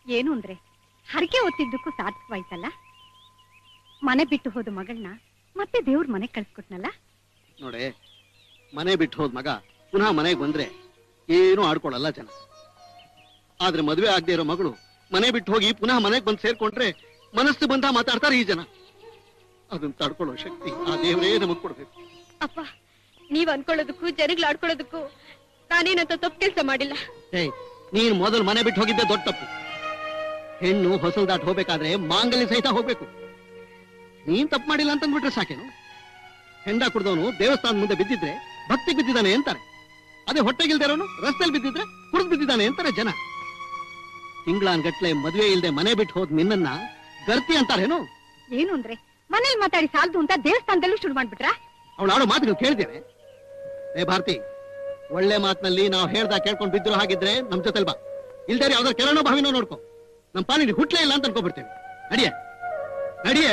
ಏನು ಅಂದ್ರೆ ಹರಕೆ ಹೊತ್ತಿದ್ದಕ್ಕೂ ಸಾರ್ಥಕವಾಯ್ತಲ್ಲ ಮನೆ ಬಿಟ್ಟು ಹೋದ ಮಗಳನ್ನ ಮತ್ತೆ ದೇವ್ರ ಮನೆ ಕಳ್ಸ್ಕೊಟ್ನಲ್ಲ ನೋಡೆ ಮನೆ ಬಿಟ್ಟು ಹೋದ್ ಮಗ ಪುನಃ ಮನೆಗೆ ಬಂದ್ರೆ ಏನು ಆಡ್ಕೊಳಲ್ಲ ಜನ ಆದ್ರೆ ಮದುವೆ ಆಗದೆ ಇರೋ ಮಗಳು ಮನೆ ಬಿಟ್ಟು ಹೋಗಿ ಪುನಃ ಮನೆಗೆ ಬಂದು ಸೇರ್ಕೊಂಡ್ರೆ ಮನಸ್ಸು ಬಂದ ಮಾತಾಡ್ತಾರೆ ಈ ಜನ ಅದನ್ನ ತಡ್ಕೊಳ್ಳೋ ಶಕ್ತಿ ಆ ದೇವರೇ ನಮಗ್ ಕೊಡ್ಬೇಕು ಅಪ್ಪ ನೀವ್ ಅನ್ಕೊಳ್ಳೋದಕ್ಕೂ ಜನಗಳು ಆಡ್ಕೊಳ್ಳೋದಕ್ಕೂ ನಾನೇನಂತ ತಪ್ಪು ಕೆಲಸ ಮಾಡಿಲ್ಲ ಏಯ್ ನೀನ್ ಮೊದಲು ಮನೆ ಬಿಟ್ಟು ಹೋಗಿದ್ದೆ ದೊಡ್ಡ ತಪ್ಪು ಹೆಣ್ಣು ಹೊಸಲ್ ದಾಟ್ ಹೋಗ್ಬೇಕಾದ್ರೆ ಮಾಂಗಲ್ಯ ಸಹಿತ ಹೋಗ್ಬೇಕು ನೀನ್ ತಪ್ಪು ಮಾಡಿಲ್ಲ ಅಂತ ಅಂದ್ಬಿಟ್ರೆ ಸಾಕೇನು ಹೆಂಡ ಕುಡ್ದವನು ದೇವಸ್ಥಾನದ ಮುಂದೆ ಬಿದ್ದಿದ್ರೆ ಭಕ್ತಿ ಬಿದ್ದಿದ್ದಾನೆ ಅಂತಾರೆ ಅದೇ ಹೊಟ್ಟೆಗಿಲ್ದಿರೋನು ರಸ್ತೆಯಲ್ಲಿ ಬಿದ್ದಿದ್ರೆ ಕುಡಿದು ಬಿದ್ದಿದ್ದಾನೆ ಅಂತಾರೆ ಜನ ತಿಂಗಳಾನ್ಗಟ್ಲೆ ಮದುವೆ ಇಲ್ದೆ ಮನೆ ಬಿಟ್ಟು ಹೋದ್ ನಿನ್ನನ್ನ ಗರ್ತಿ ಅಂತಾರೇನು ಏನು ಅಂದ್ರೆ ಮನೇಲಿ ಮಾತಾಡಿ ಸಾಲದು ಅಂತ ದೇವಸ್ಥಾನದಲ್ಲೂ ಶುರು ಮಾಡ್ಬಿಟ್ರಾ ಅವಳು ಆಡೋ ಮಾತುಗಳು ಕೇಳಿದ್ದೇನೆ ಏ ಭಾರತಿ ಒಳ್ಳೆ ಮಾತಿನಲ್ಲಿ ನಾವು ಹೇಳ್ದ ಕೇಳ್ಕೊಂಡು ಬಿದ್ರು ಹಾಗಿದ್ರೆ ನಮ್ ಜೊತೆಲ್ ಬಾ ಇಲ್ದೇ ಯಾವ್ದಾರ ಕೆರನೋ ಭಾವಿನೋ ನೋಡ್ಕೊ ನಮ್ ಪಾಲಿಗೆ ಹುಟ್ಲೇ ಇಲ್ಲ ಅಂತ ಅನ್ಕೊಬಿಡ್ತೇವೆ ನಡಿಯೇ ನಡಿಯೇ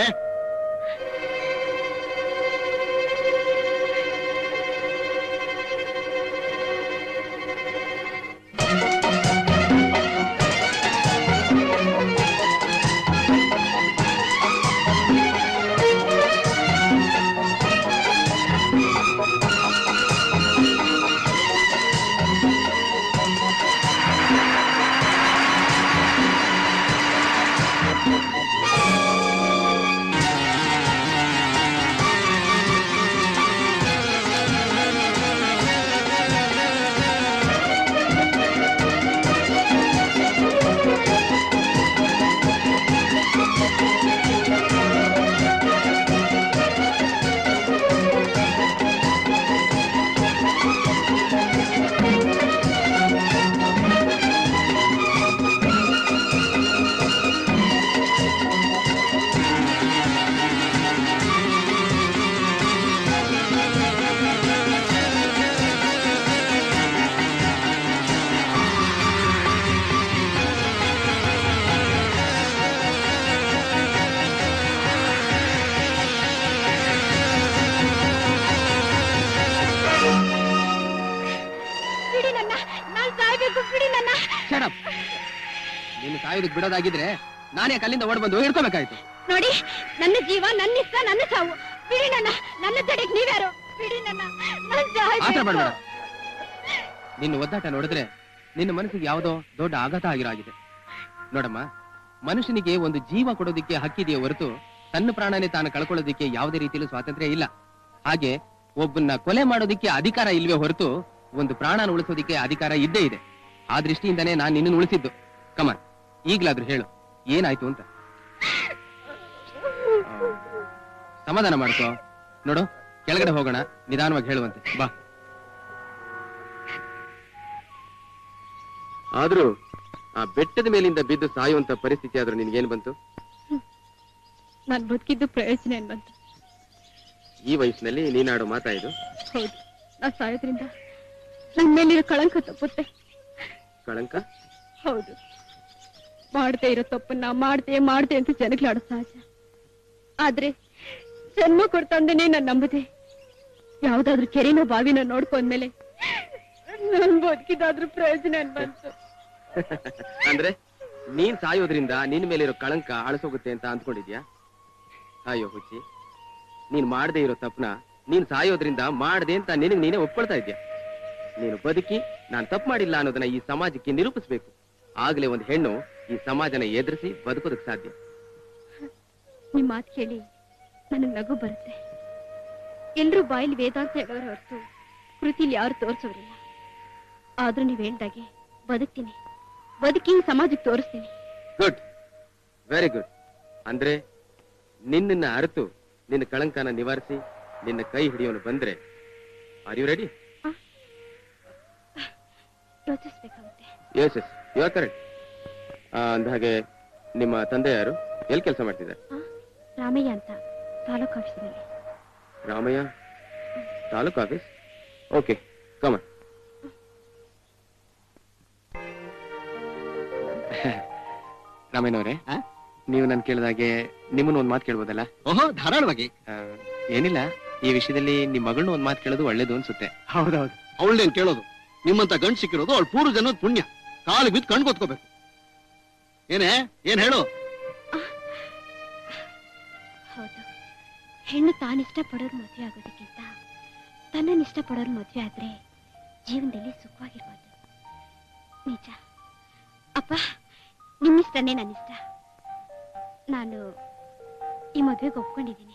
ಬಿಡಿ ನನ್ನ ನಾನ್ ಸಾಯ್ಬೇಕು ಬಿಡಿ ನನ್ನ ನೀನು ಸಾಯೋದಕ್ಕೆ ಬಿಡೋದಾಗಿದ್ರೆ ನಾನೇ ಕಲ್ಲಿಂದ ಓಡ್ ಬಂದು ಹಿಡ್ಕೋಬೇಕಾಯ್ತು ನೋಡಿ ನನ್ನ ಜೀವ ನನ್ನ ಇಷ್ಟ ನನ್ನ ಸಾವು ಬಿಡಿ ನನ್ನ ನನ್ನ ತಡೆಗ್ ನೀವ್ಯಾರು ಬಿಡಿ ನನ್ನ ನಾನ್ ಆತರ ಸಾಯ್ಬೇಕು. ಮಾಡಬೇಡ ನಿನ್ನ ಒದ್ದಾಟ ನೋಡಿದ್ರೆ ನಿನ್ನ ಮನಸ್ಸಿಗೆ ಯಾವುದೋ ದೊಡ್ಡ ಆಘಾತ ಆಗಿರಾಗಿದೆ ನೋಡಮ್ಮ ಮನುಷ್ಯನಿಗೆ ಒಂದು ಜೀವ ಕೊಡೋದಿಕ್ಕೆ ಹಕ್ಕಿದೆಯೇ ಹೊರತು ತನ್ನ ಪ್ರಾಣನೇ ತಾನು ಕಳ್ಕೊಳ್ಳೋದಿಕ್ಕೆ ಯಾವುದೇ ರೀತಿಯಲ್ಲೂ ಸ್ವಾತಂತ್ರ್ಯ ಇಲ್ಲ ಹಾಗೆ ಒಬ್ಬನ್ನ ಕೊಲೆ ಮಾಡೋದಿಕ್ಕೆ ಅಧಿಕಾರ ಇಲ್ವೇ ಹೊರತು ಒಂದು ಪ್ರಾಣನ ಉಳಿಸೋದಿಕ್ಕೆ ಅಧಿಕಾರ ಇದ್ದೇ ಇದೆ ಆ ದೃಷ್ಟಿಯಿಂದನೇ ನಾನು ನಿನ್ನನ್ನು ಉಳಿಸಿದ್ದು ಕಮನ್ ಈಗ್ಲಾದ್ರೂ ಹೇಳು ಏನಾಯ್ತು ಅಂತ ಆ, ಸಮಾಧಾನ ಮಾಡ್ಕೋ ನೋಡು ಕೆಳಗಡೆ ಹೋಗೋಣ ನಿಧಾನವಾಗಿ ಹೇಳುವಂತೆ ಬಾ ಆದ್ರೂ ಆ ಬೆಟ್ಟದ ಮೇಲಿಂದ ಬಿದ್ದು ಸಾಯುವಂತ ಪರಿಸ್ಥಿತಿ ಆದ್ರೂ ನಿನ್ಗೇನ್ ಬಂತು ನಾನ್ ಬದುಕಿದ್ದು ಪ್ರಯೋಜನ ಏನ್ ಬಂತು ಈ ವಯಸ್ಸಿನಲ್ಲಿ ನೀನಾಡೋ ಮಾತಾ ಇದು ಹೌದು ನಾ ಸಾಯೋದ್ರಿಂದ ನನ್ ಮೇಲಿರೋ ಕಳಂಕ ತಪ್ಪುತ್ತೆ ಕಳಂಕ ಹೌದು ಮಾಡದೆ ಇರೋ ತಪ್ಪನ್ನ ಮಾಡ್ದೆ ಮಾಡ್ದೆ ಅಂತ ಜನಗಳಾಡೋ ಸಹಜ ಆದ್ರೆ ಜನ್ಮ ಕೊಡ್ತಂದೇನೆ ನಾನ್ ನಂಬದೆ ಯಾವ್ದಾದ್ರು ಕೆರೆನೋ ಬಾವಿನೋ ನೋಡ್ಕೊಂಡ್ಮೇಲೆ ನನ್ ಬದುಕಿದಾದ್ರೂ ಪ್ರಯೋಜನ ಏನ್ ಬಂತು ಅಂದ್ರೆ ನೀನ್ ಸಾಯೋದ್ರಿಂದ ನಿನ್ ಮೇಲಿರೋ ಕಳಂಕ ಅಳಸೋಗುತ್ತೆ ಅಂತ ಅಂದ್ಕೊಂಡಿದ್ಯಾ ಅಯ್ಯೋ ಹುಚ್ಚಿ ನೀನ್ ಮಾಡದೆ ಇರೋ ತಪ್ಪನ ನೀನ್ ಸಾಯೋದ್ರಿಂದ ಮಾಡದೆ ಅಂತ ನಿನಗ್ ನೀನೇ ಒಪ್ಕೊಳ್ತಾ ಇದ್ಯಾ ನೀನು ಬದುಕಿ ನಾನ್ ತಪ್ಪು ಮಾಡಿಲ್ಲ ಅನ್ನೋದನ್ನ ಈ ಸಮಾಜಕ್ಕೆ ನಿರೂಪಿಸ್ಬೇಕು ಆಗ್ಲೇ ಒಂದ್ ಹೆಣ್ಣು ಈ ಸಮಾಜನ ಎದುರಿಸಿ ಬದುಕೋದಕ್ ಸಾಧ್ಯ ನಿಮ್ ಮಾತ್ ಕೇಳಿ ನನಗ್ ನಗು ಬರುತ್ತೆ ಎಲ್ರೂ ಬಾಯಲ್ಲಿ ವೇದಾಂತ ಹೇಳೋರು ಹೊರತು ಕೃತಿಲಿ ಯಾರು ತೋರ್ಸೋರಿಲ್ಲ ಆದ್ರೂ ನೀವ್ ಹೇಳ್ದಾಗೆ ಬದುಕ್ತೀನಿ ಬದುಕಿ ಸಮಾಜಕ್ಕೆ ತೋರಿಸ್ತೀನಿ ಗುಡ್ ವೆರಿ ಗುಡ್ ಅಂದ್ರೆ ನಿನ್ನನ್ನ ಅರಿತು ನಿನ್ನ ಕಳಂಕನ ನಿವಾರಿಸಿ ನಿನ್ನ ಕೈ ಹಿಡಿಯೋನು ಬಂದ್ರೆ ಆರ್ ಯು ರೆಡಿ ಯೋಚಿಸ್ಬೇಕಾಗುತ್ತೆ yes yes you are correct ಅಂದಹಾಗೆ ನಿಮ್ಮ ತಂದೆ ಯಾರು ಎಲ್ಲಿ ಕೆಲಸ ಮಾಡ್ತಿದ್ದಾರೆ ರಾಮಯ್ಯ ಅಂತ ತಾಲೂಕು ಆಫೀಸಿನಲ್ಲಿ ರಾಮಯ್ಯ ತಾಲೂಕು ಆಫೀಸ್ ಓಕೆ ಕಮ ರಾಮಯ್ಯನವರೇ ಆ? ನೀವು ನಾನು ಕೇಳಿದಾಗೆ ನಿಮ್ಮನ್ನ ಒಂದ್ ಮಾತು ಕೇಳ್ಬೋದಲ್ಲ ಓಹೋ ಧಾರಾಳವಾಗಿ ಆ, ಏನಿಲ್ಲ ಈ ವಿಷಯದಲ್ಲಿ ನಿಮ್ ಮಗಳನ್ನ ಒಂದ್ ಮಾತು ಕೇಳೋದು ಒಳ್ಳೇದು ಅನ್ಸುತ್ತೆ ಹೌದೌದು ಅವಳೇನ್ ಕೇಳೋದು ನಿಮ್ಮಂತ ಗಂಡ್ ಸಿಕ್ಕಿರೋದು ಅವಳು ಪೂರ್ವ ಜನದ ಪುಣ್ಯ ಕಾಲಿಗೆ ಬಿದ್ದು ಕಣ್ ಗೊತ್ಕೋಬೇಕು ಏನೇ ಏನ್ ಹೇಳು ಹೌದು ಹೆಣ್ಣು ತಾನಿಷ್ಟ ಪಡೋರ್ ಮದುವೆ ಆಗೋದಕ್ಕಿಂತ ತನ್ನನ್ನು ಇಷ್ಟಪಡೋರ್ ಮದುವೆ ಆದ್ರೆ ಜೀವನದಲ್ಲಿ ಸುಖವಾಗಿರ್ಬೋದು ನಿಜ ಅಪ್ಪ ನಿಮ್ಮಿಷ್ಟನೇ ನನ್ನಿಷ್ಟ ನಾನು ಈ ಮದುವೆಗೆ ಒಪ್ಕೊಂಡಿದ್ದೀನಿ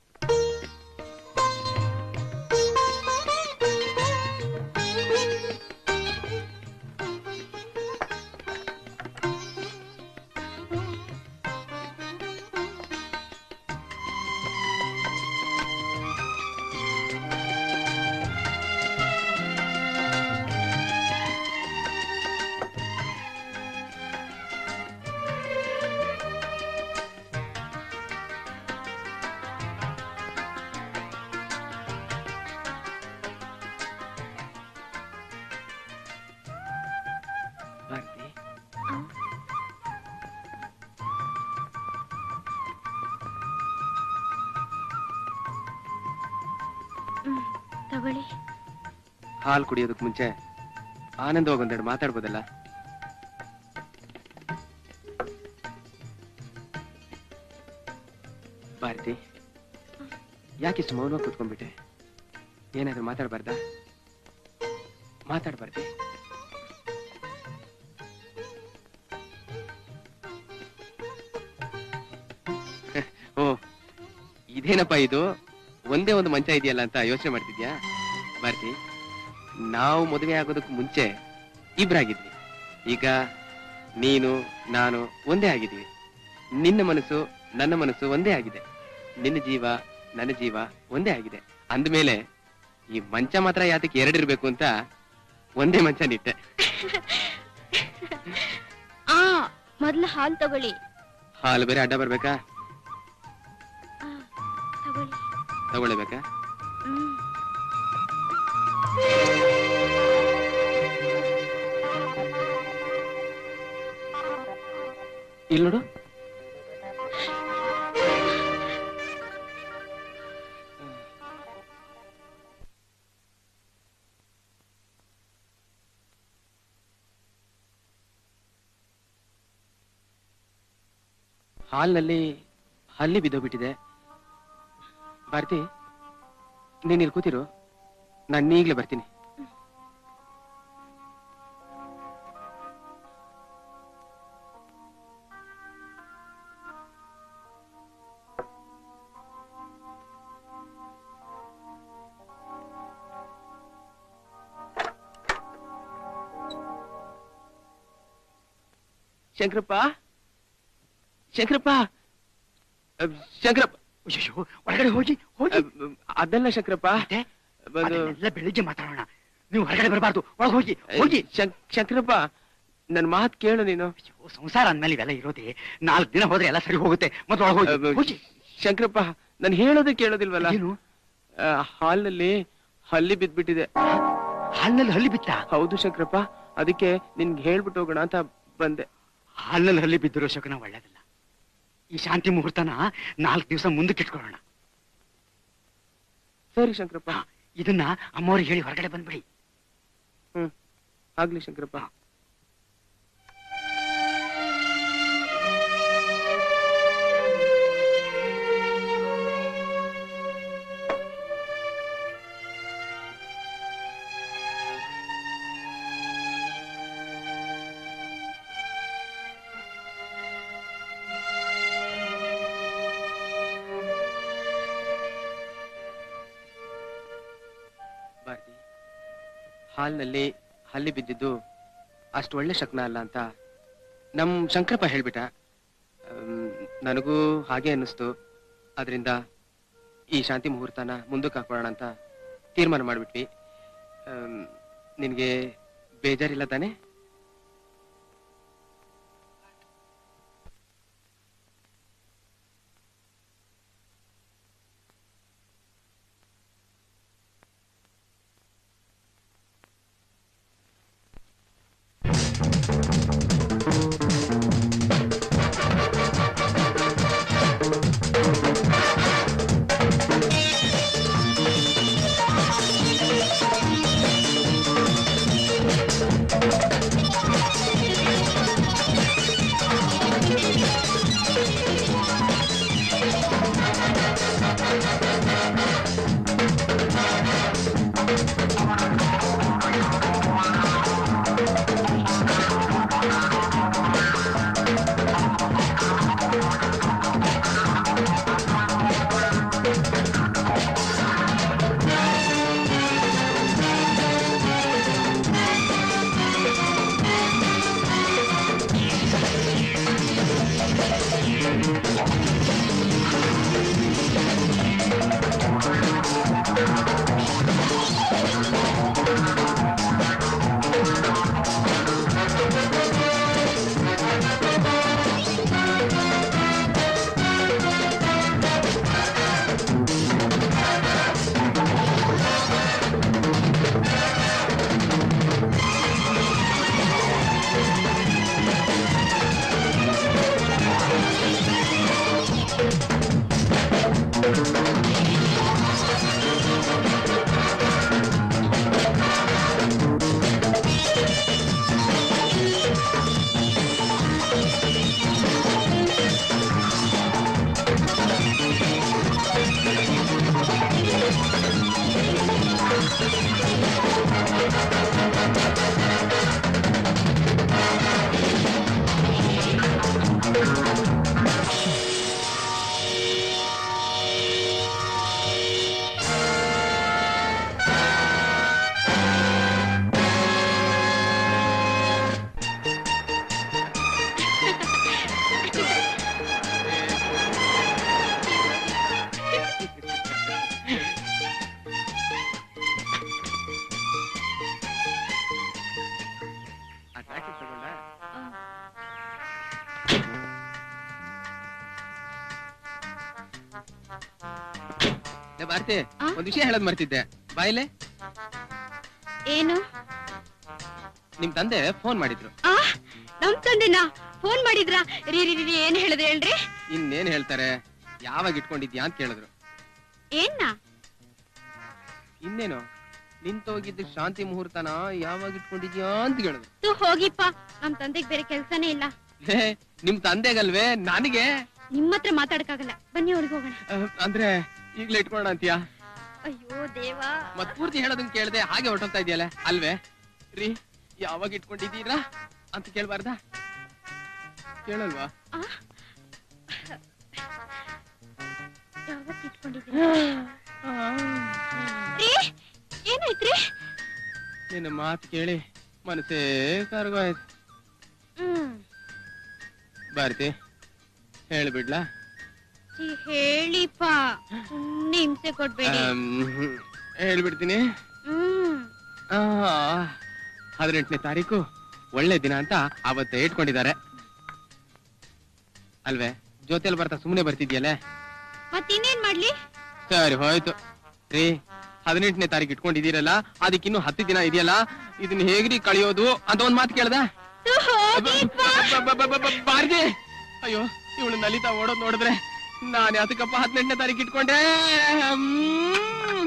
ಭಾರತಿ ಹ್ಮ್ ತಗೊಳ್ಳಿ ಹಾಲು ಕುಡಿಯೋದಕ್ ಮುಂಚೆ ಆನಂದವಾಗಿ ಒಂದೆರಡು ಮಾತಾಡ್ಬೋದಲ್ಲ ಭಾರತಿ ಯಾಕಿಷ್ಟು ಮೌನವಾಗಿ ಕೂತ್ಕೊಂಡ್ಬಿಟ್ಟೆ ಏನಾದ್ರು ಮಾತಾಡ್ಬಾರ್ದಾ ಮಾತಾಡ್ಬಾರ್ದಿ ಓ ಇದೇನಪ್ಪ ಇದು ಒಂದೇ ಒಂದು ಮಂಚ ಇದೆಯಲ್ಲ ಅಂತ ಯೋಚನೆ ಮಾಡ್ತಿದ್ಯಾ ಭಾರತಿ ನಾವು ಮದುವೆ ಆಗೋದಕ್ಕೆ ಮುಂಚೆ ಇಬ್ರಾಗಿದ್ವಿ ಈಗ ನೀನು ನಾನು ಒಂದೇ ಆಗಿದ್ವಿ ನಿನ್ನ ಮನಸ್ಸು ನನ್ನ ಮನಸ್ಸು ಒಂದೇ ಆಗಿದೆ ನಿನ್ನ ಜೀವ ನನ್ನ ಜೀವ ಒಂದೇ ಆಗಿದೆ ಅಂದಮೇಲೆ ಈ ಮಂಚ ಮಾತ್ರ ಯಾತಕ್ಕೆ ಎರಡಿರ್ಬೇಕು ಅಂತ ಒಂದೇ ಮಂಚ ನಿಟ್ಟೆ ಆ ಮೊದ್ಲು ಹಾಲು ತಗೊಳ್ಳಿ ಹಾಲು ಬೇರೆ ಅಡ್ಡ ಬರ್ಬೇಕಾ ಆ, ತಗೊಳ್ಳಿ ತಗೊಳ್ಬೇಕಾ ಹ್ಮ್ ಇಲ್ಲಿ ನೋಡು ಹಾಲ್ನಲ್ಲಿ ಹಲ್ಲಿ ಬಿದ್ದೋಗ್ಬಿಟ್ಟಿದೆ ಭಾರತಿ ನೀನ್ ಇಲ್ಲಿ ಕೂತಿರು ನಾನು ಈಗ್ಲೇ ಬರ್ತೀನಿ ಶಂಕರಪ್ಪ ಶಂಕರಪ್ಪ ಅಹ್, ಶಂಕರಪ್ಪ ಅಯ್ಯೋ ಹೊರಗಡೆ ಹೋಗಿ ಹೋಗಿ ಅಹ್, ಅದಲ್ಲ ಶಂಕರಪ್ಪ ಮತ್ತೆ ಬಂದು ಅದನ್ನೆಲ್ಲ ಬೆಳಿಗ್ಗೆ ಮಾತಾಡೋಣ ನೀವು ಹೊರಗಡೆ ಬರಬಾರ್ದು ಒಳಗೆ ಹೋಗಿ ಹೋಗಿ ಶಂ- ಶಂಕರಪ್ಪ ನನ್ ಮಾತ್ ಕೇಳು ನೀನು ಅಯ್ಯೋ, ಸಂಸಾರ ಅಂದ್ಮೇಲೆ ಇವೆಲ್ಲ ಇರೋದೇ ನಾಲ್ಕು ದಿನ ಹೋದ್ರೆ ಎಲ್ಲ ಸರಿ ಹೋಗುತ್ತೆ ಮೊದಲು ಒಳಗೆ ಹೋಗಿ ಅಹ್, ಹೋಗಿ ಶಂಕರಪ್ಪ ನಾನು ಹೇಳೋದೇ ಕೇಳೋದಿಲ್ವಲ್ಲ ಏನು ಅಹ್, ಹಾಲ್ನಲ್ಲಿ ಹಲ್ಲಿ ಬಿದ್ಬಿಟ್ಟಿದೆ ಹಾಲ್ನಲ್ಲಿ ಹಲ್ಲಿ ಬಿತ್ತ ಹೌದು ಶಂಕರಪ್ಪ ಅದಕ್ಕೆ ನಿನ್ಗೆ ಹೇಳ್ಬಿಟ್ಟು ಹೋಗೋಣ ಅಂತ ಬಂದೆ ಹಾಲ್ನಲ್ಲಿ ಹಲ್ಲಿ ಬಿದ್ದಿರೋ ಶಕನ ಒಳ್ಳೇದಲ್ಲ ಈ ಶಾಂತಿ ಮುಹೂರ್ತನ ನಾಲ್ಕು ದಿವಸ ಮುಂದಕ್ಕೆ ಇಟ್ಕೊಳ್ಳೋಣ ಸರಿ ಶಂಕರಪ್ಪ ಹಾ, ಇದನ್ನ ಅಮ್ಮವ್ರಿಗೆ ಹೇಳಿ ಹೊರಗಡೆ ಬಂದ್ಬಿಡಿ ಆಗ್ಲಿ ಶಂಕರಪ್ಪ ಭಾರತಿ ಹಾಲ್ನಲ್ಲಿ ಹಲ್ಲಿ ಬಿದ್ದಿದ್ದು ಅಷ್ಟು ಒಳ್ಳೆ ಶಕ್ನ ಅಲ್ಲ ಅಂತ ನಮ್ ಶಂಕರಪ್ಪ ಹೇಳ್ಬಿಟ್ಟ ಅಮ್, ನನಗೂ ಹಾಗೆ ಅನ್ನಿಸ್ತು ಅದರಿಂದ ಈ ಶಾಂತಿ ಮುಹೂರ್ತನ ಮುಂದಕ್ಕೆ ಹಾಕೋಣ ಅಂತ ತೀರ್ಮಾನ ಮಾಡ್ಬಿಟ್ವಿ ಅಮ್, ನಿನ್ಗೆ ಬೇಜಾರಿಲ್ಲ ತಾನೆ ಲೇ ಭಾರತಿ ಆ? ಒಂದ್ ವಿಷಯ ಹೇಳೋದ್ ಮರ್ತಿದ್ದೆ ಬಾಯಿಲೆ ಏನು ನಿಮ್ ತಂದೆ ಫೋನ್ ಮಾಡಿದ್ರು ಆ ನಮ್ ತಂದೆನಾ ಫೋನ್ ಮಾಡಿದ್ರ ರೀ ರೀ ರೀ ಏನ್ ಹೇಳಿದ್ರೆ ಹೇಳ್ರಿ ಇನ್ನೇನ್ ಹೇಳ್ತಾರೆ ಯಾವಾಗ ಇಟ್ಕೊಂಡಿದ್ಯಾ ಅಂತ ಕೇಳಿದ್ರು ಏನ್ನ ಇನ್ನೇನು ನಿಂತೋಗಿದ್ದ ಶಾಂತಿ ಮುಹೂರ್ತನ ಯಾವಾಗ ಇಟ್ಕೊಂಡಿದ್ಯಾ ಅಂತ ಕೇಳಿದ್ರು ತು ಹೋಗಿಪ್ಪ ನಮ್ ತಂದೆಗ್ ಬೇರೆ ಕೆಲ್ಸನೇ ಇಲ್ಲ ಲೇ ನಿಮ್ ತಂದೆಗಲ್ವೇ ನನಗೆ ನಿಮ್ ಹತ್ರ ಮಾತಾಡಕ್ಕಾಗಲ್ಲ ಬನ್ನಿ ಒಳಗೆ ಹೋಗೋಣ ಅಹ್, ಅಂದ್ರೆ ಈಗ್ಲೇ ಇಟ್ಕೊಳ್ಳೋಣ ಅಂತೀಯಾ ಅಯ್ಯೋ ದೇವಾ ಮತ್ ಪೂರ್ತಿ ಹೇಳೋದನ್ ಕೇಳ್ದೆ ಹಾಗೆ ಹೊರಟೋಗ್ತಾ ಇದೆಯಲ್ಲ ಅಲ್ವೇ ರೀ ಯಾವಾಗ ಇಟ್ಕೊಂಡಿದ್ದೀರಾ ಅಂತ ಕೇಳ್ಬಾರ್ದಾ ಕೇಳಲ್ವಾ ಯಾವತ್ ಇಟ್ಕೊಂಡಿದ್ದೀರಾ ರೀ ಏನಾಯ್ತ್ರಿ ನಿನ್ನ ಮಾತು ಕೇಳಿ ಮನಸ್ಸೇ ಕರ್ಗೋಯ್ತು ಹ್ಮ್ ಭಾರತಿ ಹೇಳ್ಬಿಡ್ಲಾ ಛೀ, ಹೇಳಿಪ್ಪ ಸುಮ್ನೆ ಹಿಂಸೆ ಕೊಡ್ಬೇಡಿ ಆಮ್, ಹೇಳ್ಬಿಡ್ತೀನಿ ಹ್ಮ್ ಆ, ಹದಿನೆಂಟನೇ ತಾರೀಕು ಒಳ್ಳೆ ದಿನ ಅಂತ ಅವತ್ತೇ ಇಟ್ಕೊಂಡಿದ್ದಾರೆ ಅಲ್ವೇ ಜೊತೆಲಿ ಬರ್ತಾ ಸುಮ್ನೆ ಬರ್ತಿದ್ಯಲ್ಲೇ ಮತ್ತಿನ್ನೇನ್ ಮಾಡ್ಲಿ ಸರಿ ಹೋಯ್ತು ರೀ ಹದಿನೆಂಟನೇ ತಾರೀಕು ಇಟ್ಕೊಂಡಿದ್ದೀರಲ್ಲ ಅದಕ್ಕಿನ್ನು ಹತ್ತು ದಿನ ಇದೆಯಲ್ಲ ಇದನ್ನ ಹೇಗ್ರಿ ಕಳಿಯೋದು ಅಂತ ಒಂದ್ ಮಾತು ಕೇಳ್ದ ತು ಹೋಗಿಪ್ಪ ಬಾರ್ಜಿ ಅಯ್ಯೋ ಇವಳು ನಲಿತಾ ಓಡೋದ್ ನೋಡಿದ್ರೆ ನಾನು ಅದಕ್ಕಪ್ಪ ಹದಿನೆಂಟನೇ ತಾರೀಕು ಇಟ್ಕೊಂಡೆ ಹ್ಮ್.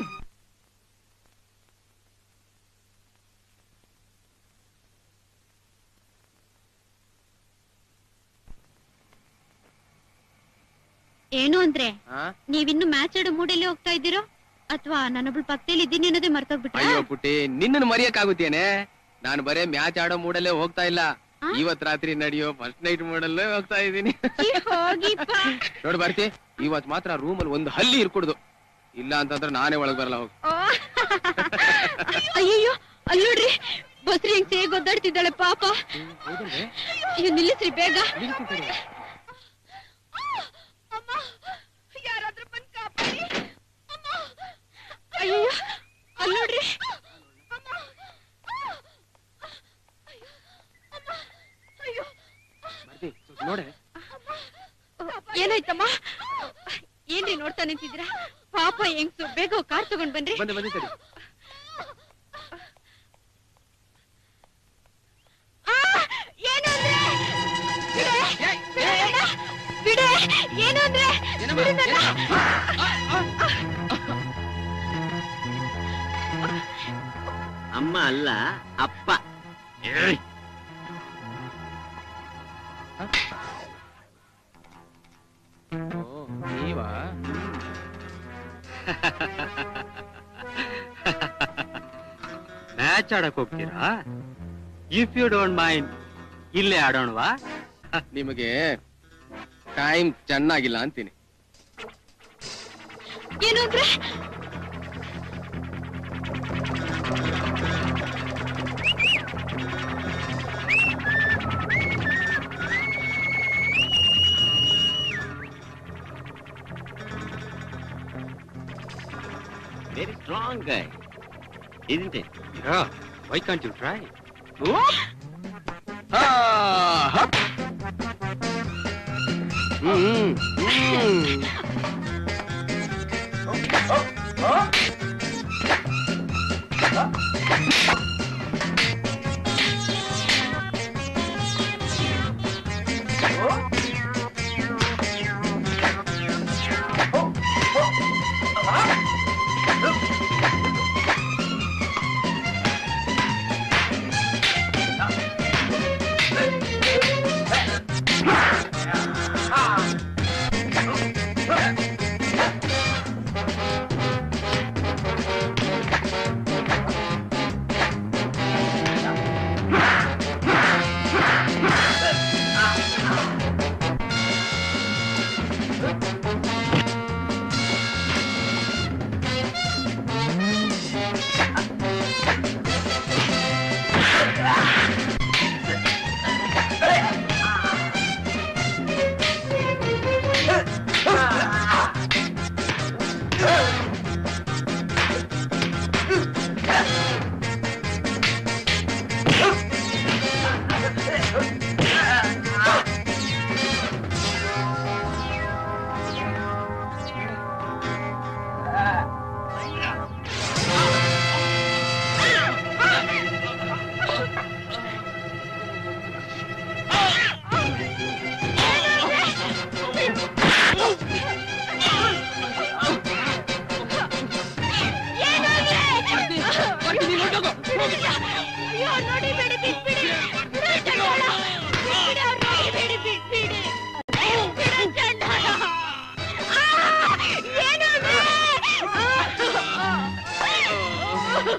ಏನು ಅಂದ್ರೆ ಆ? ನೀವಿನ್ನು ಮ್ಯಾಚ್ ಆಡೋ ಮೂಡಲ್ಲಿ ಹೋಗ್ತಾ ಇದ್ದೀರೋ ಅಥವಾ ನನ್ನೊಬ್ಳು ಪಕ್ಕದಲ್ಲಿ ಇದ್ದೀನಿ ಅನ್ನೋದೇ ಮರ್ತೋಗ್ಬಿಟ್ಟ ಅಯ್ಯೋ ಪುಟ್ಟಿ ನಿನ್ನನ್ನು ಮರೆಯಕ್ಕಾಗುತ್ತೇನೆ ನಾನು ಬರೇ ಮ್ಯಾಚ್ ಆಡೋ ಮೂಡಲ್ಲೇ ಹೋಗ್ತಾ ಇಲ್ಲ ಆ? ಇವತ್ ರಾತ್ರಿ ನಡೆಯೋ ಫಸ್ಟ್ ನೈಟ್ ಮೂಡಲ್ಲೇ ಹೋಗ್ತಾ ಇದ್ದೀನಿ ಹೋಗಿಪ್ಪ ನೋಡ್ ಬರ್ತಿ ಇವತ್ ಮಾತ್ರ ರೂಮಲ್ಲಿ ಒಂದು ಹಲ್ಲಿ ಇರ್ಕೊಡ್ದು ಇಲ್ಲ ಅಂತಂದ್ರೆ ನಾನೇ ಒಳಗ್ ಬರಲ್ಲ ಹೋಗ್ ಓ. ಅಯ್ಯಯ್ಯೋ ಅಲ್ಲಿ ನೋಡ್ರಿ ಬಸ್ರಿ ಹೆಂಗ್ ಸೇಗ್ ಒದ್ದಾಡ್ತಿದ್ದಾಳೆ ಪಾಪ ಅಯ್ಯೋ ನಿಲ್ಲಿಸ್ರಿ ಬೇಗ ಯಾರಾದ್ರೂ ಬಂದ್ ಕಾಪಾಡಿ ಅಯ್ಯಯ್ಯೋ ಅಲ್ಲಿ ನೋಡ್ರಿ ನೋಡೆ ಏನಾಯ್ತಮ್ಮ ಏನ್ರಿ ನೋಡ್ತಾ ನಿಂತಿದ್ದೀರಾ ಪಾಪ ಹೆಂಗ್ಸು ಬೇಗ ಹೋಗ್ ಕಾರ್ ತಗೊಂಡ್ ಬನ್ರಿ ಬಂದೆ ಬಂದೆ ತಡಿ ಆ, ಏನು ಅಂದ್ರೆ? ಬಿಡೆ, ಬಿಡೆ ಅಣ್ಣ, ಬಿಡೆ, ಏನು ಅಂದ್ರೆ? ಬಿಡು ನನ್ನ. ಅಮ್ಮ ಅಲ್ಲ ಅಪ್ಪ ಓ, ನೀವಾ ಮ್ಯಾಚ್ ಆಡಕ್ ಹೋಗ್ತೀರಾ ಇಫ್ ಯು ಡೋಂಟ್ ಮೈಂಡ್ ಇಲ್ಲೇ ಆಡೋಣವಾ ನಿಮಗೆ ಟೈಮ್ ಚೆನ್ನಾಗಿಲ್ಲ ಅಂತೀನಿ ಏನು ಅಂದ್ರೆ very strong guy isn't it Yeah, why can't you try? ಆ, ಹಪ್. ಹ್ಮ್, ಹ್ಮ್.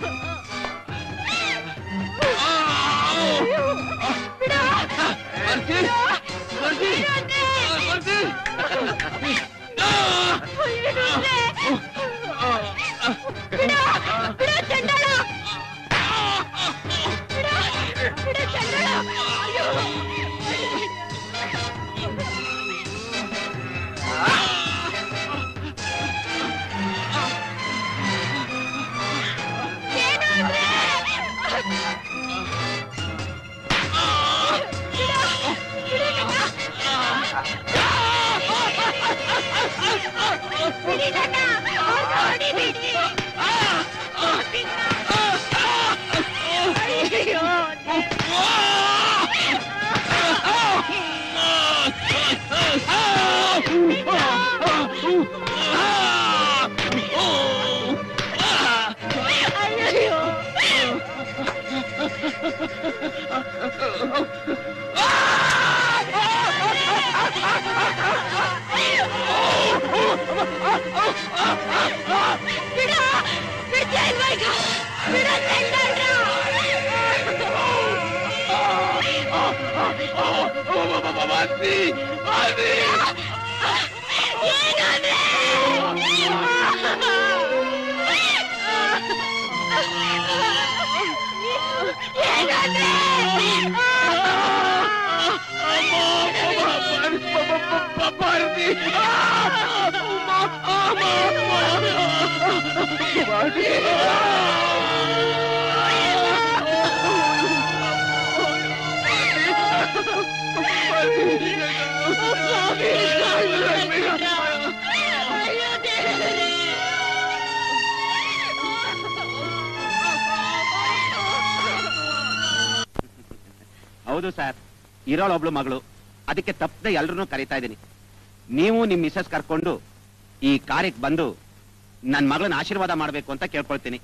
ಹೌದು ಸರ್ ಇರೋಳೊಬ್ಳು ಮಗಳು ಅದಕ್ಕೆ ತಪ್ಪದೆ ಎಲ್ರನ್ನೂ ಕರೀತಾ ಇದ್ದೀನಿ ನೀವು ನಿಮ್ ಮಿಸಸ್ ಕರ್ಕೊಂಡು ಈ ಕಾರ್ಯಕ್ಕೆ ಬಂದು ನನ್ನ ಮಗಳನ್ನ ಆಶೀರ್ವಾದ ಮಾಡಬೇಕು ಅಂತ ಕೇಳ್ಕೊಳ್ತೀನಿ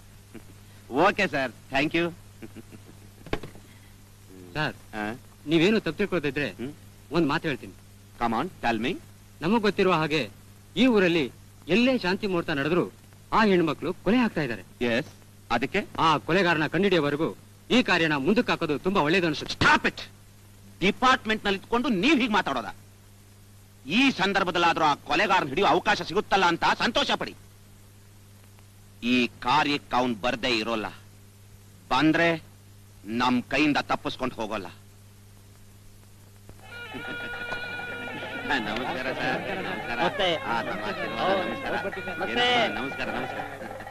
okay sir thank you sir ನೀವೇನು ತಪ್ಪು ತಿಳ್ಕೊಳ್ತಿದ್ರೆ ಹ್ಮ್. ಒಂದ್ ಮಾತು ಹೇಳ್ತೀನಿ ಕಮಾನ್ ಟೆಲ್ ಮೀ ನಮಗ್ ಗೊತ್ತಿರುವ ಹಾಗೆ ಈ ಊರಲ್ಲಿ ಎಲ್ಲೇ ಶಾಂತಿ ಮುಹೂರ್ತ ನಡೆದ್ರು ಆ ಹೆಣ್ಮಕ್ಳು ಕೊಲೆ ಆಗ್ತಾ ಇದ್ದಾರೆ ಎಸ್ ಅದಕ್ಕೆ ಆ ಕೊಲೆಗಾರನ ಕಂಡಿಡಿಯವರೆಗೂ ಈ ಕಾರ್ಯನ ಮುಂದಕ್ಕೆ ಹಾಕೋದು ತುಂಬಾ ಒಳ್ಳೇದು ಅನ್ಸುತ್ತೆ ಸ್ಟಾಪ್ ಇಟ್ ಡಿಪಾರ್ಟ್ಮೆಂಟ್ ನಲ್ಲಿ ಇಟ್ಕೊಂಡು ನೀವ್ ಹೀಗೆ ಮಾತಾಡೋದ ಈ ಸಂದರ್ಭದಲ್ಲಾದ್ರೂ ಆ ಕೊಲೆಗಾರನ ಹಿಡಿಯೋ ಅವಕಾಶ ಸಿಗುತ್ತಲ್ಲ ಅಂತ ಸಂತೋಷ ಪಡಿ ಈ ಕಾರ್ಯಕ್ಕೆ ಅವನ್ ಬರ್ದೇ ಇರೋಲ್ಲ ಬಂದ್ರೆ ನಮ್ ಕೈಯಿಂದ ತಪ್ಪಿಸ್ಕೊಂಡು ಹೋಗೋಲ್ಲ ನಮಸ್ಕಾರ ಸರ್ ನಮಸ್ಕಾರ ಆ, ನಮ್ಮ ಆಶೀರ್ವಾದ, ನಮಸ್ಕಾರ ಏನಪ್ಪ, ನಮಸ್ಕಾರ ನಮಸ್ಕಾರ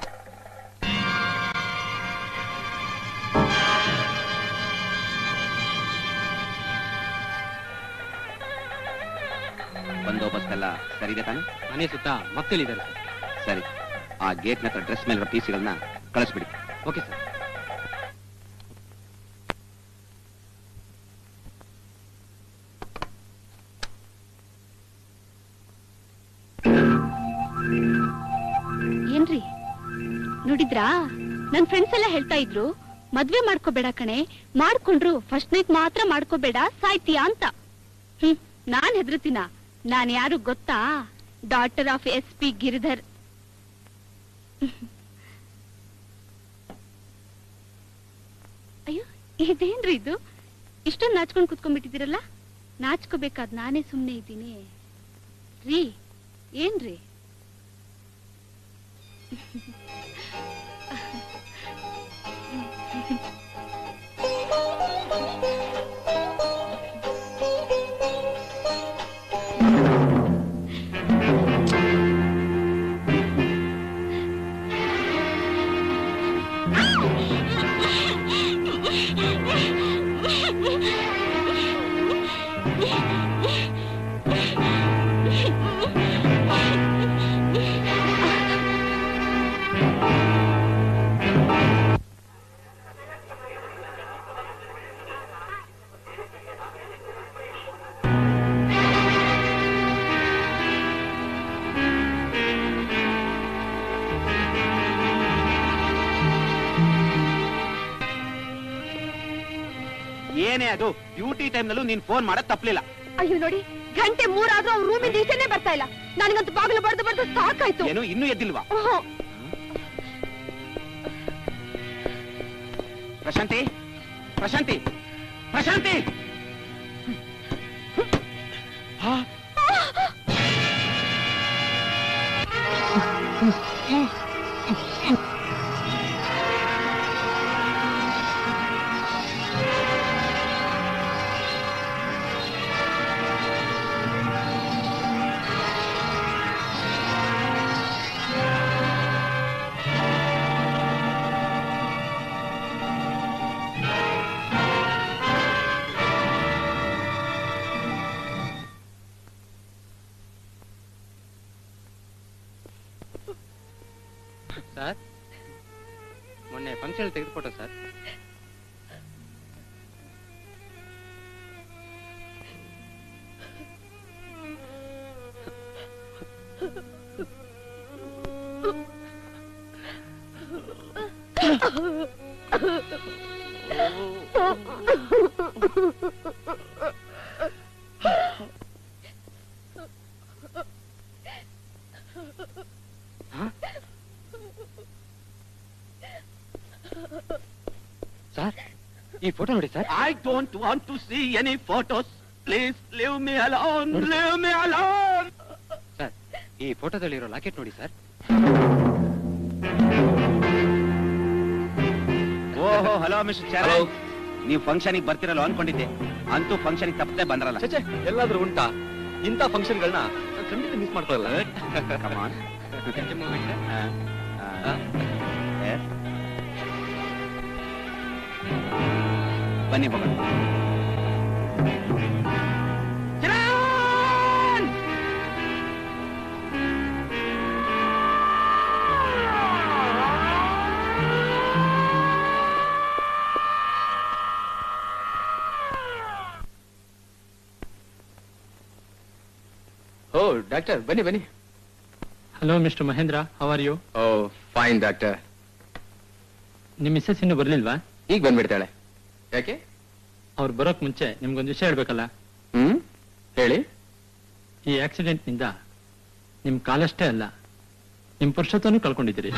ಬಂದೋಬಸ್ತ್ ಎಲ್ಲ ಸರಿ ಇದೆ ತಾನೆ ಮನೆ ಸುತ್ತ ಮಕ್ಕಳಿದ್ದಾರೆ ಸರ್ ಸರಿ ಆ ಗೇಟ್ ಹತ್ರ ಡ್ರೆಸ್ ಮೇಲೆ ಪೀಸ್ಗಳನ್ನ ಕಳಿಸ್ಬಿಡಿ ಓಕೆ ಸರ್ ಏನ್ರಿ ನೋಡಿದ್ರಾ ನನ್ ಫ್ರೆಂಡ್ಸ್ ಎಲ್ಲ ಹೇಳ್ತಾ ಇದ್ರು ಮದ್ವೆ ಮಾಡ್ಕೋಬೇಡ ಕಣೆ ಮಾಡ್ಕೊಂಡ್ರು ಫಸ್ಟ್ ನೈಟ್ ಮಾತ್ರ ಮಾಡ್ಕೋಬೇಡ ಸಾಯ್ತೀಯಾ ಅಂತ ಹ್ಮ್ ನಾನ್ ಹೆದರ್ತೀನ ನಾನ್ ಯಾರು ಗೊತ್ತಾ daughter of S P Giridhar ಅಯ್ಯೋ ಇದೇನ್ರಿ ಇದು ಇಷ್ಟೊಂದು ನಾಚ್ಕೊಂಡ್ ಕುತ್ಕೊಂಡ್ಬಿಟ್ಟಿದ್ದೀರಲ್ಲ ನಾಚ್ಕೋಬೇಕಾದ್ ನಾನೇ ಸುಮ್ನೆ ಇದ್ದೀನಿ ರೀ ಏನ್ರಿ ಏನೇ ಅದು ಡ್ಯೂಟಿ ಟೈಮ್ ನಲ್ಲೂ ನೀನ್ ಫೋನ್ ಮಾಡಕ್ ತಪ್ಪಲಿಲ್ಲ ಅಯ್ಯೋ ನೋಡಿ ಗಂಟೆ ಮೂರಾದ್ರೂ ಅವ್ರ ರೂಮಿಂದ ಈಚೆನೆ ಬರ್ತಾ ಇಲ್ಲ ನನಗಂತೂ ಬಾಗಿಲು ಬಡ್ದು ಬಡ್ದು ಸಾಕಾಯ್ತು ಏನು ಇನ್ನೂ ಎದ್ದಿಲ್ವಾ ಓಹೋ. ಪ್ರಶಾಂತಿ ಪ್ರಶಾಂತಿ ಪ್ರಶಾಂತಿ ಸರ್ ಮೊನ್ನೆ ಫಂಕ್ಷನ್ ತೆಗೆದು ಫೋಟೋ ಸರ್ ಸರ್ ಈ ಫೋಟೋ ನೋಡಿ sir I don't want to see any photos please leave me alone leave me alone sir ಈ ಫೋಟೋದಲ್ಲಿರೋ ಲಾಕೆಟ್ ನೋಡಿ ಸರ್ ಓಹೋ ಹಲೋ ಮಿಸ್ಟರ್ ಚಾರಲ್ ನೀವು ಫಂಕ್ಷನ್ಗೆ ಬರ್ತಿರಲ್ಲ ಅನ್ಕೊಂಡಿದ್ದೆ ಅಂತೂ ಫಂಕ್ಷನ್ಗೆ ತಪ್ಪದೆ ಬಂದ್ರಲ್ಲ ಚಚೆ ಎಲ್ಲಾದ್ರೂ ಉಂಟಾ ಇಂಥ ಫಂಕ್ಷನ್ಗಳನ್ನ ಖಂಡಿತ ಮಿಸ್ ಮಾಡ್ಕೊಳ್ಳಲ್ಲ Come on. ಆ, ಆ, yes. ಬನ್ನಿ ಹೋಗೋಣ ಕಿರಣ್! ಓ ಡಾಕ್ಟರ್ ಬನ್ನಿ ಬನ್ನಿ hello mister Mahendra how are you oh fine doctor ನಿಮ್ಮ ಮಿಸ್ಸಸ್ ಇನ್ನೂ ಬರ್ಲಿಲ್ವಾ ಈಗ ಬಂದ್ಬಿಡ್ತಾಳೆ ಯಾಕೆ ಅವ್ರು ಬರೋಕ್ ಮುಂಚೆ ನಿಮ್ಗೊಂದು ವಿಷಯ ಹೇಳ್ಬೇಕಲ್ಲ ಹ್ಮ್ ಹೇಳಿ ಈ ಆಕ್ಸಿಡೆಂಟ್ ನಿಂದ ನಿಮ್ ಕಾಲಷ್ಟೇ ಅಲ್ಲ ನಿಮ್ ಪುರುಷತ್ವನೂ ಕಳ್ಕೊಂಡಿದ್ದೀರಿ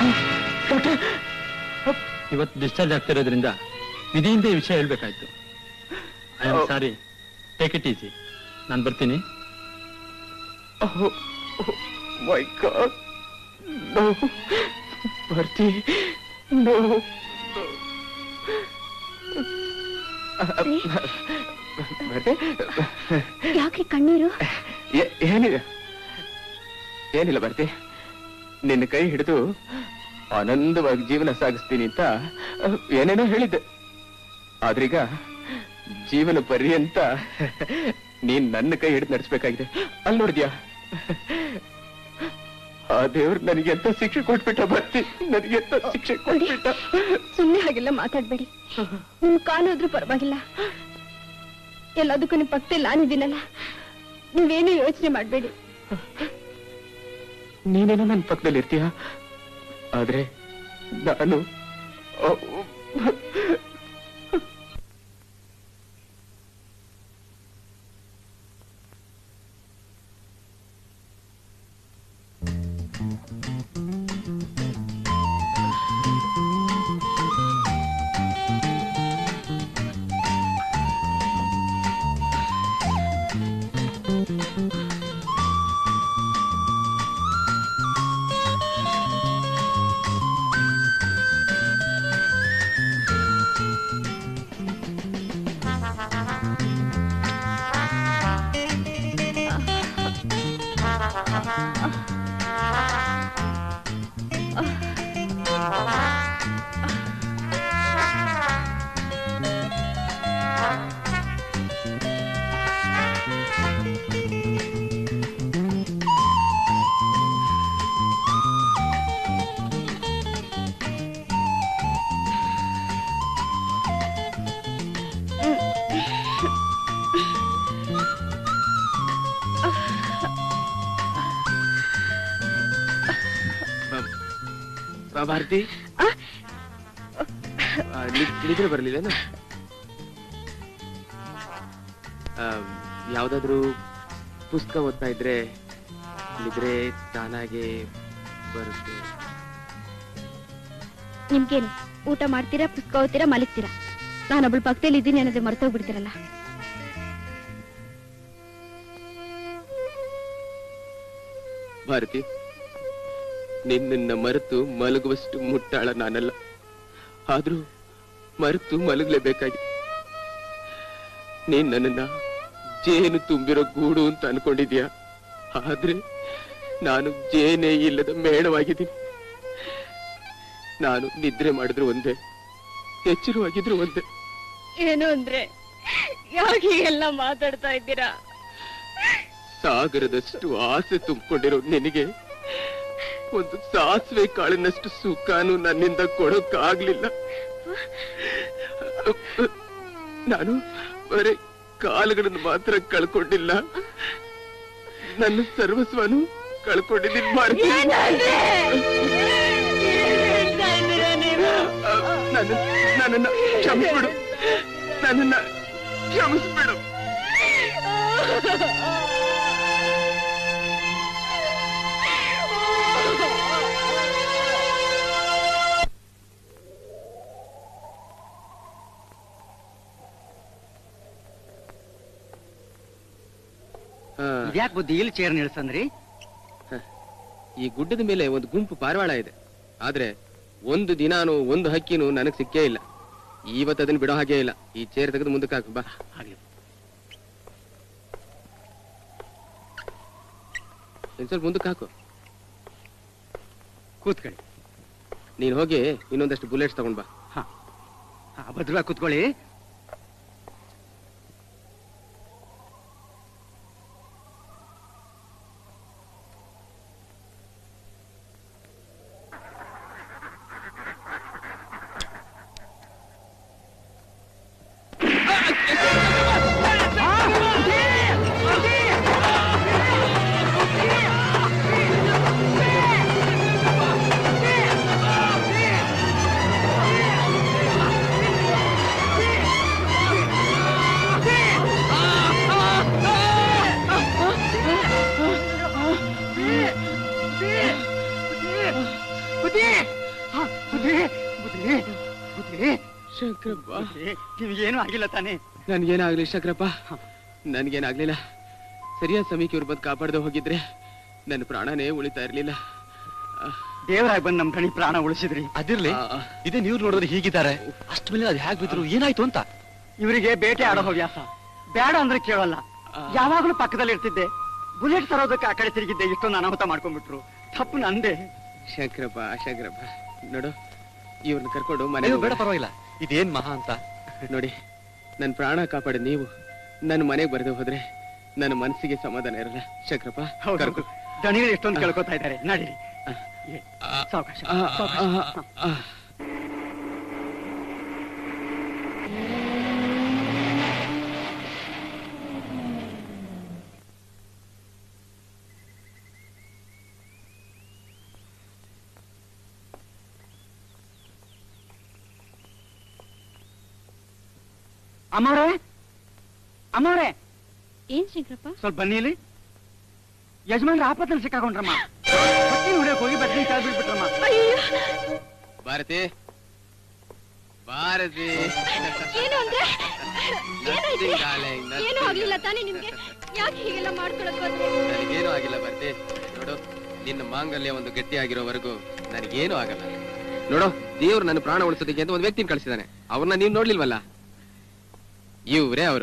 ಇವತ್ತು ಡಿಸ್ಚಾರ್ಜ್ ಆಗ್ತಿರೋದ್ರಿಂದ ವಿಧಿಯಿಂದ ಈ ವಿಷಯ ಹೇಳ್ಬೇಕಾಯ್ತು I am sorry take it easy ನಾನು ಬರ್ತೀನಿ my god no Bharathi no Bharathi ಯಾಕೆ ಕಣ್ಣೀರು ಏ- ಏನಿದೆ ಏನಿಲ್ಲ ಬರ್ತಿ ನಿನ್ನ ಕೈ ಹಿಡಿದು ಆನಂದವಾಗಿ ಜೀವನ ಸಾಗಿಸ್ತೀನಿ ಅಂತ ಅಹ್, ಏನೇನೋ ಹೇಳಿದ್ದೆ ಆದ್ರೀಗ ಜೀವನ ಪರ್ಯಂತ ನೀನ್ ನನ್ನ ಕೈ ಹಿಡಿದು ನಡೆಸ್ಬೇಕಾಗಿದೆ ಅಲ್ಲಿ ನೋಡಿದ್ಯಾ ಆ ದೇವ್ರು ನನಗೆ ಎಂತ ಶಿಕ್ಷೆ ಕೊಟ್ಬಿಟ್ಟ ಬರ್ತಿ ನನಗೆ ಎಂತ ಶಿಕ್ಷೆ ಕೊಟ್ಬಿಟ್ಟ ಸುಮ್ಮನೆ ಹಾಗೆಲ್ಲ ಮಾತಾಡ್ಬೇಡಿ ನಿಮ್ ಕಾಲಾದ್ರೂ ಪರವಾಗಿಲ್ಲ ಎಲ್ಲದಕ್ಕೂ ನಿಮ್ ಪಕ್ಕದಲ್ಲಿ ನಾನಿದ್ದೀನಲ್ಲ ನೀವೇನು ಯೋಚನೆ ಮಾಡ್ಬೇಡಿ ನೀನೇನೋ ನನ್ನ ಪಕ್ಕದಲ್ಲಿ ಇರ್ತೀಯ ಆದ್ರೆ ನಾನು ಅಹ್, ಬಾ- ಭಾರತಿ ಆ, ನಿ- ನಿದ್ರೆ ಬರ್ಲಿಲ್ಲೇನು ಆ, ಯಾವ್ದಾದ್ರು ಪುಸ್ತಕ ಓದ್ತಾ ಇದ್ರೆ ನಿದ್ರೆ ತಾನಾಗೆ ಬರುತ್ತೆ ನಿಮ್ಗೇನು ಊಟ ಮಾಡ್ತೀರಾ ಪುಸ್ತಕ ಓದ್ತೀರಾ ಮಲಗ್ತೀರಾ ನಾನೊಬ್ಳು ಪಕ್ಕದಲ್ಲಿ ಇದ್ದೀನಿ ಅನ್ನೋದು ಮರ್ತೋಗ್ಬಿಡ್ತೀರಲ್ಲ ಭಾರತಿ ನಿನ್ನನ್ನ ಮರೆತು ಮಲಗುವಷ್ಟು ಮುಟ್ಟಾಳ ನಾನಲ್ಲ ಆದ್ರೂ ಮರೆತು ಮಲಗಲೇಬೇಕಾಗಿ ನೀನ್ ನನ್ನನ್ನ ಜೇನು ತುಂಬಿರೋ ಗೂಡು ಅಂತ ಅನ್ಕೊಂಡಿದ್ಯಾ ಆದ್ರೆ ನಾನು ಜೇನೇ ಇಲ್ಲದ ಮೇಣವಾಗಿದ್ದೀನಿ ನಾನು ನಿದ್ರೆ ಮಾಡಿದ್ರು ಒಂದೇ ಎಚ್ಚರವಾಗಿದ್ರು ಒಂದೇ ಏನು ಅಂದ್ರೆ ಯಾಕೆ ಎಲ್ಲ ಮಾತಾಡ್ತಾ ಇದ್ದೀರಾ ಸಾಗರದಷ್ಟು ಆಸೆ ತುಂಬಿಕೊಂಡಿರೋ ನಿನಗೆ ಒಂದು ಸಾಸಿವೆ ಕಾಳಿನಷ್ಟು ಸುಖಾನು ನನ್ನಿಂದ ಕೊಡೋಕ್ಕಾಗ್ಲಿಲ್ಲ ನಾನು ಬರೀ ಕಾಲುಗಳನ್ನು ಮಾತ್ರ ಕಳ್ಕೊಂಡಿಲ್ಲ ನನ್ನ ಸರ್ವಸ್ವನು ಕಳ್ಕೊಂಡಿದ್ದೀನಿ ಭಾರತಿ ನನ್ನ ನನ್ನನ್ನ ಕ್ಷಮಿಸ್ಬಿಡು ನನ್ನನ್ನ ಕ್ಷಮಿಸ್ಬಿಡು ಆ, ಇದ್ಯಾಕ್ ಬುದ್ಧಿ ಇಲ್ಲಿ ಚೇರ್ ನಿಲ್ಸಂದ್ರಿ ಈ ಗುಡ್ಡದ ಮೇಲೆ ಒಂದು ಗುಂಪು ಪಾರಿವಾಳ ಇದೆ ಆದ್ರೆ ಒಂದು ದಿನಾನು ಒಂದು ಹಕ್ಕಿನೂ ನನಗ್ ಸಿಕ್ಕೇ ಇಲ್ಲ ಇವತ್ತು ಅದನ್ನ ಬಿಡೋ ಹಾಗೆ ಇಲ್ಲ ಈ ಚೇರ್ ತೆಗೆದು ಮುಂದಕ್ಕೆ ಹಾಕು ಬಾ ಆಗ್ಲಿ ಇನ್ ಸ್ವಲ್ಪ ಮುಂದಕ್ಕೆ ಹಾಕು ಕೂತ್ಕೊಳ್ಳಿ ನೀನ್ ಹೋಗಿ ಇನ್ನೊಂದಷ್ಟು ಬುಲೆಟ್ಸ್ ತಗೊಂಡ್ ಬಾ ಹಾ ಭದ್ರವಾಗಿ ಕೂತ್ಕೊಳ್ಳಿ ಬುದ್ಧಿ ಹಾ, ಬುದ್ಧಿ ಬುದ್ಧಿ ಬುದ್ಧಿ ಶಂಕರಪ್ಪ ಬುದ್ಧಿ ನಿಮ್ಗೇನು ಆಗಿಲ್ಲ ತಾನೇ ನನ್ಗೇನಾಗ್ಲಿ ಶಂಕರಪ್ಪ ನನ್ಗೇನಾಗ್ಲಿಲ್ಲ ಸರಿಯಾದ ಸಮಯಕ್ಕೆ ಇವ್ರು ಬಂದು ಕಾಪಾಡದೆ ಹೋಗಿದ್ರೆ ನನ್ನ ಪ್ರಾಣನೇ ಉಳಿತಾ ಇರ್ಲಿಲ್ಲ ದೇವರಾಗಿ ಬಂದು ನಮ್ ಕಣಿ ಪ್ರಾಣ ಉಳಿಸಿದ್ರಿ ಅದಿರ್ಲಿ ಆ, ಆ. ಇದೇ ನೀವು ನೋಡಿದ್ರೆ ಹೀಗಿದ್ದಾರೆ ಅಷ್ಟ ಮೇಲೆ ಅದು ಹೇಗ್ ಬಿದ್ರು ಏನಾಯ್ತು ಅಂತ ಇವರಿಗೆ ಬೇಟೆ ಆಡೋ ಹವ್ಯಾಸ ಬೇಡ ಅಂದ್ರೆ ಕೇಳಲ್ಲ ಯಾವಾಗ್ಲೂ ಪಕ್ಕದಲ್ಲಿ ಇರ್ತಿದ್ದೆ ಬುಲೆಟ್ ತರೋದಕ್ಕೆ ಆ ಕಡೆ ತಿರುಗಿದ್ದೆ ಇಷ್ಟೊಂದು ಅನಾಹುತ ಮಾಡ್ಕೊಂಡ್ಬಿಟ್ರು ತಪ್ಪು ನಂದೆ ಶಂಕರಪ್ಪ ಶಂಕರಪ್ಪ ನೋಡು ಇವ್ರನ್ನ ಕರ್ಕೊಂಡು ಮನೆ ಅಯ್ಯೋ ಬೇಡ ಪರವಾಗಿಲ್ಲ ಇದೇನ್ ಮಹಾ ಅಂತ ನೋಡಿ ನನ್ನ ಪ್ರಾಣ ಕಾಪಾಡಿದ ನೀವು ನನ್ನ ಮನೆಗೆ ಬರೆದು ಹೋದ್ರೆ ನನ್ನ ಮನಸ್ಸಿಗೆ ಸಮಾಧಾನ ಇರಲ್ಲ ಶಂಕರಪ್ಪ ಹೌದು ಕರ್ಕೊ ದಣಿಗಳು ಎಷ್ಟೊಂದು ಕೇಳ್ಕೊತಾ ಇದ್ದಾರೆ ನಡೀರಿ ಏ, ಸಾವ್ಕಾಶ ಆ, ಸಾವ್ಕಾಶ. ಆ, ಆ, ಆ. ಅಮ್ಮವ್ರೆ ಅಮ್ಮವ್ರೆ ಏನ್ ಶಂಕರಪ್ಪ ಸ್ವಲ್ಪ ಬನ್ನಿ ಇಲ್ಲಿ ಯಜಮಾನ್ರ ಆಪತ್ತಲ್ಲಿ ಸಿಕ್ಕಾಕೊಂಡ್ರಮ್ಮ ಹೊಟ್ಟೆ ಹೊಡಿಯಕ್ ಹೋಗಿ ಬದ್ನಿ ಬಿಟ್ಬಿಟ್ರಮ್ಮ ಭಾರತಿ ಭಾರತಿ ಏನು ಅಂದ್ರೆ ಏನಾಯ್ತು Nothing, darling, nothing. ಏನು ಆಗ್ಲಿಲ್ಲ ತಾನೇ ನಿಮ್ಗೆ ಯಾಕೆ ಹೀಗೆಲ್ಲ ಮಾಡ್ಕೊಳಕ್ ಬಂದ್ರಿ ನನಗೇನು ಆಗಿಲ್ಲ ಭಾರತಿ ನೋಡು ನಿನ್ನ ಮಾಂಗಲ್ಯ ಒಂದು ಗಟ್ಟಿಯಾಗಿರೋವರೆಗೂ ನನಗೇನು ಆಗಲ್ಲ ನೋಡು ದೇವ್ರು ನನ್ನ ಪ್ರಾಣ ಉಳಿಸೋದಕ್ಕೆ ಅಂತ ಒಂದು ವ್ಯಕ್ತಿನ ಕಳಿಸಿದಾನೆ ಅವ್ರನ್ನ ನೀವ್ ನೋಡ್ಲಿಲ್ವಲ್ಲ ಇವ್ರೇ ಅವರು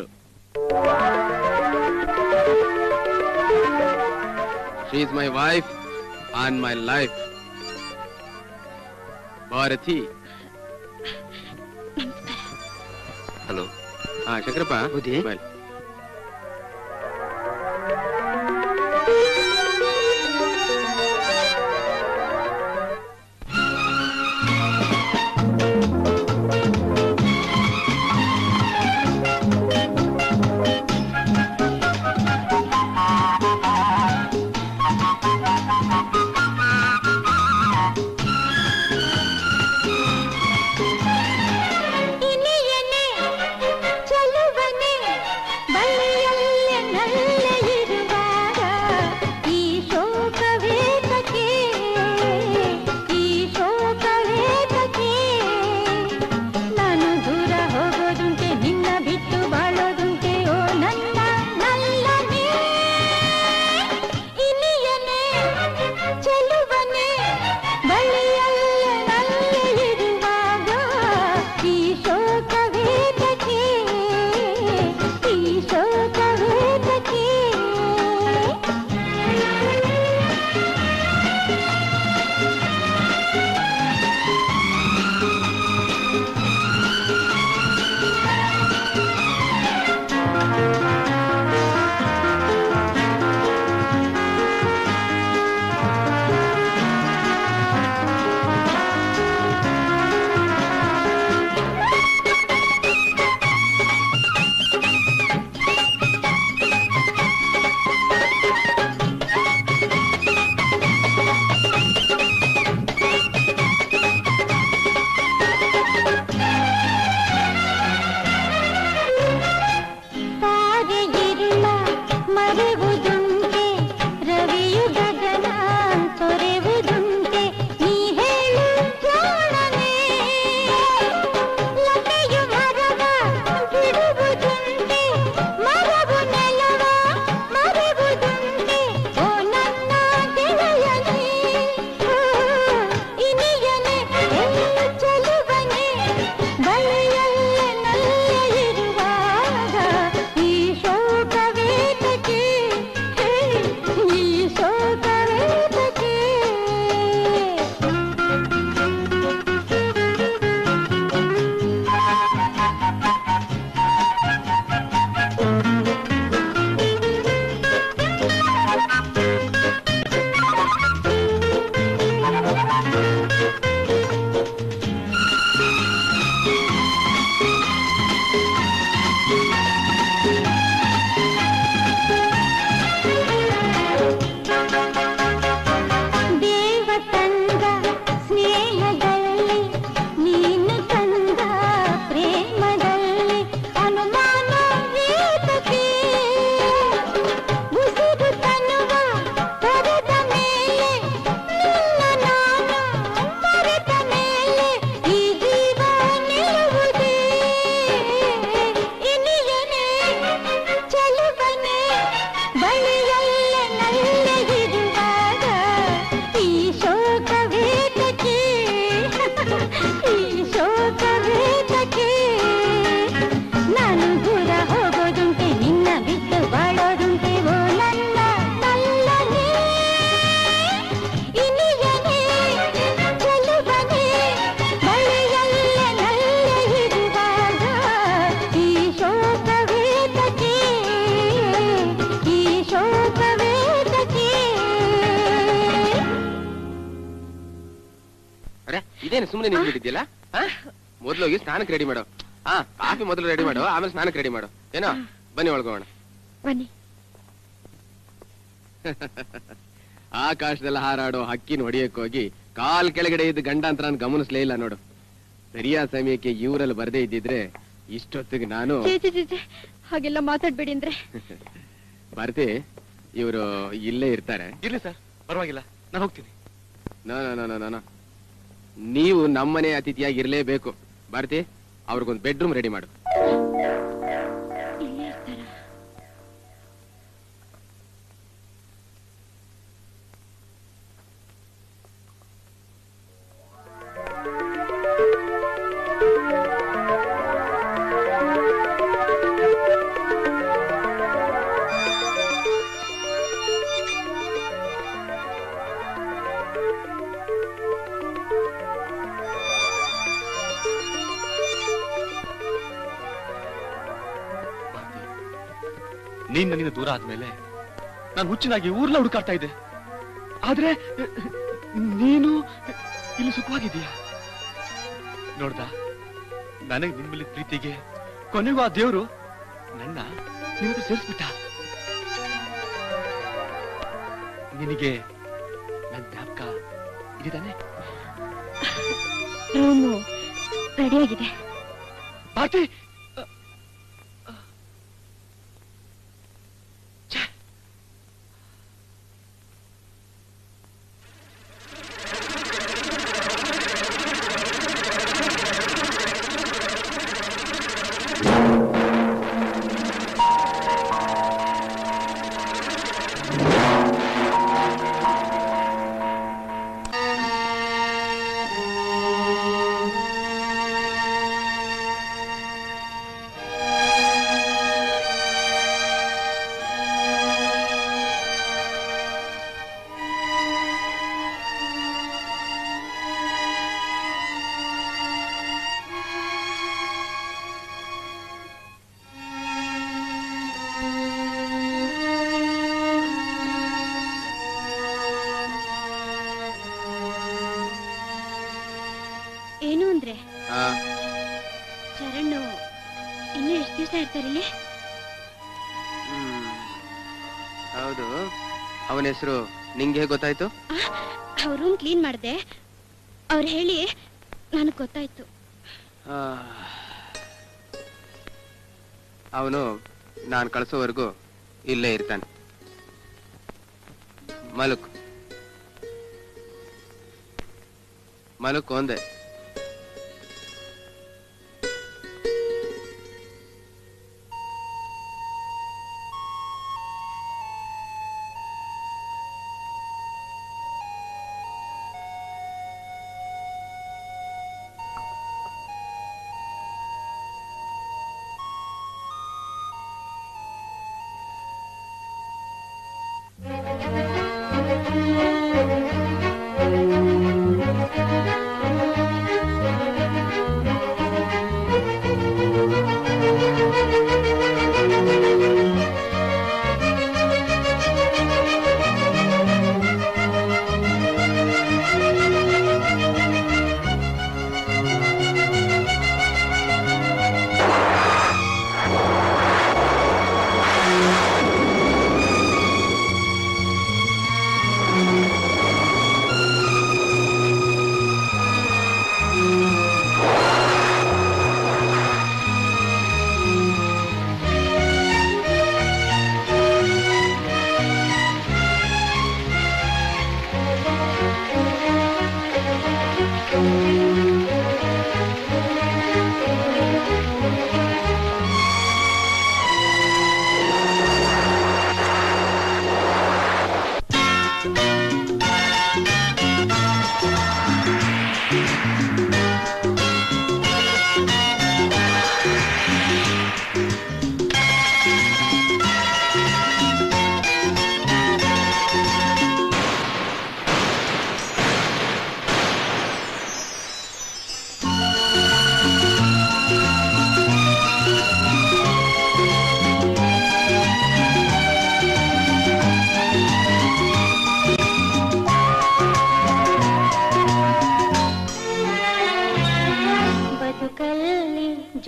she is my wife and my life Bharathi hello ಹಾ ಶಂಕರಪ್ಪ ಬುದ್ಧಿ? ಬಾಯ್. ಇನಿಯನೆ ಚಲುವನೆ ಈ ಶೋಕವೇತಕ್ಕೆ ಈ ಶೋಕವೇತಕ್ಕೆ ನಾನು ದೂರ ಹೋಗೋದುಂಟೆ ನಿನ್ನ ಬಿಟ್ಟು ಬಾಳೋದುಂಟೆ ಓ ನನ್ನ ನಲ್ಲನೇ ಇನಿಯನೇ ಚೆಲುವನೇ ಬಳಿಯಲ್ಲ ನಲ್ಲೆ ಇರುವಾಗ ಈ ಶೋಕವೇತಕ್ಕೆ ಈ ಶೋಕವೇತಕ್ಕೆ ಅರೆ ಇದೇನು ಸುಮ್ಮನೆ ನಿಂತ್ಬಿಟ್ಟಿದ್ಯಲ್ಲ ಮೊದ್ಲು ಹೋಗಿ ಸ್ನಾನಕ್ಕೆ ರೆಡಿ ಮಾಡು ಹಾ ಕಾಫಿ ಮೊದಲು ರೆಡಿ ಮಾಡು ಆಮೇಲೆ ಸ್ನಾನಕ್ಕೆ ರೆಡಿ ಮಾಡು ಏನೋ ಬನ್ನಿ ಒಳ್ಗೋಣ ಬನ್ನಿ ಆಕಾಶದಲ್ಲಿ ಹಾರಾಡೋ ಹಕ್ಕಿನ ಹೊಡಿಯಕ್ ಹೋಗಿ ಕಾಲ್ ಕೆಳಗಡೆ ಇದ್ದ ಗಂಡಾಂತರ ಗಮನಿಸ್ಲೇ ಇಲ್ಲ ನೋಡು ಸರಿಯಾದ ಸಮಯಕ್ಕೆ ಇವರಲ್ಲಿ ಬರ್ದೇ ಇದ್ದಿದ್ರೆ ಇಷ್ಟೊತ್ತಿಗೆ ನಾನು ಚೇ ಚೇ ಚೇ, ಚೇ ಹಾಗೆಲ್ಲ ಮಾತಾಡ್ಬೇಡಿ ಅಂದ್ರೆ ಭಾರತಿ ಇವರು ಇಲ್ಲೇ ಇರ್ತಾರೆ ಇರ್ಲಿ ಸರ್ ಪರವಾಗಿಲ್ಲ ನಾನು ಹೋಗ್ತೀನಿ no no no no no ನೀವು ನಮ್ಮನೆ ಅತಿಥಿಯಾಗಿ ಇರ್ಲೇಬೇಕು ಭಾರತಿ ಅವ್ರಿಗೊಂದು ಬೆಡ್ರೂಮ್ ರೆಡಿ ಮಾಡು ಇಲ್ಲೇ ಇರ್ತಾರ ಭಾರತಿ ನೀನ್ ನನ್ನಿಂದ ದೂರ ಆದ್ಮೇಲೆ ನಾನು ಹುಚ್ಚಿನಾಗಿ ಊರ್ಲ ಹುಡುಕಾಡ್ತಾ ಇದ್ದೆ ಆದ್ರೆ ನೀನು ಇಲ್ಲಿ ಸುಖವಾಗಿದೀಯ ನೋಡ್ದ ನನಗೆ ನಿನ್ ಮೇಲೆ ಪ್ರೀತಿಗೆ ಕೊನೆಗೂ ಆ ದೇವ್ರು ನನ್ನ ನಿನ್ನ ಹತ್ರ ಸೇರಿಸ್ಬಿಟ್ಟ ನಿನಗೆ ನನ್ ಜ್ಞಾಪಕ ಇದಾನೆ ರೂಮು ರೆಡಿಯಾಗಿದೆ ಭಾರತಿ ಏನು ಅಂದ್ರೆ ಆ, ಚರಣ್ ಇನ್ನು ಎಷ್ಟು ದಿವಸ ಇರ್ತಾರಿಲ್ಲಿ ಹ್ಮ್. ಹೌದು ಅವನ ಹೆಸರು ನಿಂಗೆ ಹೇಗ್ ಗೊತ್ತಾಯ್ತು ಅವ್ರ ರೂಮ್ ಕ್ಲೀನ್ ಮಾಡಿದೆ ಅವ್ರು ಹೇಳಿ ನನಗೆ ಗೊತ್ತಾಯ್ತು ಅವನು ನಾನು ಕಳ್ಸೋವರೆಗೂ ಇಲ್ಲೇ ಇರ್ತಾನೆ ಮಲಕ್ ಮಲಕ್ ಒಂದೇ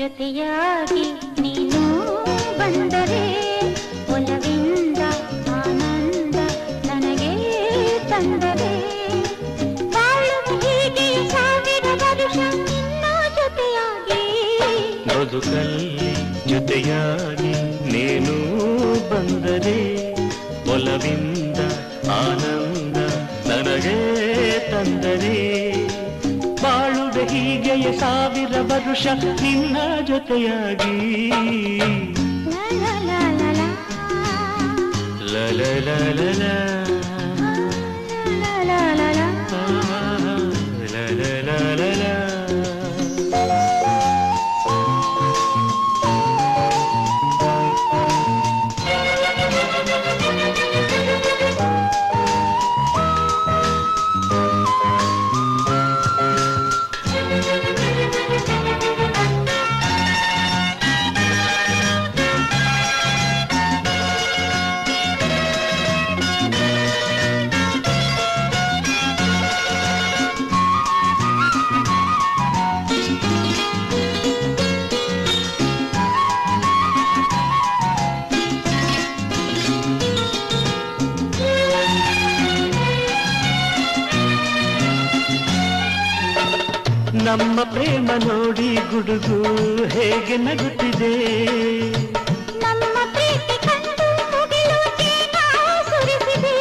ಜೊತೆಯಾಗಿ ನೀನು ಬಂದರೆ ಒಲವಿಂದ ಆನಂದ ನನಗೆ ತಂದರೆ ಬಾಳುವ ಹೀಗೆ ಸಾವಿರ ವರುಷ ನಿನ್ನ ಜೊತೆಯಾಗಿ ಬದುಕಲ್ಲಿ ಜೊತೆಯಾಗಿ ನೀನು ಬಂದರೆ ಒಲವಿಂದ ಆನಂದ ನನಗೆ ತಂದರೆ ಬಾಳುವೆ ಹೀಗೆಯ ಸಾವಿರ ವರುಷ ನಿನ್ನ ಜೊತೆಯಾಗಿ ಲಾ ಲಾ ಲಾ ಲಾ ಲಾ. ಲ ಲ ಲ ಲ ಲ. ಲಾ ಲಾ ಲಾ ಲಾ. ಲ ಲ ಲ ಲ ಲ. ನಮ್ಮ ಪ್ರೇಮ ನೋಡಿ ಗುಡುಗು ಹೇಗೆ ನಗುತ್ತಿದೆ ನಮ್ಮ ಪ್ರೀತಿ ಕಂಡು ಮುಗಿಲು ಜೀವ ಸುರಿಸಿದೆ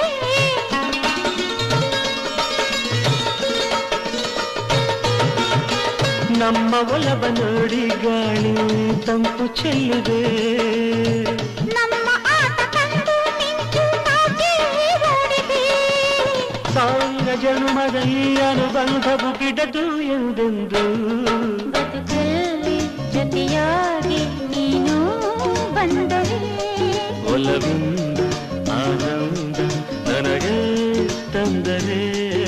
ನಮ್ಮ ಒಲವ ನೋಡಿ ಗಾಳಿ ತಂಪು ಚೆಲ್ಲಿದೆ ನಮ್ಮ ಆಟ ಕಂಡು ಮಿಂಚು ನಾಚಿ ಓಡಿದೆ ಸಾವಿರ ಜನ್ಮದ ಈ ಅನುಬಂಧವು ಬಿಡದು ಎಂದೆಂದು ಬದುಕಲ್ಲಿ ಜೊತೆಯಾಗಿ ನೀನು ಬಂದರೆ ಒಲವಿಂದ ಆನಂದ ನನಗೆ ತಂದರೆ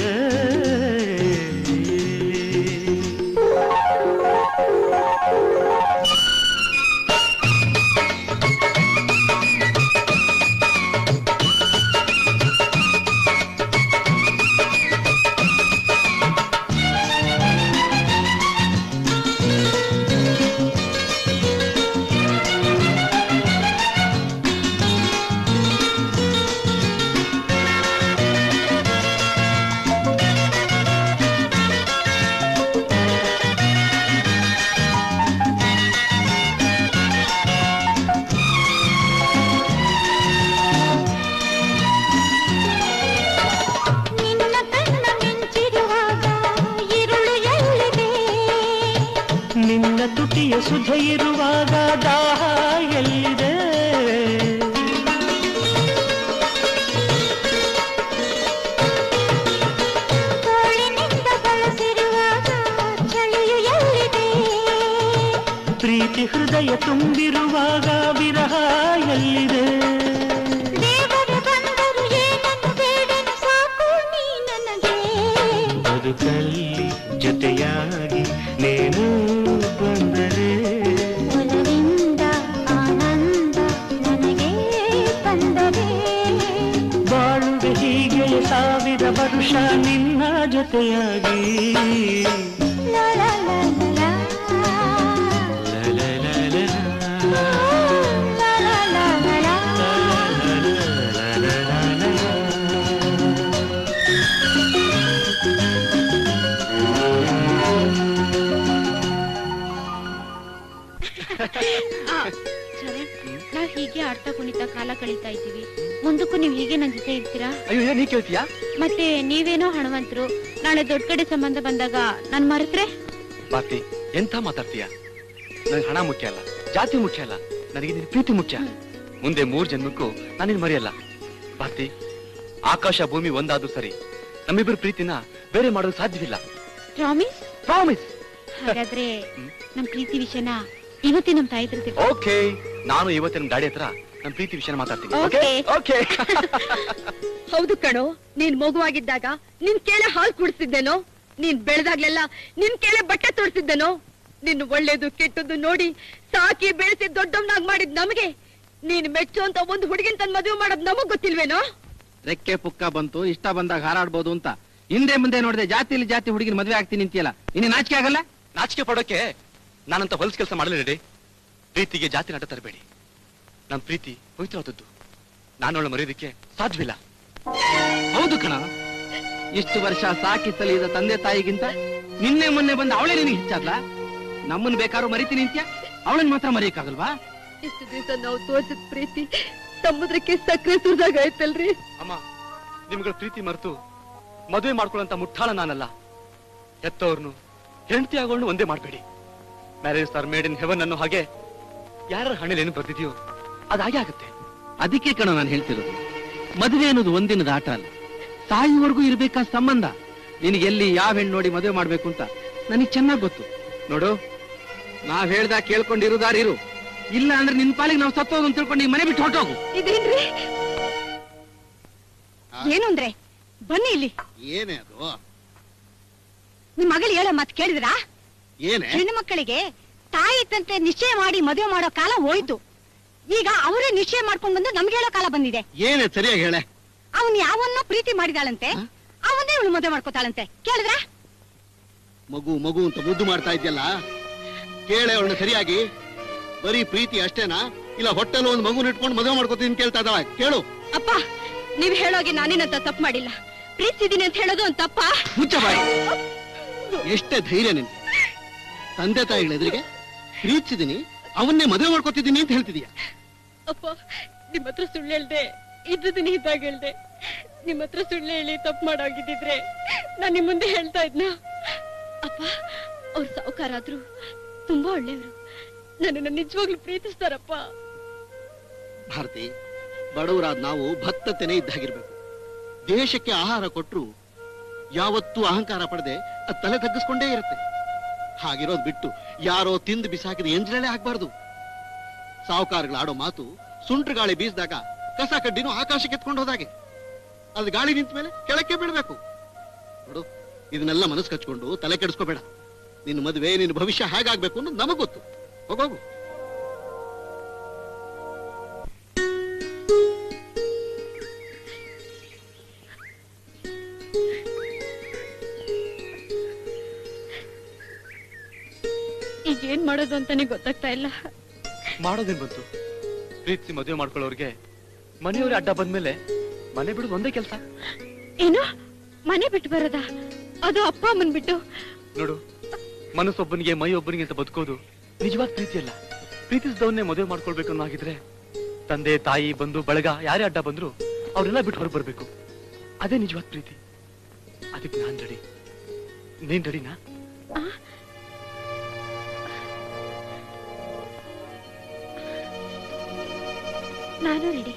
ನಿನ್ನ ಕಣ್ಣ ಮಿಂಚಿರುವಾಗ ഇരുಳು ಎಲ್ಲಿದೆ ನಿನ್ನ ತುಟಿಯ ಸುಧೆ ಇರುವಾಗ ದಾಹ ಎಲ್ಲಿದೆ ತೋಳಿನಿಂದ ಬಳಸಿರುವಾಗ ಚಳಿಯು ಎಲ್ಲಿದೆ ಪ್ರೀತಿ ಹೃದಯ ತುಂಬಿರುವಾಗ ವಿರಹ ಎಲ್ಲಿದೆ ದೇವರು ಬಂದರು ಏನನ್ನು ಬೇಡನು ಸಾಕು ನೀ ನನಗೆ ಬದುಕಲ್ಲಿ ಜೊತೆಯಾಗಿ ನೀನು ಬಂದರೆ ಒಲವಿಂದ ಆನಂದ ನನಗೆ ತಂದರೆ ಬಾಳುವೆ ಹೀಗೆ ಸಾವಿರ ವರುಷ ನಿನ್ನ ಜೊತೆಯಾಗಿ ಲಾ ಲಾ ಲಾ ಲಾ ಲ ಲ ಲ ಲ ಲ. ಲಾ ಲಾ ಲಾ ಲಾ ಲಾ. ಲ ಲ ಲ ಲ ಲ. ನಾವ್ ಹೀಗೆ ಆಡ್ತಾ ಕುಣಿತಾ ಕಾಲ ಕಳೀತಾ ಇದ್ದೀವಿ ಮುಂದಕ್ಕೂ ನೀವ್ ಹೀಗೆ ನನ್ ಜೊತೆ ಇರ್ತೀರಾ ಅಯ್ಯೋ ನೀ ಕೇಳ್ತೀಯಾ ಮತ್ತೆ ನೀವೇನೋ ಹಣವಂತರು ನಾಳೆ ದೊಡ್ಡ ಕಡೆ ಸಂಬಂಧ ಬಂದಾಗ ನಾನ್ ಮರೆತ್ರೆ ಭಾರತಿ ಎಂತ ಮಾತಾಡ್ತೀಯ ನನಗೆ ಹಣ ಮುಖ್ಯ ಅಲ್ಲ ಜಾತಿ ಮುಖ್ಯ ಅಲ್ಲ ನನಗೆ ನಿನ್ ಪ್ರೀತಿ ಮುಖ್ಯ ಮುಂದೆ ಮೂರ್ ಜನ್ಮಕ್ಕೂ ನಾನು ನಿನ್ ಮರೆಯಲ್ಲ ಭಾರತಿ ಆಕಾಶ ಭೂಮಿ ಒಂದಾದ್ರೂ ಸರಿ ನಮ್ಮಿಬ್ಬರ ಪ್ರೀತಿನ ಬೇರೆ ಮಾಡೋದು ಸಾಧ್ಯವಿಲ್ಲ ಪ್ರಾಮಿಸ್ ಪ್ರಾಮಿಸ್ ಹಾಗಾದ್ರೆ ನಮ್ ಪ್ರೀತಿ ವಿಷಯನ ಇವತ್ತೇ ನಮ್ ತಾಯಿ ಹತ್ರ ತಿಳ್ಕೊ- ಓಕೆ ನಾನು ಇವತ್ತು ನಮ್ ಗಾಡಿ ಹತ್ರ ನಮ್ ಪ್ರೀತಿ ವಿಷಯನ ಮಾತಾಡ್ತೀನಿ ಓಕೆ Okay. ಓಕೆ ಹೌದು ಕಣೋ ನೀನ್ ಮಗುವಾಗಿದ್ದಾಗ ನಿನ್ ಕೇಳೆ ಹಾಲು ಕುಡಿಸ್ತಿದ್ದೇನೋ ನೀನ್ ಬೆಳೆದಾಗ್ಲೆಲ್ಲ ನಿನ್ ಕೇಳೆ ಬಟ್ಟೆ ತೋರಿಸಿದ್ದೇನೋ ನಿನ್ ಒಳ್ಳೇದು ಕೆಟ್ಟದ್ದು ನೋಡಿ ಸಾಕಿ ಬೆಳೆಸಿ ದೊಡ್ಡವನಾಗ್ ಮಾಡಿದ್ ನಮಗೆ ನೀನ್ ಮೆಚ್ಚು ಅಂತ ಒಂದು ಹುಡುಗಿನ ತನ್ ಮದುವೆ ಮಾಡೋದ್ ನಮಗ್ ಗೊತ್ತಿಲ್ವೇನೋ ರೆಕ್ಕೆ ಪುಕ್ಕ ಬಂತು ಇಷ್ಟ ಬಂದಾಗ ಹಾರಾಡ್ಬೋದು ಅಂತ ಹಿಂದೆ ಮುಂದೆ ನೋಡಿದೆ ಜಾತಿಲಿ ಜಾತಿ ಹುಡುಗಿನ ಮದ್ವೆ ಆಗ್ತೀನಿ ಅಂತೀಯಲ್ಲ ಇನ್ನು ನಾಚಿಕೆ ಆಗಲ್ಲ ನಾಚಿಕೆ ಪಡೋಕೆ ನಾನಂತ ಹೊಲಸ್ ಕೆಲಸ ಮಾಡಲೇಡಿ ಪ್ರೀತಿಗೆ ಜಾತಿ ನಾಟ ತರಬೇಡಿ ನಮ್ ಪ್ರೀತಿ ಪವಿತ್ರವಾದದ್ದು ನಾನವಳ ಮರೆಯೋದಕ್ಕೆ ಸಾಧ್ಯವಿಲ್ಲ ಹೌದು ಕಣ ಇಷ್ಟು ವರ್ಷ ಸಾಕಿ ಸಲಿದ ತಂದೆ ತಾಯಿಗಿಂತ ನಿನ್ನೆ ಮೊನ್ನೆ ಬಂದ ಅವಳೇ ನಿನಗೆ ಹೆಚ್ಚಾದ್ಲ ನಮ್ಮನ್ ಬೇಕಾದ್ರೂ ಮರಿತೀನಿ ಅಂತ್ಯ ಅವಳನ್ ಮಾತ್ರ ಮರೆಯಕ್ಕಾಗಲ್ವಾ ಇಷ್ಟು ದಿವಸ ನಾವು ತೋರ್ಸಿದ ಪ್ರೀತಿ ಸಮುದ್ರಕ್ಕೆ ಸಕ್ಕರೆ ಸುರಿದಾಗ ಆಯ್ತಲ್ರಿ ಅಮ್ಮ ನಿಮ್ಗಳ ಪ್ರೀತಿ ಮರೆತು ಮದುವೆ ಮಾಡ್ಕೊಳ್ಳೋಂತ ಮುಟ್ಟಾಳ ನಾನಲ್ಲ ಹೆತ್ತವ್ರನ್ನು ಹೆಂಡತಿ ಆಗೋಳ್ನು ಒಂದೇ ಮಾಡಬೇಡಿ marriage are made in heaven ಅನ್ನೋ ಹಾಗೆ ಯಾರ ಹಣೆಲಿ ಏನು ಬರ್ತಿದ್ಯೋ ಅದು ಹಾಗೆ ಆಗುತ್ತೆ ಅದಕ್ಕೆ ಕಣ ನಾನು ಹೇಳ್ತಿರೋದು ಮದುವೆ ಅನ್ನೋದು ಒಂದಿನದ ಆಟ ಅಲ್ಲ ಸಾಯುವವರೆಗೂ ಇರ್ಬೇಕಾದ ಸಂಬಂಧ ನಿನಗೆ ಎಲ್ಲಿ ಯಾವ ಹೆಣ್ಣು ನೋಡಿ ಮದುವೆ ಮಾಡ್ಬೇಕು ಅಂತ ನನಗೆ ಚೆನ್ನಾಗ್ ಗೊತ್ತು ನೋಡು ನಾವ್ ಹೇಳ್ದಾಗ ಕೇಳ್ಕೊಂಡಿರುದಾರಿರು ಇಲ್ಲ ಅಂದ್ರೆ ನಿನ್ ಪಾಲಿಗೆ ನಾವು ಸತ್ತೋದು ಅಂತ ತಿಳ್ಕೊಂಡು ಈ ಮನೆ ಬಿಟ್ಟು ಹೊರಟೋಗು ಇದೇನ್ರಿ ಏನು ಅಂದ್ರೆ ಬನ್ನಿ ಇಲ್ಲಿ ಏನೇ ಅದು ನಿಮ್ ಮಗಳು ಹೇಳೋ ಮಾತು ಕೇಳಿದ್ರಾ ಏನೇ ಹೆಣ್ಣು ಮಕ್ಕಳಿಗೆ ತಾಯಿ ತಂತೆ ನಿಶ್ಚಯ ಮಾಡಿ ಮದುವೆ ಮಾಡೋ ಕಾಲ ಹೋಯ್ತು ಈಗ ಅವರೇ ನಿಶ್ಚಯ ಮಾಡ್ಕೊಂಡ್ ಬಂದು ನಮ್ಗೆ ಹೇಳೋ ಕಾಲ ಬಂದಿದೆ ಏನೇ ಸರಿಯಾಗಿ ಹೇಳೆ ಅವನ್ ಯಾವನ್ನೋ ಪ್ರೀತಿ ಮಾಡಿದಾಳಂತೆ ಅವನ್ನೇ ಇವಳು ಮದುವೆ ಮಾಡ್ಕೋತಾಳಂತೆ ಕೇಳಿದ್ರ ಮಗು ಮಗು ಅಂತ ಮುದ್ದು ಮಾಡ್ತಾ ಇದ್ಯಲ್ಲ ಕೇಳೆ ಅವಳನ್ನ ಸರಿಯಾಗಿ ಬರೀ ಪ್ರೀತಿ ಅಷ್ಟೇನಾ ಇಲ್ಲ ಹೊಟ್ಟೆಲ್ಲ ಒಂದು ಮಗು ಇಟ್ಕೊಂಡು ಮದುವೆ ಮಾಡ್ಕೋತೀನಿ ಕೇಳ್ತಾ ಇದ್ದಾಳ ಕೇಳು ಅಪ್ಪ ನೀವ್ ಹೇಳೋಗಿ ನಾನೇನಂತ ತಪ್ಪು ಮಾಡಿಲ್ಲ ಪ್ರೀತಿಸಿದೀನಿ ಅಂತ ಹೇಳೋದು ಒಂದ್ ತಪ್ಪ ಮುಚ್ಚ ಬಾಯಿ ಎಷ್ಟೇ ಧೈರ್ಯ ನಿನ್ ತಂದೆ ತಾಯಿಗಳ ಎದುರಿಗೆ ಪ್ರೀತಿಸಿದೀನಿ ಅವನ್ನೇ ಮದುವೆ ಮಾಡ್ಕೋತಿದ್ದೀನಿ ಅಂತ ಹೇಳ್ತಿದೀಯ ಅಪ್ಪ ನಿಮ್ ಹತ್ರ ಸುಳ್ಳು ಹೇಳ್ದೆ ಇದ್ದದನ್ನ ಇದ್ದಾಗ ಹೇಳ್ದೆ ನಿಮ್ ಹತ್ರ ಸುಳ್ಳು ಹೇಳಿ ತಪ್ಪು ಮಾಡೋಗಿದ್ದಿದ್ರೆ ನಾನ್ ನಿಮ್ ಮುಂದೆ ಹೇಳ್ತಾ ಇದ್ನ ಅಪ್ಪ ಅವ್ರ ಸಾವುಕಾರ ಆದ್ರು ತುಂಬಾ ಒಳ್ಳೆಯವರು ನನ್ನನ್ನು ನಿಜವಾಗ್ಲೂ ಪ್ರೀತಿಸ್ತಾರಪ್ಪ ಭಾರತಿ ಬಡವರಾದ ನಾವು ಭತ್ತತೆನೆ ಇದ್ದಾಗಿರ್ಬೇಕು ದೇಶಕ್ಕೆ ಆಹಾರ ಕೊಟ್ರು ಯಾವತ್ತೂ ಅಹಂಕಾರ ಪಡೆದೆ ಅದ್ ತಲೆ ತಗ್ಗಿಸ್ಕೊಂಡೇ ಇರುತ್ತೆ ಹಾಗಿರೋದ್ ಬಿಟ್ಟು ಯಾರೋ ತಿಂದು ಬಿಸಾಕಿದ ಎಂಜಲೇ ಆಗ್ಬಾರ್ದು ಸಾವುಕಾರಗಳು ಆಡೋ ಮಾತು ಸುಂಟ್ರ ಗಾಳಿ ಬೀಸಿದಾಗ ಕಸ ಕಡ್ಡಿನೂ ಆಕಾಶಕ್ಕೆ ಎತ್ಕೊಂಡು ಹೋದಾಗೆ ಅಲ್ಲಿ ಗಾಳಿ ನಿಂತ ಮೇಲೆ ಕೆಳಕ್ಕೆ ಬಿಡ್ಬೇಕು ನೋಡು ಇದನ್ನೆಲ್ಲ ಮನಸ್ಸು ಕಚ್ಕೊಂಡು ತಲೆ ಕೆಡಿಸ್ಕೋಬೇಡ ನಿನ್ನ ಮದುವೆ ನಿನ್ನ ಭವಿಷ್ಯ ಹೇಗಾಗ್ಬೇಕು ಅನ್ನೋದು ನಮಗ್ ಗೊತ್ತು ಹೋಗೋಗು ಈಗ ಏನ್ ಮಾಡೋದು ಅಂತಾನೆ ಗೊತ್ತಾಗ್ತಾ ಇಲ್ಲ ಮಾಡೋದೇನ್ ಬಂತು ಪ್ರೀತಿಸಿ ಮದುವೆ ಮಾಡ್ಕೊಳ್ಳೋರ್ಗೆ ಮನೆಯವ್ರೆ ಅಡ್ಡ ಬಂದ್ಮೇಲೆ ಮನೆ ಬಿಡೋದು ಒಂದೇ ಕೆಲಸ ಏನು ಮನೆ ಬಿಟ್ಟು ಬರೋದ ಅದು ಅಪ್ಪ ಅಮ್ಮನ್ ಬಿಟ್ಟು ನೋಡು ಮನಸ್ಸೊಬ್ಬನಿಗೆ ಮೈ ಒಬ್ಬನಿಗೆ ಅಂತ ಬದುಕೋದು ನಿಜವಾದ ಪ್ರೀತಿ ಅಲ್ಲ ಪ್ರೀತಿಸಿದವನ್ನೇ ಮದುವೆ ಮಾಡ್ಕೊಳ್ಬೇಕು ಅನ್ನೋ ಹಾಗಿದ್ರೆ ತಂದೆ ತಾಯಿ ಬಂಧು ಬಳಗ ಯಾರೇ ಅಡ್ಡ ಬಂದ್ರು ಅವರೆಲ್ಲ ಬಿಟ್ಟು ಹೊರಗೆ ಬರ್ಬೇಕು ಅದೇ ನಿಜವಾದ ಪ್ರೀತಿ ಅದಕ್ಕೆ ನಾನ್ ರೆಡಿ ನೀನ್ ರೆಡಿನಾ ನಾನು ರೆಡಿ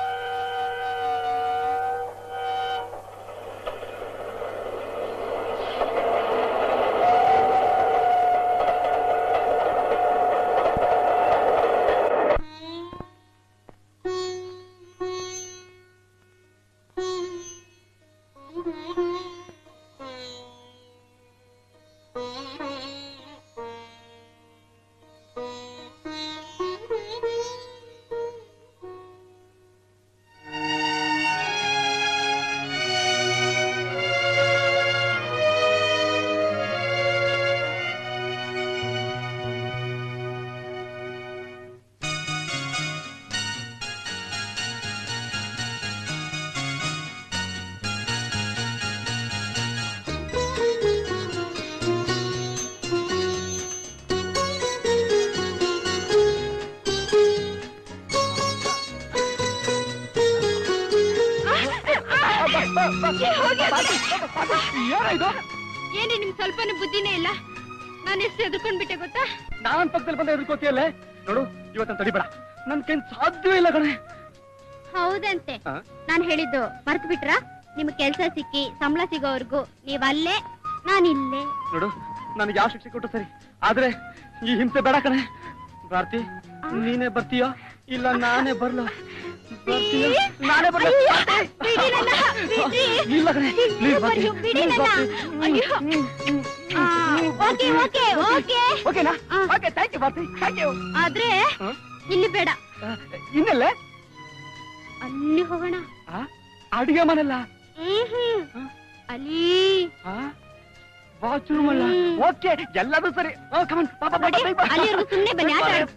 ಏನೇ ನಿಮ್ ಸ್ವಲ್ಪನೂ ಬುದ್ಧಿನೇ ಇಲ್ಲ ನಾನು ಎಷ್ಟು ಎದ್ಕೊಂಡ್ಬಿಟ್ಟೆ ಗೊತ್ತಾ ನಾನ್ ಪಕ್ಕದಲ್ಲಿ ಬಂದ ಎದುರ್ಕೋತಿಯಲ್ಲೇ ನೋಡು ಇವತ್ತನ ತಡಿಬೇಡ ನನ್ ಕೈನ್ ಸಾಧ್ಯವೇ ಇಲ್ಲ ಕಣೆ ಹೌದಂತೆ ಆ? ನಾನ್ ಹೇಳಿದ್ದು ಮರ್ತು ಬಿಟ್ರ ನಿಮ್ ಕೆಲ್ಸ ಸಿಕ್ಕಿ ಸಂಬಳ ಸಿಗೋವರ್ಗು ನೀವ್ ಅಲ್ಲೇ ನಾನಿಲ್ಲೇ ನೋಡು ನನಗೆ ಯಾವ ಶಿಕ್ಷೆ ಕೊಟ್ಟು ಸರಿ ಆದ್ರೆ ಈ ಹಿಂಸೆ ಬೇಡ ಕಣೆ ಭಾರತಿ ನೀನೇ ಬರ್ತೀಯೋ ಇಲ್ಲ ನಾನೇ ಬರ್ಲ ಬರ್ತೀಯೋ ನಾನೇ ಬರ್ಲ ಬಿಡಿ ನನ್ನ, ಬಿಡಿ. ಇಲ್ಲ ಕಣೆ ಪ್ಲೀಸ್ ಅಯ್ಯೋ, ಬಿಡಿ ನನ್ನ. ಅಯ್ಯೋ. ಆ, ಓಕೆ ಓಕೆ ಓಕೆ ಓಕೆನಾ okay thank you Bharathi thank you ಆದ್ರೆ ಇಲ್ಲಿ ಬೇಡ ಇನ್ನೆಲ್ಲೇ ಅಲ್ಲಿ ಹೋಗೋಣ ಅಡಿಗೆ ಮನೆಲ್ಲ ಹ್ಮ್ ಅಲ್ಲಿ ಆ? ಬಾತ್ರೂಮ್ ಅಲ್ಲ ಓಕೆ ಎಲ್ಲದೂ ಸರಿ ಕಮನ್ ನೋಡಿ, ಅಲ್ಲಿವರೆಗೂ ಸುಮ್ನೆ ಬನ್ನಿ ಆಟ ಆಡು.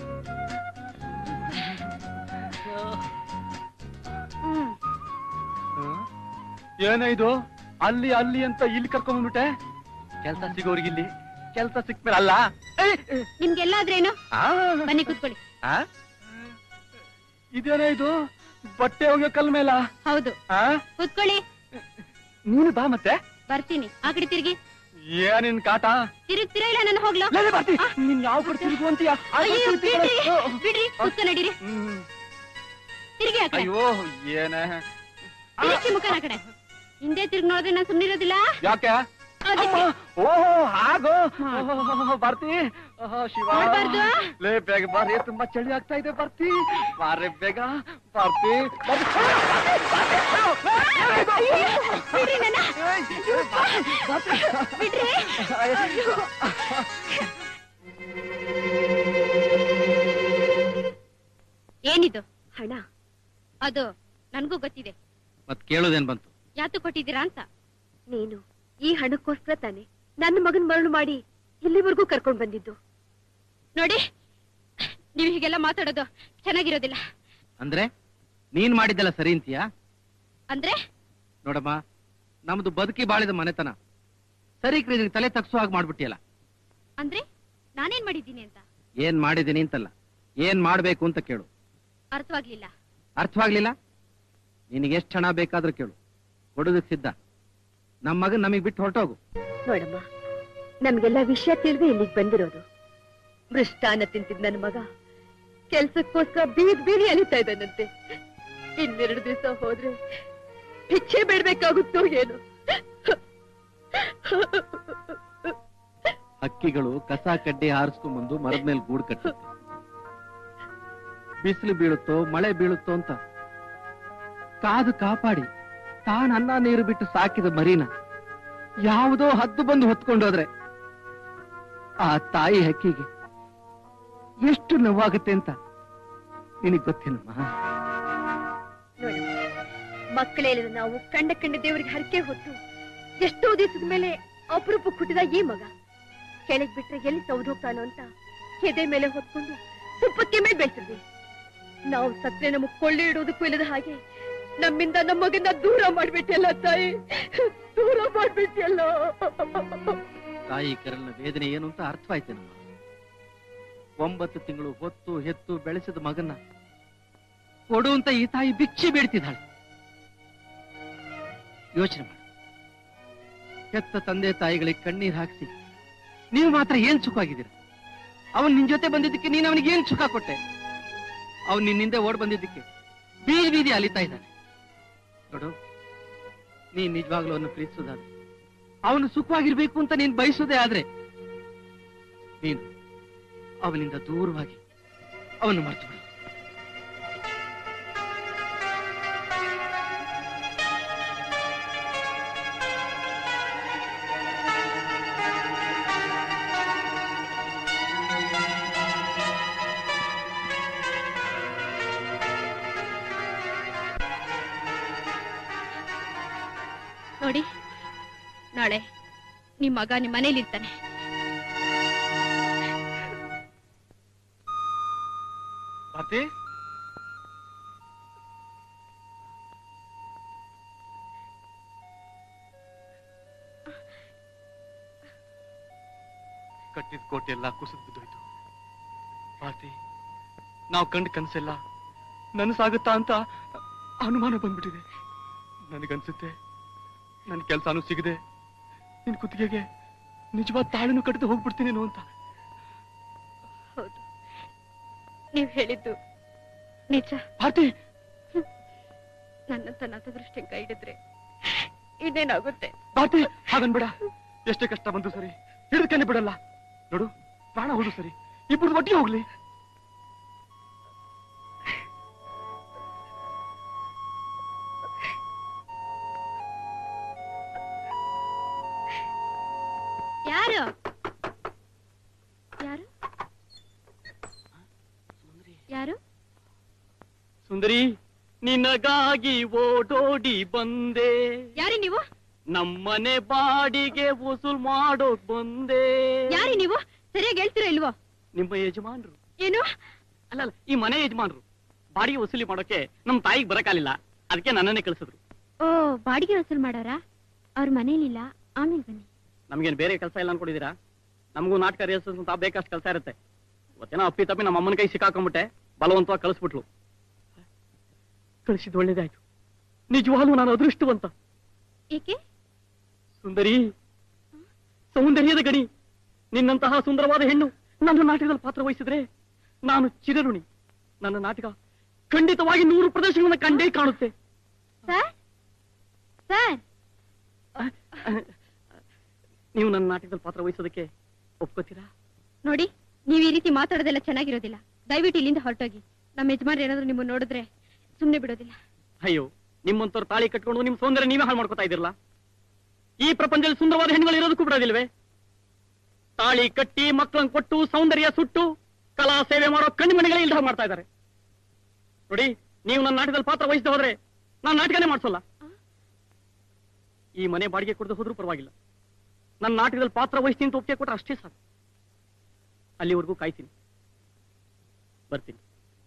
ಹ್ಮ್ ಏನ ಇದು ಅಲ್ಲಿ ಅಲ್ಲಿ ಅಂತ ಇಲ್ಲಿ ಕರ್ಕೊಂಡ್ಬಿಟ್ಟೆ ಕೆಲ್ಸ ಸಿಗೋರ್ಗೆ ಇಲ್ಲಿ ಕೆಲ್ಸ ಸಿಕ್ಮೇಲೆ ಅಲ್ಲ ನಿಮ್ಗೆಲ್ಲಾದ್ರೇನು ಆ, ಬನ್ನಿ ಕೂತ್ಕೊಳ್ಳಿ ಆ? ಇದೇನ ಇದು ಬಟ್ಟೆ ಒಗೆಯೋ ಕಲ್ ಮೇಲ ಹೌದು ಆ? ಕೂತ್ಕೊಳ್ಳಿ ನೀನು ಬಾ ಮತ್ತೆ ಬರ್ತೀನಿ ಆ ಕಡೆ ತಿರುಗಿ ಏನಿನ್ ಕಾಟ ತಿರುಗ್ತೀರಾ ಇಲ್ಲ ನಾನು ಹೋಗ್ಲಾ ಲೇ, ಲೇ, ಬರ್ತಿ. ನೀನ್ ಯಾವ ಕಡೆ ತಿರುಗು ಅಂತೀಯ ಆ ಕಡೆ ಅಯ್ಯೋ ತಿರುಗ್ತಿ ಬಿಡ್ರಿ ಕಣೆ. ಬಿಡ್ರಿ ಕೂತ್ಕೊ ನಡೀರಿ ಹ್ಮ್. ತಿರುಗಿ ಆ ಕಡೆ ಅಯ್ಯೋ ಏನ ತಿರುಗಿ ಮುಖನ ಆ ಕಡೆ ಹಿಂದೆ ತಿರುಗಿ ನೋಡಿದ್ರೆ ನಾನು ಸುಮ್ಮನಿರೋದಿಲ್ಲ ಯಾಕೆ ಅದಕ್ಕೆ ಓಹೋ ಹಾಗೋ ಓಹೋ, ಬರ್ತಿ ಓಹೋ, ಶಿವ ಮಾಡ್ಬಾರ್ದು. ಲೇ ಬೇಗ ಬಾರಿ ತುಂಬಾ ಚಳಿ ಆಗ್ತಾ ಇದೆ ಬರ್ತಿ ಬಾರೆ ಬೇಗ ಬರ್ತಿ ಬರ್ತಿ. ಬಿಡ್ರಿ ನನ್ನ ಬಿಡ್ರಿ ಏನಿದು ಹಣ ಅದು ನನ್ಗೂ ಗೊತ್ತಿದೆ ಮತ್ ಕೇಳೋದೇನ್ ಬಂತು ಯಾತು ಕೊಟ್ಟಿದ್ದೀರಾ ಅಂತ ನೀನು ಈ ಹಣಕ್ಕೋಸ್ಕರ ತಾನೆ ನನ್ನ ಮಗನ್ ಮರಳು ಮಾಡಿ ಇಲ್ಲಿವರೆಗೂ ಕರ್ಕೊಂಡ್ ಬಂದಿದ್ದು ನೋಡಿ ನೀವು ಹೀಗೆಲ್ಲ ಮಾತಾಡೋದು ಚೆನ್ನಾಗಿರೋದಿಲ್ಲ ಅಂದ್ರೆ ನೀನ್ ಮಾಡಿದ್ದೆಲ್ಲ ಸರಿ ಅಂತೀಯಾ ಅಂದ್ರೆ ನೋಡಮ್ಮ ನಮ್ದು ಬದುಕಿ ಬಾಳಿದ ಮನೆತನ ಸರಿ ನಿನಗೆ ತಲೆ ತಗ್ಸೋ ಹಾಗೆ ಮಾಡ್ಬಿಟ್ಟಿಯಲ್ಲ ಅಂದ್ರೆ ನಾನೇನ್ ಮಾಡಿದ್ದೀನಿ ಅಂತ ಏನ್ ಮಾಡಿದೀನಿ ಅಂತಲ್ಲ ಏನ್ ಮಾಡ್ಬೇಕು ಅಂತ ಕೇಳು ಅರ್ಥವಾಗ್ಲಿಲ್ಲ ಅರ್ಥವಾಗ್ಲಿಲ್ಲ ನಿನಗೆ ಎಷ್ಟು ಹಣ ಬೇಕಾದ್ರೂ ಕೇಳು ಕೊಡೋದಕ್ಕೆ ಸಿದ್ಧ ನಮ್ಮ ಮಗನ್ ನಮಗ್ ಬಿಟ್ಟು ಹೊರಟೋಗು ನೋಡಮ್ಮ ನಮ್ಗೆಲ್ಲ ವಿಷಯ ತಿಳಿದೇ ಇಲ್ಲಿಗೆ ಬಂದಿರೋದು ಮೃಷ್ಟಾನ ತಿಂತಿದ್ ನನ್ನ ಮಗ ಕೆಲ್ಸಕ್ಕೋಸ್ಕರ ಬೀದ್ ಬೀದಿ ಅಲಿತಾ ಇದ್ದಾನಂತೆ ಇನ್ನೆರಡು ದಿವಸ ಹೋದ್ರೆ ಭಿಕ್ಷೆ ಬೇಡ್ಬೇಕಾಗುತ್ತೋ ಏನು ಹಕ್ಕಿಗಳು ಕಸ ಕಡ್ಡಿ ಹಾರಿಸ್ಕೊಂಡ್ಬಂದು ಮರದ ಮೇಲೆ ಗೂಡು ಕಟ್ಟುತ್ತೆ ಬಿಸಿಲು ಬೀಳುತ್ತೋ ಮಳೆ ಬೀಳುತ್ತೋ ಅಂತ ಕಾದು ಕಾಪಾಡಿ ತಾನ್ ಅನ್ನ ನೀರು ಬಿಟ್ಟು ಸಾಕಿದ ಮರಿನ ಯಾವುದೋ ಹದ್ದು ಬಂದು ಹೊತ್ಕೊಂಡೋದ್ರೆ ಆ ತಾಯಿ ಹಕ್ಕಿಗೆ ಎಷ್ಟು ನೋವಾಗುತ್ತೆ ಅಂತ ನಿನಗ್ ಗೊತ್ತೇನಮ್ಮ ನೋಡಮ್ಮ ಮಕ್ಕಳೇ ಇಲ್ಲದ ನಾವು ಕಂಡ ಕಂಡ ದೇವರಿಗೆ ಹರಕೆ ಹೊತ್ತು ಎಷ್ಟೋ ದಿವಸದ ಮೇಲೆ ಅಪರೂಪ ಹುಟ್ಟಿದ ಈ ಮಗ ಕೆಳಗ್ ಬಿಟ್ರೆ ಎಲ್ಲಿ ಸೌದ್ ಹೋಗ್ತಾನೋ ಅಂತ ಎದೆ ಮೇಲೆ ಹೊತ್ಕೊಂಡು ತುಪ್ಪಕ್ಕೆ ಮೇಲೆ ಬೆಳೆಸಿದ್ವಿ ನಾವು ಸತ್ರೆ ನಮಗ್ ಕೊಳ್ಳೆ ಇಡೋದಕ್ಕೂ ಇಲ್ಲದ ಹಾಗೆ ನಮ್ಮಿಂದ ನಮ್ಮ ಮಗನ ದೂರ ಮಾಡ್ಬಿಟ್ಟಿಯಲ್ಲ ತಾಯಿ ದೂರ ಮಾಡ್ಬಿಟ್ಟಿಯಲ್ಲ ತಾಯಿ ಕರಲ್ನ ವೇದನೆ ಏನು ಅಂತ ಅರ್ಥವಾಯ್ತೇನಮ್ಮ ಒಂಬತ್ತು ತಿಂಗಳು ಹೊತ್ತು ಹೆತ್ತು ಬೆಳೆಸಿದ ಮಗನ್ನ ಕೊಡು ಅಂತ ಈ ತಾಯಿ ಭಿಕ್ಷೆ ಬೇಡ್ತಿದ್ದಾಳೆ ಯೋಚನೆ ಮಾಡಿ ಹೆತ್ತ ತಂದೆ ತಾಯಿಗಳಿಗೆ ಕಣ್ಣೀರ್ ಹಾಕಿಸಿ ನೀವು ಮಾತ್ರ ಏನ್ ಸುಖವಾಗಿದ್ದೀರ ಅವನ್ ನಿನ್ ಜೊತೆ ಬಂದಿದ್ದಕ್ಕೆ ನೀನ್ ಅವನಿಗೆ ಏನ್ ಸುಖ ಕೊಟ್ಟೆ ಅವನ್ ನಿನ್ನಿಂದ ಓಡ್ ಬಂದಿದ್ದಕ್ಕೆ ಬೀದಿ ಬೀದಿ ಅಲಿತಾ ಇದ್ದಾನೆ ನೋಡು ನೀನ್ ನಿಜವಾಗ್ಲೂ ಅವನು ಪ್ರೀತಿಸೋದಾದ್ರೆ ಅವನು ಸುಖವಾಗಿರ್ಬೇಕು ಅಂತ ನೀನ್ ಬಯಸೋದೇ ಆದ್ರೆ ನೀನು ಅವನಿಂದ ದೂರವಾಗಿ ಅವನು ಮರ್ತು ಬಿಡು ನೋಡಿ ನಾಳೆ ನಿಮ್ ಮಗ ನಿಮ್ ಮನೇಲಿ ಇರ್ತಾನೆ ಭಾರತಿ ಕಟ್ಟಿದ ಕೋಟೆ ಎಲ್ಲ ಕುಸಿದು ಬಿದ್ದೋಯ್ತು ಭಾರತಿ ನಾವು ಕಂಡ ಕನಸೆಲ್ಲ ನನಸಾಗುತ್ತಾ ಅಂತ ಅನುಮಾನ ಬಂದ್ಬಿಟ್ಟಿದೆ ನನಗನ್ಸುತ್ತೆ ನನ್ನ ಕೆಲಸನೂ ಸಿಗದೆ ನಿನ್ ಕುತ್ತಿಗೆಗೆ ನಿಜವಾದ ತಾಳನ್ನು ಕಟ್ಟಿದು ಹೋಗ್ಬಿಡ್ತೀನೇನೋ ಅಂತ ಹೌದು ನೀವ್ ಹೇಳಿದ್ದು ನಿಜ ಭಾರತಿ ನನ್ನಂತ ನತದೃಷ್ಟಿ ಕೈ ಹಿಡಿದ್ರೆ ಇನ್ನೇನಾಗುತ್ತೆ ಭಾರತಿ ಹಾಗನ್ಬೇಡ ಎಷ್ಟೇ ಕಷ್ಟ ಬಂದು ಸರಿ ಹಿಡಿದಕ್ಕೇನೆ ಬಿಡಲ್ಲ ನೋಡು ಪ್ರಾಣ ಹೋದು ಸರಿ ಇಬ್ಬರು ಒಟ್ಟಿಗೆ ಹೋಗ್ಲಿ ಯಾರು ಯಾರು ಯಾರು ಸುಂದರಿ ನಿನಗಾಗಿ ಓಡೋಡಿ ಬಂದೆ ಯಾರು ನೀವು ನಮ್ಮನೆ ಬಾಡಿಗೆ ವಸೂಲ್ ಮಾಡೋಕ್ ಬಂದೆ ಯಾರಿ ನೀವು ಸರಿಯಾಗಿ ಹೇಳ್ತೀರಾ ಇಲ್ವೋ ನಿಮ್ಮ ಯಜಮಾನ್ರು ಏನು ಅಲ್ಲ ಅಲ್ಲ ಈ ಮನೆ ಯಜಮಾನ್ರು ಬಾಡಿಗೆ ವಸೂಲಿ ಮಾಡೋಕೆ ನಮ್ ತಾಯಿಗೆ ಬರಕಾಲಿಲ್ಲ ಅದಕ್ಕೆ ನನ್ನನ್ನೇ ಕಳಿಸಿದ್ರು ಓ ಬಾಡಿಗೆ ವಸೂಲ್ ಮಾಡೋರಾ ಅವ್ರ ಮನೇಲಿಲ್ಲ ಆಮೇಲೆ ಬನ್ನಿ ನಮ್ಗೇನ್ ಬೇರೆ ಕೆಲಸ ಇಲ್ಲ ಅನ್ಕೊಂಡಿದೀರಾ ನಮಗೂ ನಾಟಕ ರಿಹರ್ಸಲ್ಸ್ ಅಂತ ಬೇಕಷ್ಟು ಕೆಲಸ ಇರುತ್ತೆ ಇವತ್ತೇನೋ ಅಪ್ಪಿ ತಪ್ಪಿ ನಮ್ಮ ಅಮ್ಮನ ಕೈ ಸಿಕ್ಕಾಕೊಂಡ್ಬಿಟ್ಟೆ ಬಲವಂತವಾಗಿ ಕಳಿಸ್ಬಿಟ್ಲು ಕಳಿಸಿದ್ ಒಳ್ಳೇದಾಯ್ತು ನಿಜವಾಗ್ಲೂ ನಾನು ಅದೃಷ್ಟವಂತ ಏಕೆ ಸುಂದರಿ ಸೌಂದರ್ಯದ ಗಣಿ ನಿನ್ನಂತಹ ಸುಂದರವಾದ ಹೆಣ್ಣು ನನ್ನ ನಾಟಕದಲ್ಲಿ ಪಾತ್ರ ವಹಿಸಿದ್ರೆ ನಾನು ಚಿರಋಣಿ ನನ್ನ ನಾಟಕ ಖಂಡಿತವಾಗಿ ನೂರು ಪ್ರದರ್ಶನಗಳನ್ನ ಕಂಡೇ ಕಾಣುತ್ತೆ ಸರ್ ಸರ್ ನೀವು ನನ್ನ ನಾಟಕದಲ್ಲಿ ಪಾತ್ರ ವಹಿಸೋದಕ್ಕೆ ಒಪ್ಕೋತೀರಾ ನೋಡಿ ನೀವ್ ಈ ರೀತಿ ಮಾತಾಡೋದೆಲ್ಲ ಚೆನ್ನಾಗಿರೋದಿಲ್ಲ ದಯವಿಟ್ಟು ಇಲ್ಲಿಂದ ಹೊರಟೋಗಿ ನಮ್ಮ ಯಜಮಾನ್ರು ಏನಾದ್ರು ನಿಮ್ಮನ್ನ ನೋಡಿದ್ರೆ ಸುಮ್ನೆ ಬಿಡೋದಿಲ್ಲ ಅಯ್ಯೋ ನಿಮ್ಮಂತವ್ರ ತಾಳಿ ಕಟ್ಕೊಂಡು ನಿಮ್ ಸೌಂದರ್ಯ ನೀವೇ ಹಾಳು ಮಾಡ್ಕೊತಾ ಇದ್ದೀರಲ್ಲ ಈ ಪ್ರಪಂಚದಲ್ಲಿ ಸುಂದರವಾದ ಹೆಣ್ಣುಗಳು ಇರೋದಕ್ಕೂ ಬಿಡೋದಿಲ್ವೇ ತಾಳಿ ಕಟ್ಟಿ ಮಕ್ಕಳನ್ನ ಕೊಟ್ಟು ಸೌಂದರ್ಯ ಸುಟ್ಟು ಕಲಾ ಸೇವೆ ಮಾಡೋ ಕಣ್ಮಣಿಗಳೇ ಇಲ್ದ ಮಾಡ್ತಾ ಇದ್ದಾರೆ ನೋಡಿ ನೀವು ನನ್ನ ನಾಟಕದಲ್ಲಿ ಪಾತ್ರ ವಹಿಸದೆ ಹೋದ್ರೆ ನಾನು ನಾಟಕನೇ ಮಾಡ್ಸೋಲ್ಲ ಈ ಮನೆ ಬಾಡಿಗೆ ಕೊಡದೆ ಹೋದ್ರೂ ಪರವಾಗಿಲ್ಲ ನನ್ನ ನಾಟಕದಲ್ಲಿ ಪಾತ್ರ ವಹಿಸ್ತೀನಿ ಅಂತ ಒಪ್ಪಿಗೆ ಕೊಟ್ರೆ ಅಷ್ಟೇ ಸಾಕು ಅಲ್ಲಿವರೆಗೂ ಕಾಯ್ತೀನಿ ಬರ್ತೀನಿ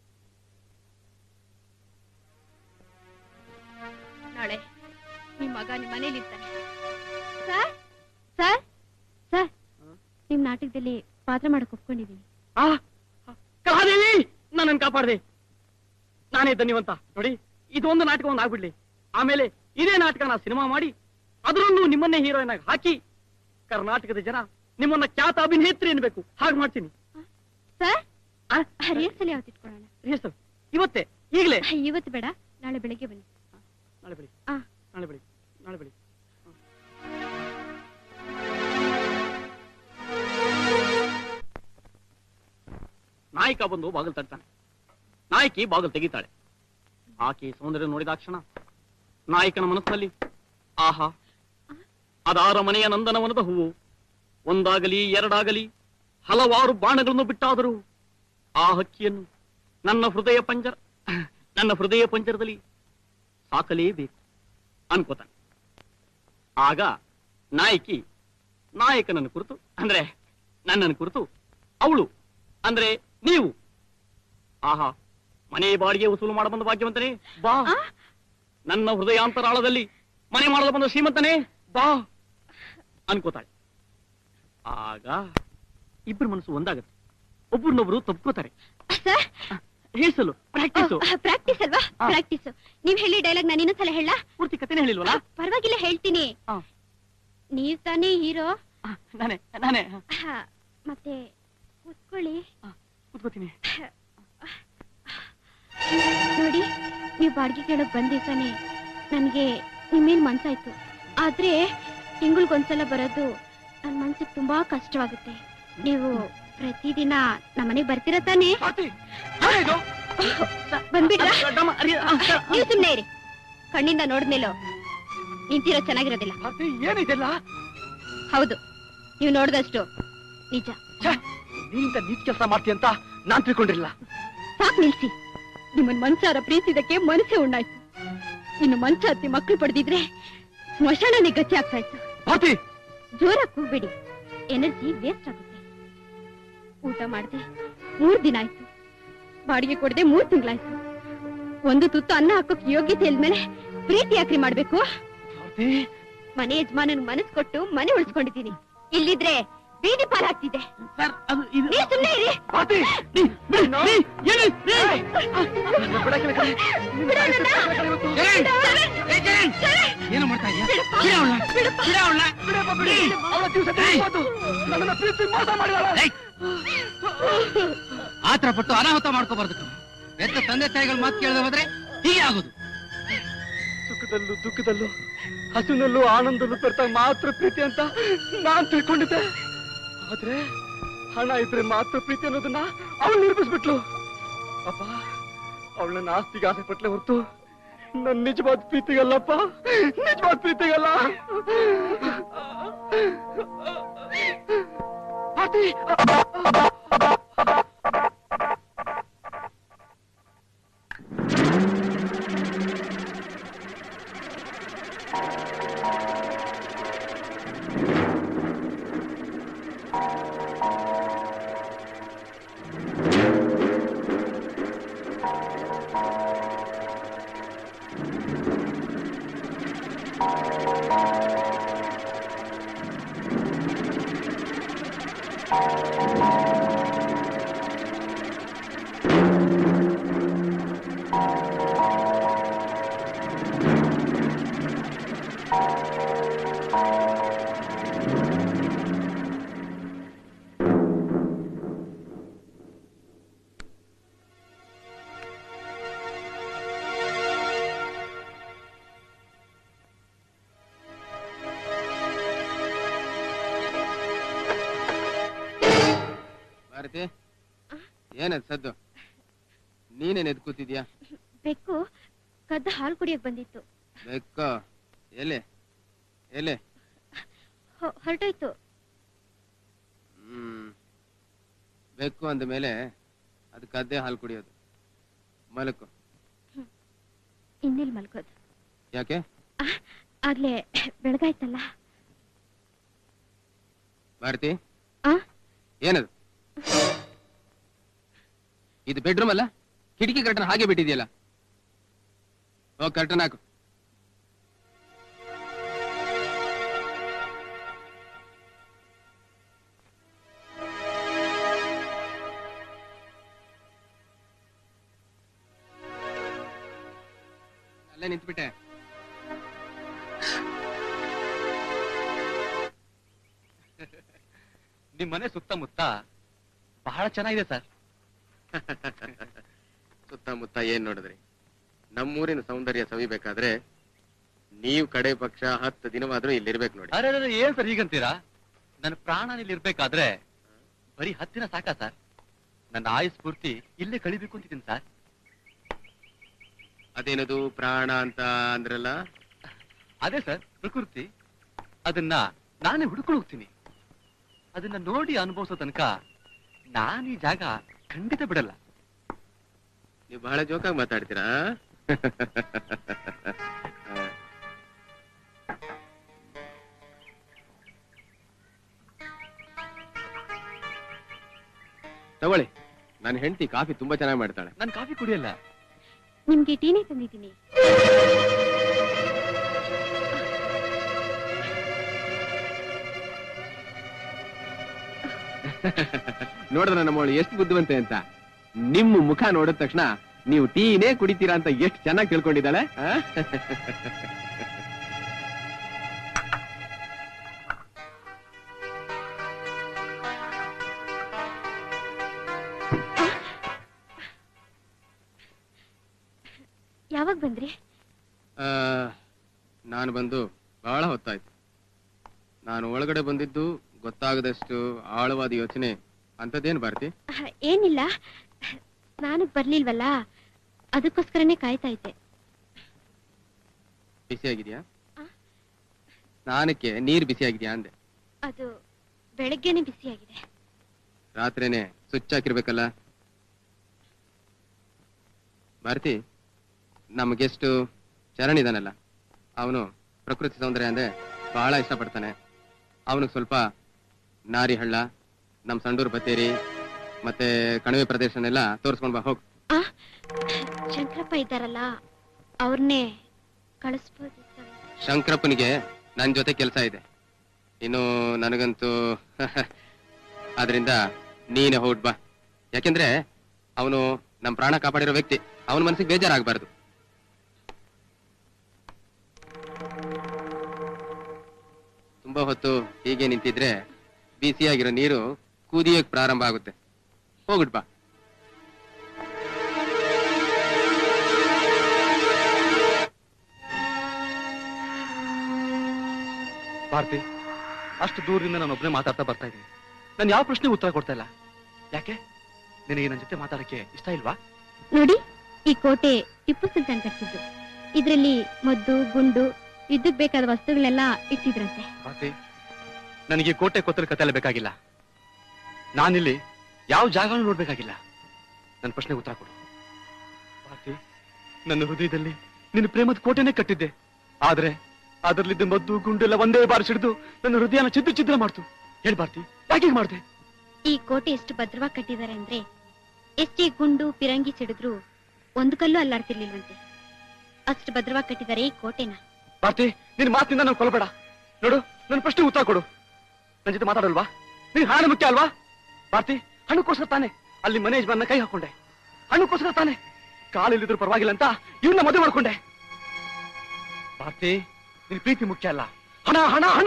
ನಾಳೆ ನಿಮ್ ಮಗ ನಿಮ್ ಮನೇಲಿ ಇರ್ತಾನೆ ಸರ್ ಸರ್ ಸರ್ ನಿಮ್ ನಾಟಕದಲ್ಲಿ ಪಾತ್ರ ಮಾಡಕ್ ಒಪ್ಕೊಂಡಿದೀನಿ ಆ ಕಲಾದೇವಿ ನನ್ನನ್ನು ಕಾಪಾಡಿದೆ ನಾನೇ ಧನ್ಯವಂತ ನೋಡಿ ಇದೊಂದು ನಾಟಕ ಒಂದು ಆಗ್ಬಿಡ್ಲಿ ಆಮೇಲೆ ಇದೇ ನಾಟಕನ ಸಿನಿಮಾ ಮಾಡಿ ಅದರಲ್ಲೂ ನಿಮ್ಮನ್ನೇ ಹೀರೋಯಿನ್ ಆಗಿ ಹಾಕಿ ಕರ್ನಾಟಕದ ಜನ ನಿಮ್ಮನ್ನ ಖ್ಯಾತ ಅಭಿನೇತ್ರಿ ಎನ್ಬೇಕು ಹಾಗೆ ಮಾಡ್ತೀನಿ ಸರ್ ರಿಹರ್ಸಲ್ ಯಾವತ್ತು ಇಟ್ಕೊಳ್ಳೋಣ ರಿಹರ್ಸಲ್ ಇವತ್ತೇ ಈಗಲೇ ಇವತ್ತು ಬೇಡ ನಾಳೆ ಬೆಳಿಗ್ಗೆ ಬನ್ನಿ ನಾಳೆ ಬೆಳಿಗ್ಗೆ ಆ. ನಾಳೆ ಬೆಳಿಗ್ಗೆ ನಾಳೆ ಬೆಳಿಗ್ಗೆ ನಾಯಕ ಬಂದು ಬಾಗಿಲು ತಟ್ತಾನೆ ನಾಯಕಿ ಬಾಗಿಲು ತೆಗಿತಾಳೆ ಆಕೆ ಸೌಂದರ್ಯ ನೋಡಿದಾಕ್ಷಣ ನಾಯಕನ ಮನಸ್ಸಿನಲ್ಲಿ ಆಹಾ ಅದಾರ ಮನೆಯ ನಂದನವನದ ಹೂವು ಒಂದಾಗಲಿ ಎರಡಾಗಲಿ ಹಲವಾರು ಬಾಣಗಳನ್ನು ಬಿಟ್ಟಾದರೂ ಆ ಹಕ್ಕಿಯನ್ನು ನನ್ನ ಹೃದಯ ಪಂಜರ ನನ್ನ ಹೃದಯ ಪಂಜರದಲ್ಲಿ ಸಾಕಲೇಬೇಕು ಅನ್ಕೋತಾನೆ ಆಗ ನಾಯಕಿ ನಾಯಕನನ್ನು ಕುರಿತು ಅಂದ್ರೆ ನನ್ನನ್ನು ಕುರಿತು ಅವಳು ಅಂದ್ರೆ ನೀವು ಆಹಾ ಮನೆ ಬಾಡಿಗೆ ವಸೂಲು ಮಾಡ ಬಂದ ಭಾಗ್ಯವಂತನೇ ಬಾ ನನ್ನ ಹೃದಯಾಂತರಾಳದಲ್ಲಿ ಮನೆ ಮಾಡಲು ಬಂದ ಶ್ರೀಮಂತನೇ ಬಾ ಅನ್ಕೋತಾಳೆ ಆಗ ಇಬ್ಬರು ಮನಸ್ಸು ಒಂದಾಗತ್ತೆ ಒಬ್ಬರನ್ನೊಬ್ರು ತಪ್ಕೋತಾರೆ ಸರ್ ಹೇಸಲು ಪ್ರಾಕ್ಟೀಸು ಪ್ರಾಕ್ಟೀಸ್ ಅಲ್ವಾ ಪ್ರಾಕ್ಟೀಸ್ ನೀವ್ ಹೇಳಿ ಡೈಲಾಗ್ ನಾನು ಇನ್ನೊಂದ್ಸಲ ಹೇಳ ಪೂರ್ತಿ ಕಥೆನೇ ಹೇಳಿಲ್ವಲ್ಲ ಪರವಾಗಿಲ್ಲ ಹೇಳ್ತೀನಿ ಆ. ನೀವ್ ತಾನೇ ಹೀರೋ ನಾನೇ ನಾನೇ ಮತ್ತೆ ಕೂತ್ಕೊಳ್ಳಿ ಕೂತ್ಕೋತೀನಿ ನೋಡಿ ನೀವು ಬಾಡಿಗೆ ಕೇಳಕ್ ಬಂದ ದಿವಸನೇ ನನ್ಗೆ ನಿಮ್ಮೇಲ್ ಮನ್ಸಾಯ್ತು ಆದ್ರೆ ತಿಂಗಳಿಗೊಂದ್ಸಲ ಬರೋದು ನನ್ ಮನ್ಸಿಗೆ ತುಂಬಾ ಕಷ್ಟವಾಗುತ್ತೆ ನೀವು ಪ್ರತಿದಿನ ನಮ್ಮನೆಗೆ ಬರ್ತೀರ ತಾನೇ ಬಂದ್ಬಿಟ್ರಾ ನೀವು ಸುಮ್ನೆ ಇರಿ ಕಣ್ಣಿಂದ ನೋಡಿದ್ಮೇಲೋ ನಿಂತಿರೋ ಚೆನ್ನಾಗಿರೋದಿಲ್ಲ ಏನಿದೆಲ್ಲ ಹೌದು ನೀವು ನೋಡಿದಷ್ಟು ನಿಜ ನೀಂತ ನೀಚ್ ಕೆಲಸ ಮಾಡ್ತೀಯ ಅಂತ ನಾನ್ ತಿಳ್ಕೊಂಡಿರಲಿಲ್ಲ ಸಾಕ್ ನಿಲ್ಸಿ ನಿಮ್ಮನ್ ಮನ್ಸಾರ ಪ್ರೀತಿದಕ್ಕೆ ಮನಸ್ಸೇ ಉಣ್ಣಾಯ್ತು ಇನ್ನು ಮಂಚ ಹತ್ತಿ ಮಕ್ಕಳು ಪಡೆದಿದ್ರೆ ಸ್ಮಶಾನನೇ ಗತಿ ಆಗ್ತಾ ಇತ್ತು ಭಾರತಿ ಜೋರಾಗಿ ಕೂಗ್ಬೇಡಿ ಎನರ್ಜಿ ವೇಸ್ಟ್ ಆಗುತ್ತೆ ಊಟ ಮಾಡದೆ ಮೂರ್ ದಿನ ಆಯ್ತು ಬಾಡಿಗೆ ಕೊಡದೆ ಮೂರ್ ತಿಂಗಳಾಯ್ತು ಒಂದು ತುತ್ತು ಅನ್ನ ಹಾಕೋಕ್ ಯೋಗ್ಯತೆ ಇಲ್ದ್ಮೇಲೆ ಪ್ರೀತಿ ಯಾಕ್ರಿ ಮಾಡ್ಬೇಕು ಮನೆ ಯಜಮಾನನ್ ಮನಸ್ ಕೊಟ್ಟು ಮನೆ ಉಳಿಸ್ಕೊಂಡಿದ್ದೀನಿ ಇಲ್ಲಿದ್ರೆ ಬೀದಿ ಪಾಲಾಗ್ತಿದೆ ಸರ್ ಅದು ಇದು ನೀವ್ ಸುಮ್ನೆ ಇರಿ ಭಾರತಿ ನೀ ನೀ ನೀ ಏನು ಏನು ಮಾಡ್ತಾ ಇದೀಯ ನನ್ನನ್ನ ಪ್ರೀತಿ ಮೋಸ ಮಾಡಿದಾಳೆ ಆತರ ಪಟ್ಟು ಅನಾಹುತ ಮಾಡ್ಕೋಬಾರ್ದು ಕಣೋ. ಹೆತ್ತ ತಂದೆ ತಾಯಿಗಳು ಮಾತು ಕೇಳದೆ ಹೋದ್ರೆ ಹೀಗೆ ಆಗೋದು ಸುಖದಲ್ಲೂ ದುಃಖದಲ್ಲೂ ಹಸುನಲ್ಲೂ ಆನಂದಲ್ಲೂ ಬೆರ್ತ ಮಾತ್ರ ಪ್ರೀತಿ ಅಂತ ನಾನ್ ತಿಳ್ಕೊಂಡಿದ್ದೆ ಆದ್ರೆ ಹಣ ಇದ್ರೆ ಮಾತ್ರ ಪ್ರೀತಿ ಅನ್ನೋದನ್ನ ಅವಳು ನಿರೂಪಿಸ್ಬಿಟ್ಲು ಅಪ್ಪ ಅವಳನ್ನ ಆಸ್ತಿಗೆ ಆಸೆ ಪಟ್ಲೆ ಹೊರತು ನನ್ ನಿಜವಾದ ಪ್ರೀತಿಗಲ್ಲಪ್ಪ ನಿಜವಾದ ಪ್ರೀತಿಗಲ್ಲ ಭಾರತಿ ಭಾರತಿ ಏನದ್ ಸದ್ದು ನೀನೇನ್ ಎದ್ ಕೂತಿದ್ಯಾ ಬೆಕ್ಕು ಕದ್ದು ಹಾಲು ಕುಡಿಯಕ್ ಬಂದಿತ್ತು ಬೆಕ್ಕ ಎಲೆ ಎಲೆ ಹೊ- ಹೊರಟೋಯ್ತು ಹ್ಮ್ ಬೆಕ್ಕು ಅಂದ ಮೇಲೆ ಅದು ಕದ್ದೆ ಹಾಲು ಕುಡಿಯೋದು ಮಲಕು ಇನ್ನೆಲ್ ಮಲ್ಕೋದು ಯಾಕೆ ಆಗ್ಲೇ ಬೆಳಗಾಯ್ತಲ್ಲ ಭಾರತಿ ಆ? ಏನದು ಇದು ಬೆಡ್ರೂಮ್ ಅಲ್ಲ ಕಿಟಕಿ ಕರ್ಟನ್ ಹಾಗೆ ಬಿಟ್ಟಿದ್ಯಲ್ಲ ಹೋಗ್ ಕರ್ಟನ್ ಹಾಕು ಅಲ್ಲೇ ನಿಂತ್ಬಿಟ್ಟೆ ನಿಮ್ ಮನೆ ಸುತ್ತಮುತ್ತ ಬಹಳ ಚೆನ್ನಾಗಿದೆ ಸರ್ ಸುತ್ತಮುತ್ತ ಏನ್ ನೋಡಿದ್ರಿ ನಮ್ಮೂರಿನ ಸೌಂದರ್ಯ ಸವಿಬೇಕಾದ್ರೆ ನೀವು ಕಡೆ ಪಕ್ಷ ಹತ್ತು ದಿನವಾದ್ರೂ ಇಲ್ಲಿರ್ಬೇಕು ನೋಡಿ ಅರೆ ಅರೆ, ಏನ್ ಸರ್ ಹೀಗಂತೀರಾ ನನ್ನ ಪ್ರಾಣ ಇಲ್ಲಿ ಇರ್ಬೇಕಾದ್ರೆ ಬರೀ ಹತ್ತಿನ ಸಾಕಾ ಸರ್ ನನ್ನ ಆಯುಸ್ ಪೂರ್ತಿ ಇಲ್ಲೇ ಕಳಿಬೇಕು ಅಂತಿದ್ದೀನಿ ಸರ್ ಅದೇನದು ಪ್ರಾಣ ಅಂತ ಅಂದ್ರಲ್ಲ ಅದೇ ಸರ್ ಪ್ರಕೃತಿ ಅದನ್ನ ನಾನೇ ಹುಡ್ಕೊಂಡು ಹೋಗ್ತೀನಿ ಅದನ್ನ ನೋಡಿ ಅನುಭವಿಸೋ ತನಕ ನಾನು ಈ ಜಾಗ ಖಂಡಿತ ಬಿಡಲ್ಲ ನೀವು ಬಹಳ ಜೋಕಾಗಿ ಮಾತಾಡ್ತೀರಾ ತಗೊಳ್ಳಿ ನನ್ನ ಹೆಂಡತಿ ಕಾಫಿ ತುಂಬಾ ಚೆನ್ನಾಗಿ ಮಾಡ್ತಾಳೆ ನಾನು ಕಾಫಿ ಕುಡಿಯಲ್ಲ ನಿಮ್ಗೆ ಟೀನೇ ತಂದಿದ್ದೀನಿ ನೋಡಿದ್ರ ನಮ್ಮವಳು ಎಷ್ಟು ಬುದ್ಧಿವಂತೆ ಅಂತ ನಿಮ್ಮ ಮುಖ ನೋಡಿದ ತಕ್ಷಣ ನೀವು ಟೀನೇ ಕುಡಿತೀರಾ ಅಂತ ಎಷ್ಟು ಚೆನ್ನಾಗಿ ತಿಳ್ಕೊಂಡಿದ್ದಾಳೆ ಆ? ಯಾವಾಗ ಬಂದ್ರಿ ಆ, ನಾನು ಬಂದು ಬಹಳ ಹೊತ್ತಾಯ್ತು ನಾನು ಒಳಗಡೆ ಬಂದಿದ್ದು ಗೊತ್ತಾಗದಷ್ಟು ಆಳವಾದ ಯೋಚನೆ ಅಂತದೇನು ಭಾರತಿ ಅಹ್, ಏನಿಲ್ಲ ಸ್ನಾನಕ್ ಬರ್ಲಿಲ್ವಲ್ಲ ಅದಕ್ಕೋಸ್ಕರನೇ ಕಾಯ್ತಾ ಇದ್ದೆ ಬಿಸಿಯಾಗಿದ್ಯಾ ಸ್ನಾನಕ್ಕೆ ನೀರು ಬಿಸಿಯಾಗಿದ್ಯಾ ಅಂದೆ ಅದು ಬೆಳಗ್ಗೆನೆ ಬಿಸಿಯಾಗಿದೆ ರಾತ್ರಿನೇ ಸ್ವಿಚ್ ಹಾಕಿರ್ಬೇಕಲ್ಲ ಭಾರತಿ ನಮ್ಮ ಗೆಸ್ಟ್ ಚರಣ್ ಇದಾನಲ್ಲ ಅವನು ಪ್ರಕೃತಿ ಸೌಂದರ್ಯ ಅಂದ್ರೆ ಬಹಳ ಇಷ್ಟಪಡ್ತಾನೆ ಅವನಿಗೆ ಸ್ವಲ್ಪ ನಾರಿ ಹಳ್ಳ ನಮ್ಮ ಸಂಡೂರು ಬತ್ತೇರಿ ಮತ್ತೆ ಕಣಿವೆ ಪ್ರದೇಶನೆಲ್ಲ ತೋರಿಸ್ಕೊಂಡ್ ಬಾ ಹೋಗ್ ಆ ಶಂಕರಪ್ಪ ಇದ್ದಾರಲ್ಲ ಅವ್ರನ್ನೇ ಕಳಿಸ್ಬೋದು ಶಂಕರಪ್ಪನಿಗೆ ನನ್ ಜೊತೆ ಕೆಲಸ ಇದೆ ಇನ್ನು ನನಗಂತೂ ಆದ್ರಿಂದ ನೀನೆ ಹೊಡ್ ಬಾ ಯಾಕೆಂದ್ರೆ ಅವನು ನಮ್ ಪ್ರಾಣ ಕಾಪಾಡಿರೋ ವ್ಯಕ್ತಿ ಅವನ ಮನಸ್ಸಿಗೆ ಬೇಜಾರಾಗಬಾರ್ದು ತುಂಬಾ ಹೊತ್ತು ಹೀಗೆ ನಿಂತಿದ್ರೆ ಬಿಸಿಯಾಗಿರೋ ನೀರು ಕುದಿಯೋಕ್ ಪ್ರಾರಂಭ ಆಗುತ್ತೆ ಹೋಗ್ಬಿಟ್ ಬಾ ಭಾರತಿ ಅಷ್ಟು ದೂರದಿಂದ ನಾನು ಒಬ್ಬನೇ ಮಾತಾಡ್ತಾ ಬರ್ತಾ ಇದ್ದೀನಿ ನಾನು ಯಾವ ಪ್ರಶ್ನೆಗೆ ಉತ್ತರ ಕೊಡ್ತಾ ಇಲ್ಲ ಯಾಕೆ ನಿನಗೆ ನನ್ನ ಜೊತೆ ಮಾತಾಡಕ್ಕೆ ಇಷ್ಟ ಇಲ್ವಾ ನೋಡಿ ಈ ಕೋಟೆ ಟಿಪ್ಪು ಸುಲ್ತಾನ್ ಕಟ್ಟಿದ್ದು ಇದ್ರಲ್ಲಿ ಮದ್ದು ಗುಂಡು ಯುದ್ಧಕ್ ಬೇಕಾದ ವಸ್ತುಗಳೆಲ್ಲ ಇಟ್ಟಿದ್ರಂತೆ ಭಾರತಿ ನನಗೆ ಕೋಟೆ ಕೊತ್ತಲ ಕತೆ ಎಲ್ಲ ಬೇಕಾಗಿಲ್ಲ ನಾನಿಲ್ಲಿ ಯಾವ ಜಾಗನೂ ನೋಡ್ಬೇಕಾಗಿಲ್ಲ ನನ್ನ ಪ್ರಶ್ನೆಗೆ ಉತ್ತರ ಕೊಡು ಭಾರತಿ ನನ್ನ ಹೃದಯದಲ್ಲಿ ನಿನ್ನ ಪ್ರೇಮದ ಕೋಟೆನೇ ಕಟ್ಟಿದ್ದೆ ಆದ್ರೆ ಅದರಲ್ಲಿದ್ದ ಮದ್ದು ಗುಂಡೆಲ್ಲ ಒಂದೇ ಬಾರಿ ಸಿಡಿದು ನನ್ನ ಹೃದಯನ ಚಿದ್ರ ಚಿದ್ರ ಮಾಡ್ತು ಹೇಳ್ ಭಾರತಿ ಯಾಕೆ ಹೀಗ್ ಮಾಡ್ದೆ ಈ ಕೋಟೆ ಎಷ್ಟು ಭದ್ರವಾಗಿ ಕಟ್ಟಿದ್ದಾರೆ ಅಂದ್ರೆ ಎಷ್ಟೇ ಗುಂಡು ಪಿರಂಗಿ ಸಿಡಿದ್ರು ಒಂದು ಕಲ್ಲು ಅಲ್ಲಾಡ್ತಿರ್ಲಿಲ್ವಂತೆ ಅಷ್ಟು ಭದ್ರವಾಗಿ ಕಟ್ಟಿದ್ದಾರೆ ಈ ಕೋಟೆನ ಭಾರತಿ ನಿನ್ ಮಾತಿನಿಂದ ನಾನು ಕೊಲ್ಬೇಡ ನೋಡು ನನ್ನ ಪ್ರಶ್ನೆ ಉತ್ತರ ಕೊಡು ನನ್ನ ಜೊತೆ ಮಾತಾಡಲ್ವಾ ನಿನ್ ಹಣ ಮುಖ್ಯ ಅಲ್ವಾ ಭಾರತಿ ಹಣಕ್ಕೋಸ್ಕರ ತಾನೆ ಅಲ್ಲಿ ಮನೆ ಯಜಮಾನ ಕೈ ಹಾಕೊಂಡೆ ಹಣಕ್ಕೋಸ್ಕರ ತಾನೆ ಕಾಲಿಲ್ಲಿದ್ರು ಪರವಾಗಿಲ್ಲ ಅಂತ ಇವನ್ನ ಮದುವೆ ಮಾಡ್ಕೊಂಡೆ ಭಾರತಿ ನಿನ್ ಪ್ರೀತಿ ಮುಖ್ಯ ಅಲ್ಲ ಹಣ ಹಣ ಹಣ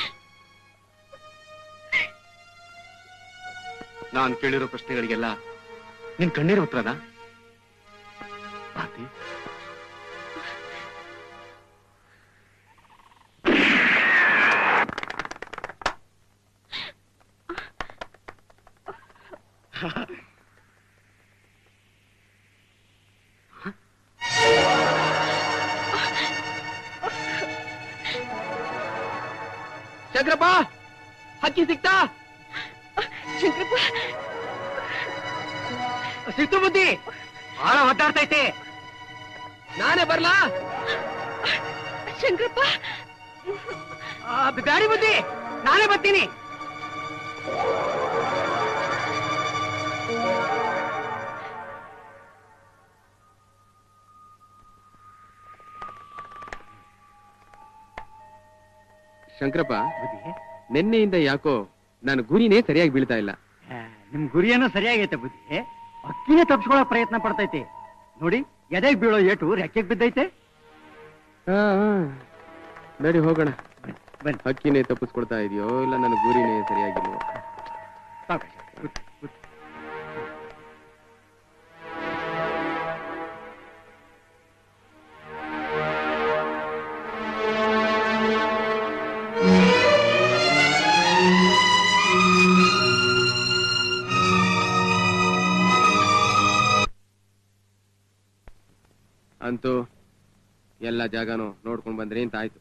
ನಾನ್ ಕೇಳಿರೋ ಪ್ರಶ್ನೆಗಳಿಗೆಲ್ಲ ನಿನ್ ಕಣ್ಣೀರ ಉತ್ತರನಾ ಭಾರತಿ ಶಂಕರಪ್ಪ ಹಕ್ಕಿ ಸಿಕ್ತಾ ಶಂಕರಪ್ಪ ಸಿಕ್ತು ಬುದ್ಧಿ ಬಹಳ ಒದ್ದಾಡ್ತೈತೆ ನಾನೇ ಬರ್ಲಾ ಶಂಕರಪ್ಪ ಆ, ಬ್ಯಾಡಿ ಬುದ್ಧಿ ನಾನೇ ಬರ್ತೀನಿ ಶಂಕರಪ್ಪ ನಿನ್ನೆಯಿಂದ ಯಾಕೋ ನಾನು ಗುರಿನೇ ಸರಿಯಾಗಿ ಬೀಳ್ತಾ ಇಲ್ಲ ನಿಮ್ ಗುರಿಯೇನೋ ಸರಿಯಾಗೈತೆ ಬುದ್ಧಿ ಅಕ್ಕಿನೇ ತಪ್ಪಿಸ್ಕೊಳ್ಳೋ ಪ್ರಯತ್ನ ಪಡ್ತೈತಿ ನೋಡಿ ಎದೆಗ್ ಬೀಳೋ ಏಟು ರೆಕ್ಕೆಗ್ ಬಿದ್ದೈತೆ ಹಾ, ಹಾ. ನಡಿ ಹೋಗೋಣ ಬನ್ನಿ. ಹಕ್ಕಿನೇ ತಪ್ಪಿಸ್ಕೊಳ್ತಾ ಇದೆಯೋ ಇಲ್ಲ ನನ್ನ ಗುರಿನೇ ಸರಿಯಾಗಿಲ್ವೋ ಸಾವ್ಕಾಶ. ಕೂತ್- ಕೂತ್. ಅಂತೂ ಎಲ್ಲ ಜಾಗನೂ ನೋಡ್ಕೊಂಡ್ ಬಂದ್ರಿ ಅಂತ ಆಯ್ತು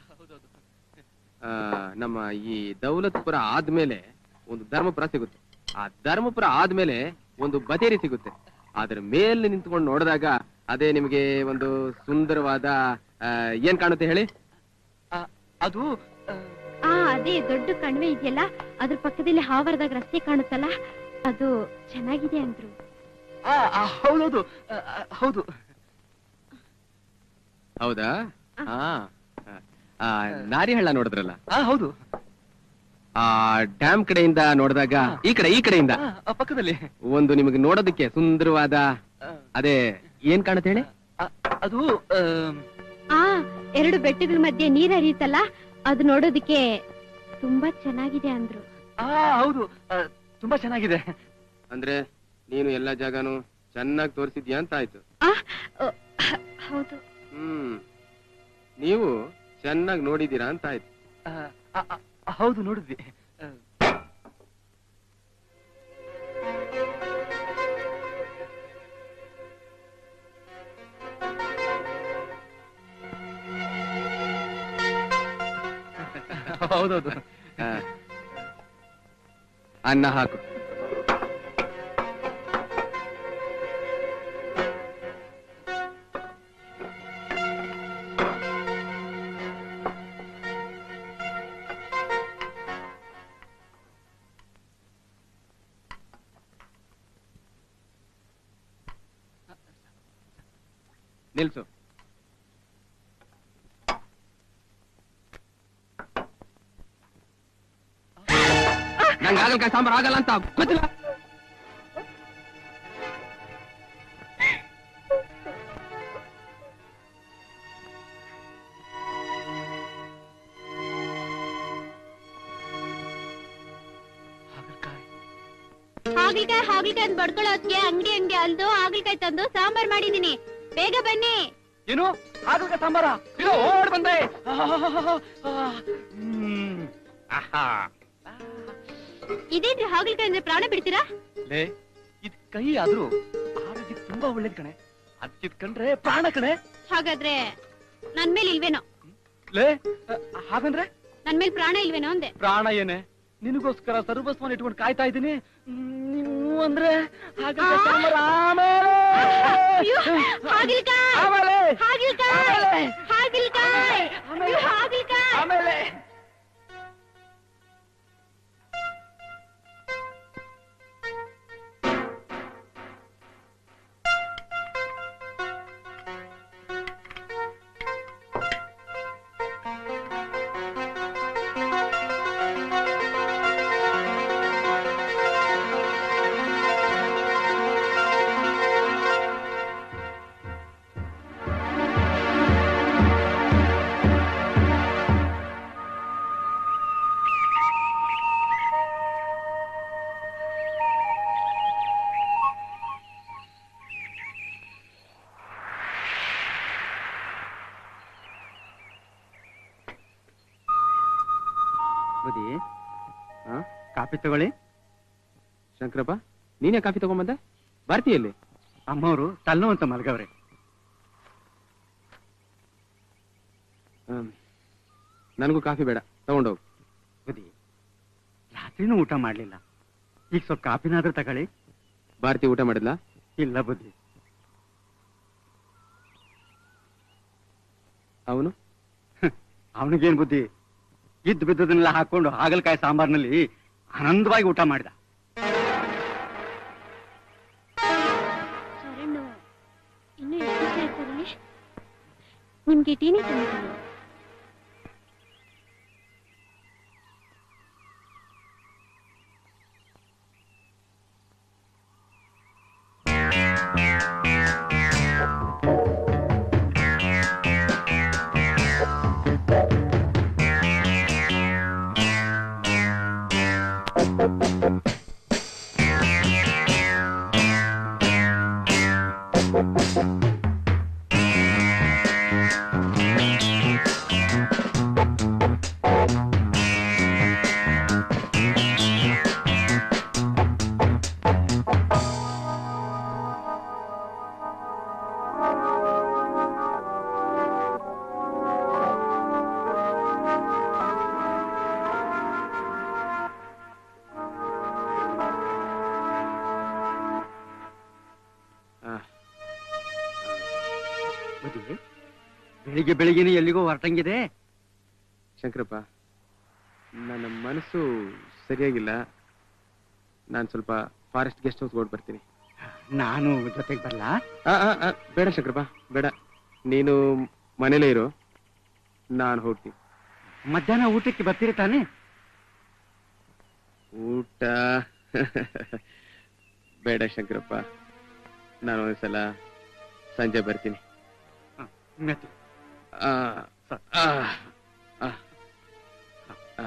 ಆ, ನಮ್ಮ ಈ ದೌಲತ್ಪುರ ಆದ್ಮೇಲೆ ಒಂದು ಧರ್ಮಪುರ ಸಿಗುತ್ತೆ ಆ ಧರ್ಮಪುರ ಆದ್ಮೇಲೆ ಒಂದು ಬತೇರಿ ಸಿಗುತ್ತೆ ಅದ್ರ ಮೇಲೆ ನಿಂತ್ಕೊಂಡು ನೋಡಿದಾಗ ಅದೇ ನಿಮಗೆ ಒಂದು ಸುಂದರವಾದ ಆ, ಏನ್ ಕಾಣುತ್ತೆ ಹೇಳಿ ಅದು ಆ ಅದೇ ದೊಡ್ಡ ಕಣಿವೆ ಇದೆಯಲ್ಲ ಅದ್ರ ಪಕ್ಕದಲ್ಲಿ ಹಾವರದಾಗ ರಸ್ತೆ ಕಾಣುತ್ತಲ್ಲ ಅದು ಚೆನ್ನಾಗಿದೆ ಅಂದ್ರು ಆ, ಆ, ಹೌದೌದು ಆ, ಆ, ಹೌದು ಹೌದಾ ಹಾ ಆ, ನಾರಿ ಹಳ್ಳ ನೋಡಿದ್ರಲ್ಲ ಆ ಹೌದು ಆ ಡ್ಯಾಮ್ ಕಡೆಯಿಂದ ನೋಡಿದಾಗ ಈ ಕಡೆ ಈ ಕಡೆಯಿಂದ ಆ, ಆ, ಪಕ್ಕದಲ್ಲಿ ಒಂದು ನಿಮಗೆ ನೋಡೋದಕ್ಕೆ ಸುಂದರವಾದ ಅದೇ ಏನ್ ಕಾಣುತ್ತೆ ಹೇಳಿ ಆ, ಅದು ಆಮ್, ಆ ಎರಡು ಬೆಟ್ಟಗಳ ಮಧ್ಯೆ ನೀರ್ ಹರಿಯುತ್ತಲ್ಲ ಅದು ನೋಡೋದಕ್ಕೆ ತುಂಬಾ ಚೆನ್ನಾಗಿದೆ ಅಂದ್ರು ಆ ಹೌದು ಆ, ತುಂಬಾ ಚೆನ್ನಾಗಿದೆ ಅಂದ್ರೆ ನೀನು ಎಲ್ಲಾ ಜಾಗನು ಚೆನ್ನಾಗಿ ತೋರಿಸಿದ್ಯಾ ಅಂತ ಆಯ್ತು ಆ ಅ, ಹೌದು ಹ್ಮ್ ನೀವು ಚೆನ್ನಾಗಿ ನೋಡಿದೀರಾ ಅಂತ ಆಯ್ತು ಆ, ಆ, ಆ, ಹೌದು ನೋಡಿದ್ವಿ ಆ, ಹೌದೌದು ಆ. ಅನ್ನ ಹಾಕು ನಿಲ್ಸು ನಂಗೆ ಹಾಗಲಕಾಯಿ ಸಾಂಬಾರ್ ಆಗಲ್ಲ ಅಂತ ಗೊತ್ತಿಲ್ಲ ಹಾಗಲ್ಕಾಯಿ ಹಾಗಲ್ಕಾಯಿ ಅಂತ ಬಡ್ಕೊಳ್ಳೋದ್ಗೆ ಅಂಗಡಿ ಅಂಗಡಿ ಅಲ್ದು ಹಾಗಲ್ಕಾಯಿ ತಂದು ಸಾಂಬಾರ್ ಮಾಡಿದೀನಿ ಬೇಗ ಬನ್ನಿ ಏನು ಹಾಗಲ್ಕಾಯಿ ಸಾಂಬಾರ ಇದು ಓಡ್ ಬಂದೆ ಹ್ಮ್. ಆಹಾ. ಇದೇನ್ರಿ ಹಾಗಲ್ಕಾಯಿ ಅಂದ್ರೆ ಪ್ರಾಣ ಬಿಡ್ತೀರಾ ಲೇ ಇದ್ ಕೈ ಆದ್ರೂ ಆರೋಗ್ಯಕ್ಕೆ ತುಂಬಾ ಒಳ್ಳೇದ್ ಕಣೆ ಅದ್ ಕಂಡ್ರೆ ಪ್ರಾಣ ಕಣೆ ಹಾಗಾದ್ರೆ ನನ್ ಮೇಲೆ ಇಲ್ವೇನೋ ಲೇ ಅ, ಹಾಗಂದ್ರೆ ನನ್ ಮೇಲೆ ಪ್ರಾಣ ಇಲ್ವೇನೋ ಅಂದೆ ಪ್ರಾಣ ಏನೇ ನಿನಗೋಸ್ಕರ ಸರ್ವಸ್ವನ ಇಟ್ಕೊಂಡು ಕಾಯ್ತಾ ಇದ್ದೀನಿ ನೀವು ಅಂದ್ರೆ ಹಾಗಲ್ಕಾಯಿ ಆ? ಸಾಂಬಾರ್ ಆಮೇಲೆ ಅಯ್ಯೋ, ಹಾಗಲ್ಕಾಯಿ ಆಮೇಲೆ ಹಾಗಲ್ಕಾಯಿ ಆಮೇಲೆ. ಹಾಗಲ್ಕಾಯಿ ಆಮೇಲೆ. ಅಯ್ಯೋ, ಹಾಗಲ್ಕಾಯಿ ಆಮೇಲೆ ಬುದ್ಧಿ ಆ? ಕಾಪಿ ತಗೊಳ್ಳಿ ಶಂಕರಪ್ಪ ನೀನೇ ಕಾಫಿ ತಗೊಂಬಂದೆ ಭಾರತೀಯಲ್ಲಿ ಅಮ್ಮವರು ತಲೆನೋವು ಅಂತ ಮಲಗವ್ರೆ ನನಗೂ ಕಾಫಿ ಬೇಡ ತಗೊಂಡೋಗು ಬುದ್ಧಿ ರಾತ್ರಿನೂ ಊಟ ಮಾಡ್ಲಿಲ್ಲ ಈಗ ಸ್ವಲ್ಪ ಕಾಫಿನಾದ್ರೂ ತಗೊಳ್ಳಿ ಭಾರತಿ ಊಟ ಮಾಡಿದ್ಲಾ ಇಲ್ಲ ಬುದ್ಧಿ ಅವನು ಅವನಿಗೇನ್ ಬುದ್ಧಿ ಇದ್ದು ಬಿದ್ದದನ್ನೆಲ್ಲ ಹಾಕೊಂಡು ಹಾಗಲಕಾಯಿ ಸಾಂಬಾರ್ನಲ್ಲಿ ಆನಂದವಾಗಿ ಊಟ ಮಾಡಿದ ಶರಣು ಇನ್ನು ಎಷ್ಟು ದಿವಸ ಇರ್ತೀರಿ ನಿಮ್ಗೆ ಟೀನೇ ತಂದಿದ್ದೀನಿ ಬುದ್ಧಿ ಬೆಳಿಗ್ಗೆ ಬೆಳಿಗ್ಗೆನೆ ಎಲ್ಲಿಗೋ ಹೊರಟಂಗಿದೆ ಶಂಕರಪ್ಪ ನನ್ನ ಮನಸ್ಸು ಸರಿಯಾಗಿಲ್ಲ ನಾನು ಸ್ವಲ್ಪ ಫಾರೆಸ್ಟ್ ಗೆಸ್ಟ್ ಹೌಸ್ ಹೊರಟು ಬರ್ತೀನಿ ನಾನು ಜೊತೆಗೆ ಬರ್ಲಾ ಆ, ಆ, ಆ, ಬೇಡ ಶಂಕರಪ್ಪ ಬೇಡ ನೀನು ಮನೇಲೇ ಇರು ನಾನು ಹೋಗ್ತೀನಿ ಮಧ್ಯಾಹ್ನ ಊಟಕ್ಕೆ ಬರ್ತೀರಿ ತಾನೇ ಊಟ ಬೇಡ ಶಂಕರಪ್ಪ ನಾನು ಒಂದ್ಸಲ ಸಂಜೆ ಬರ್ತೀನಿ ಮೆತ್ತು. ಆ, ಆ, ಆ, ಆ.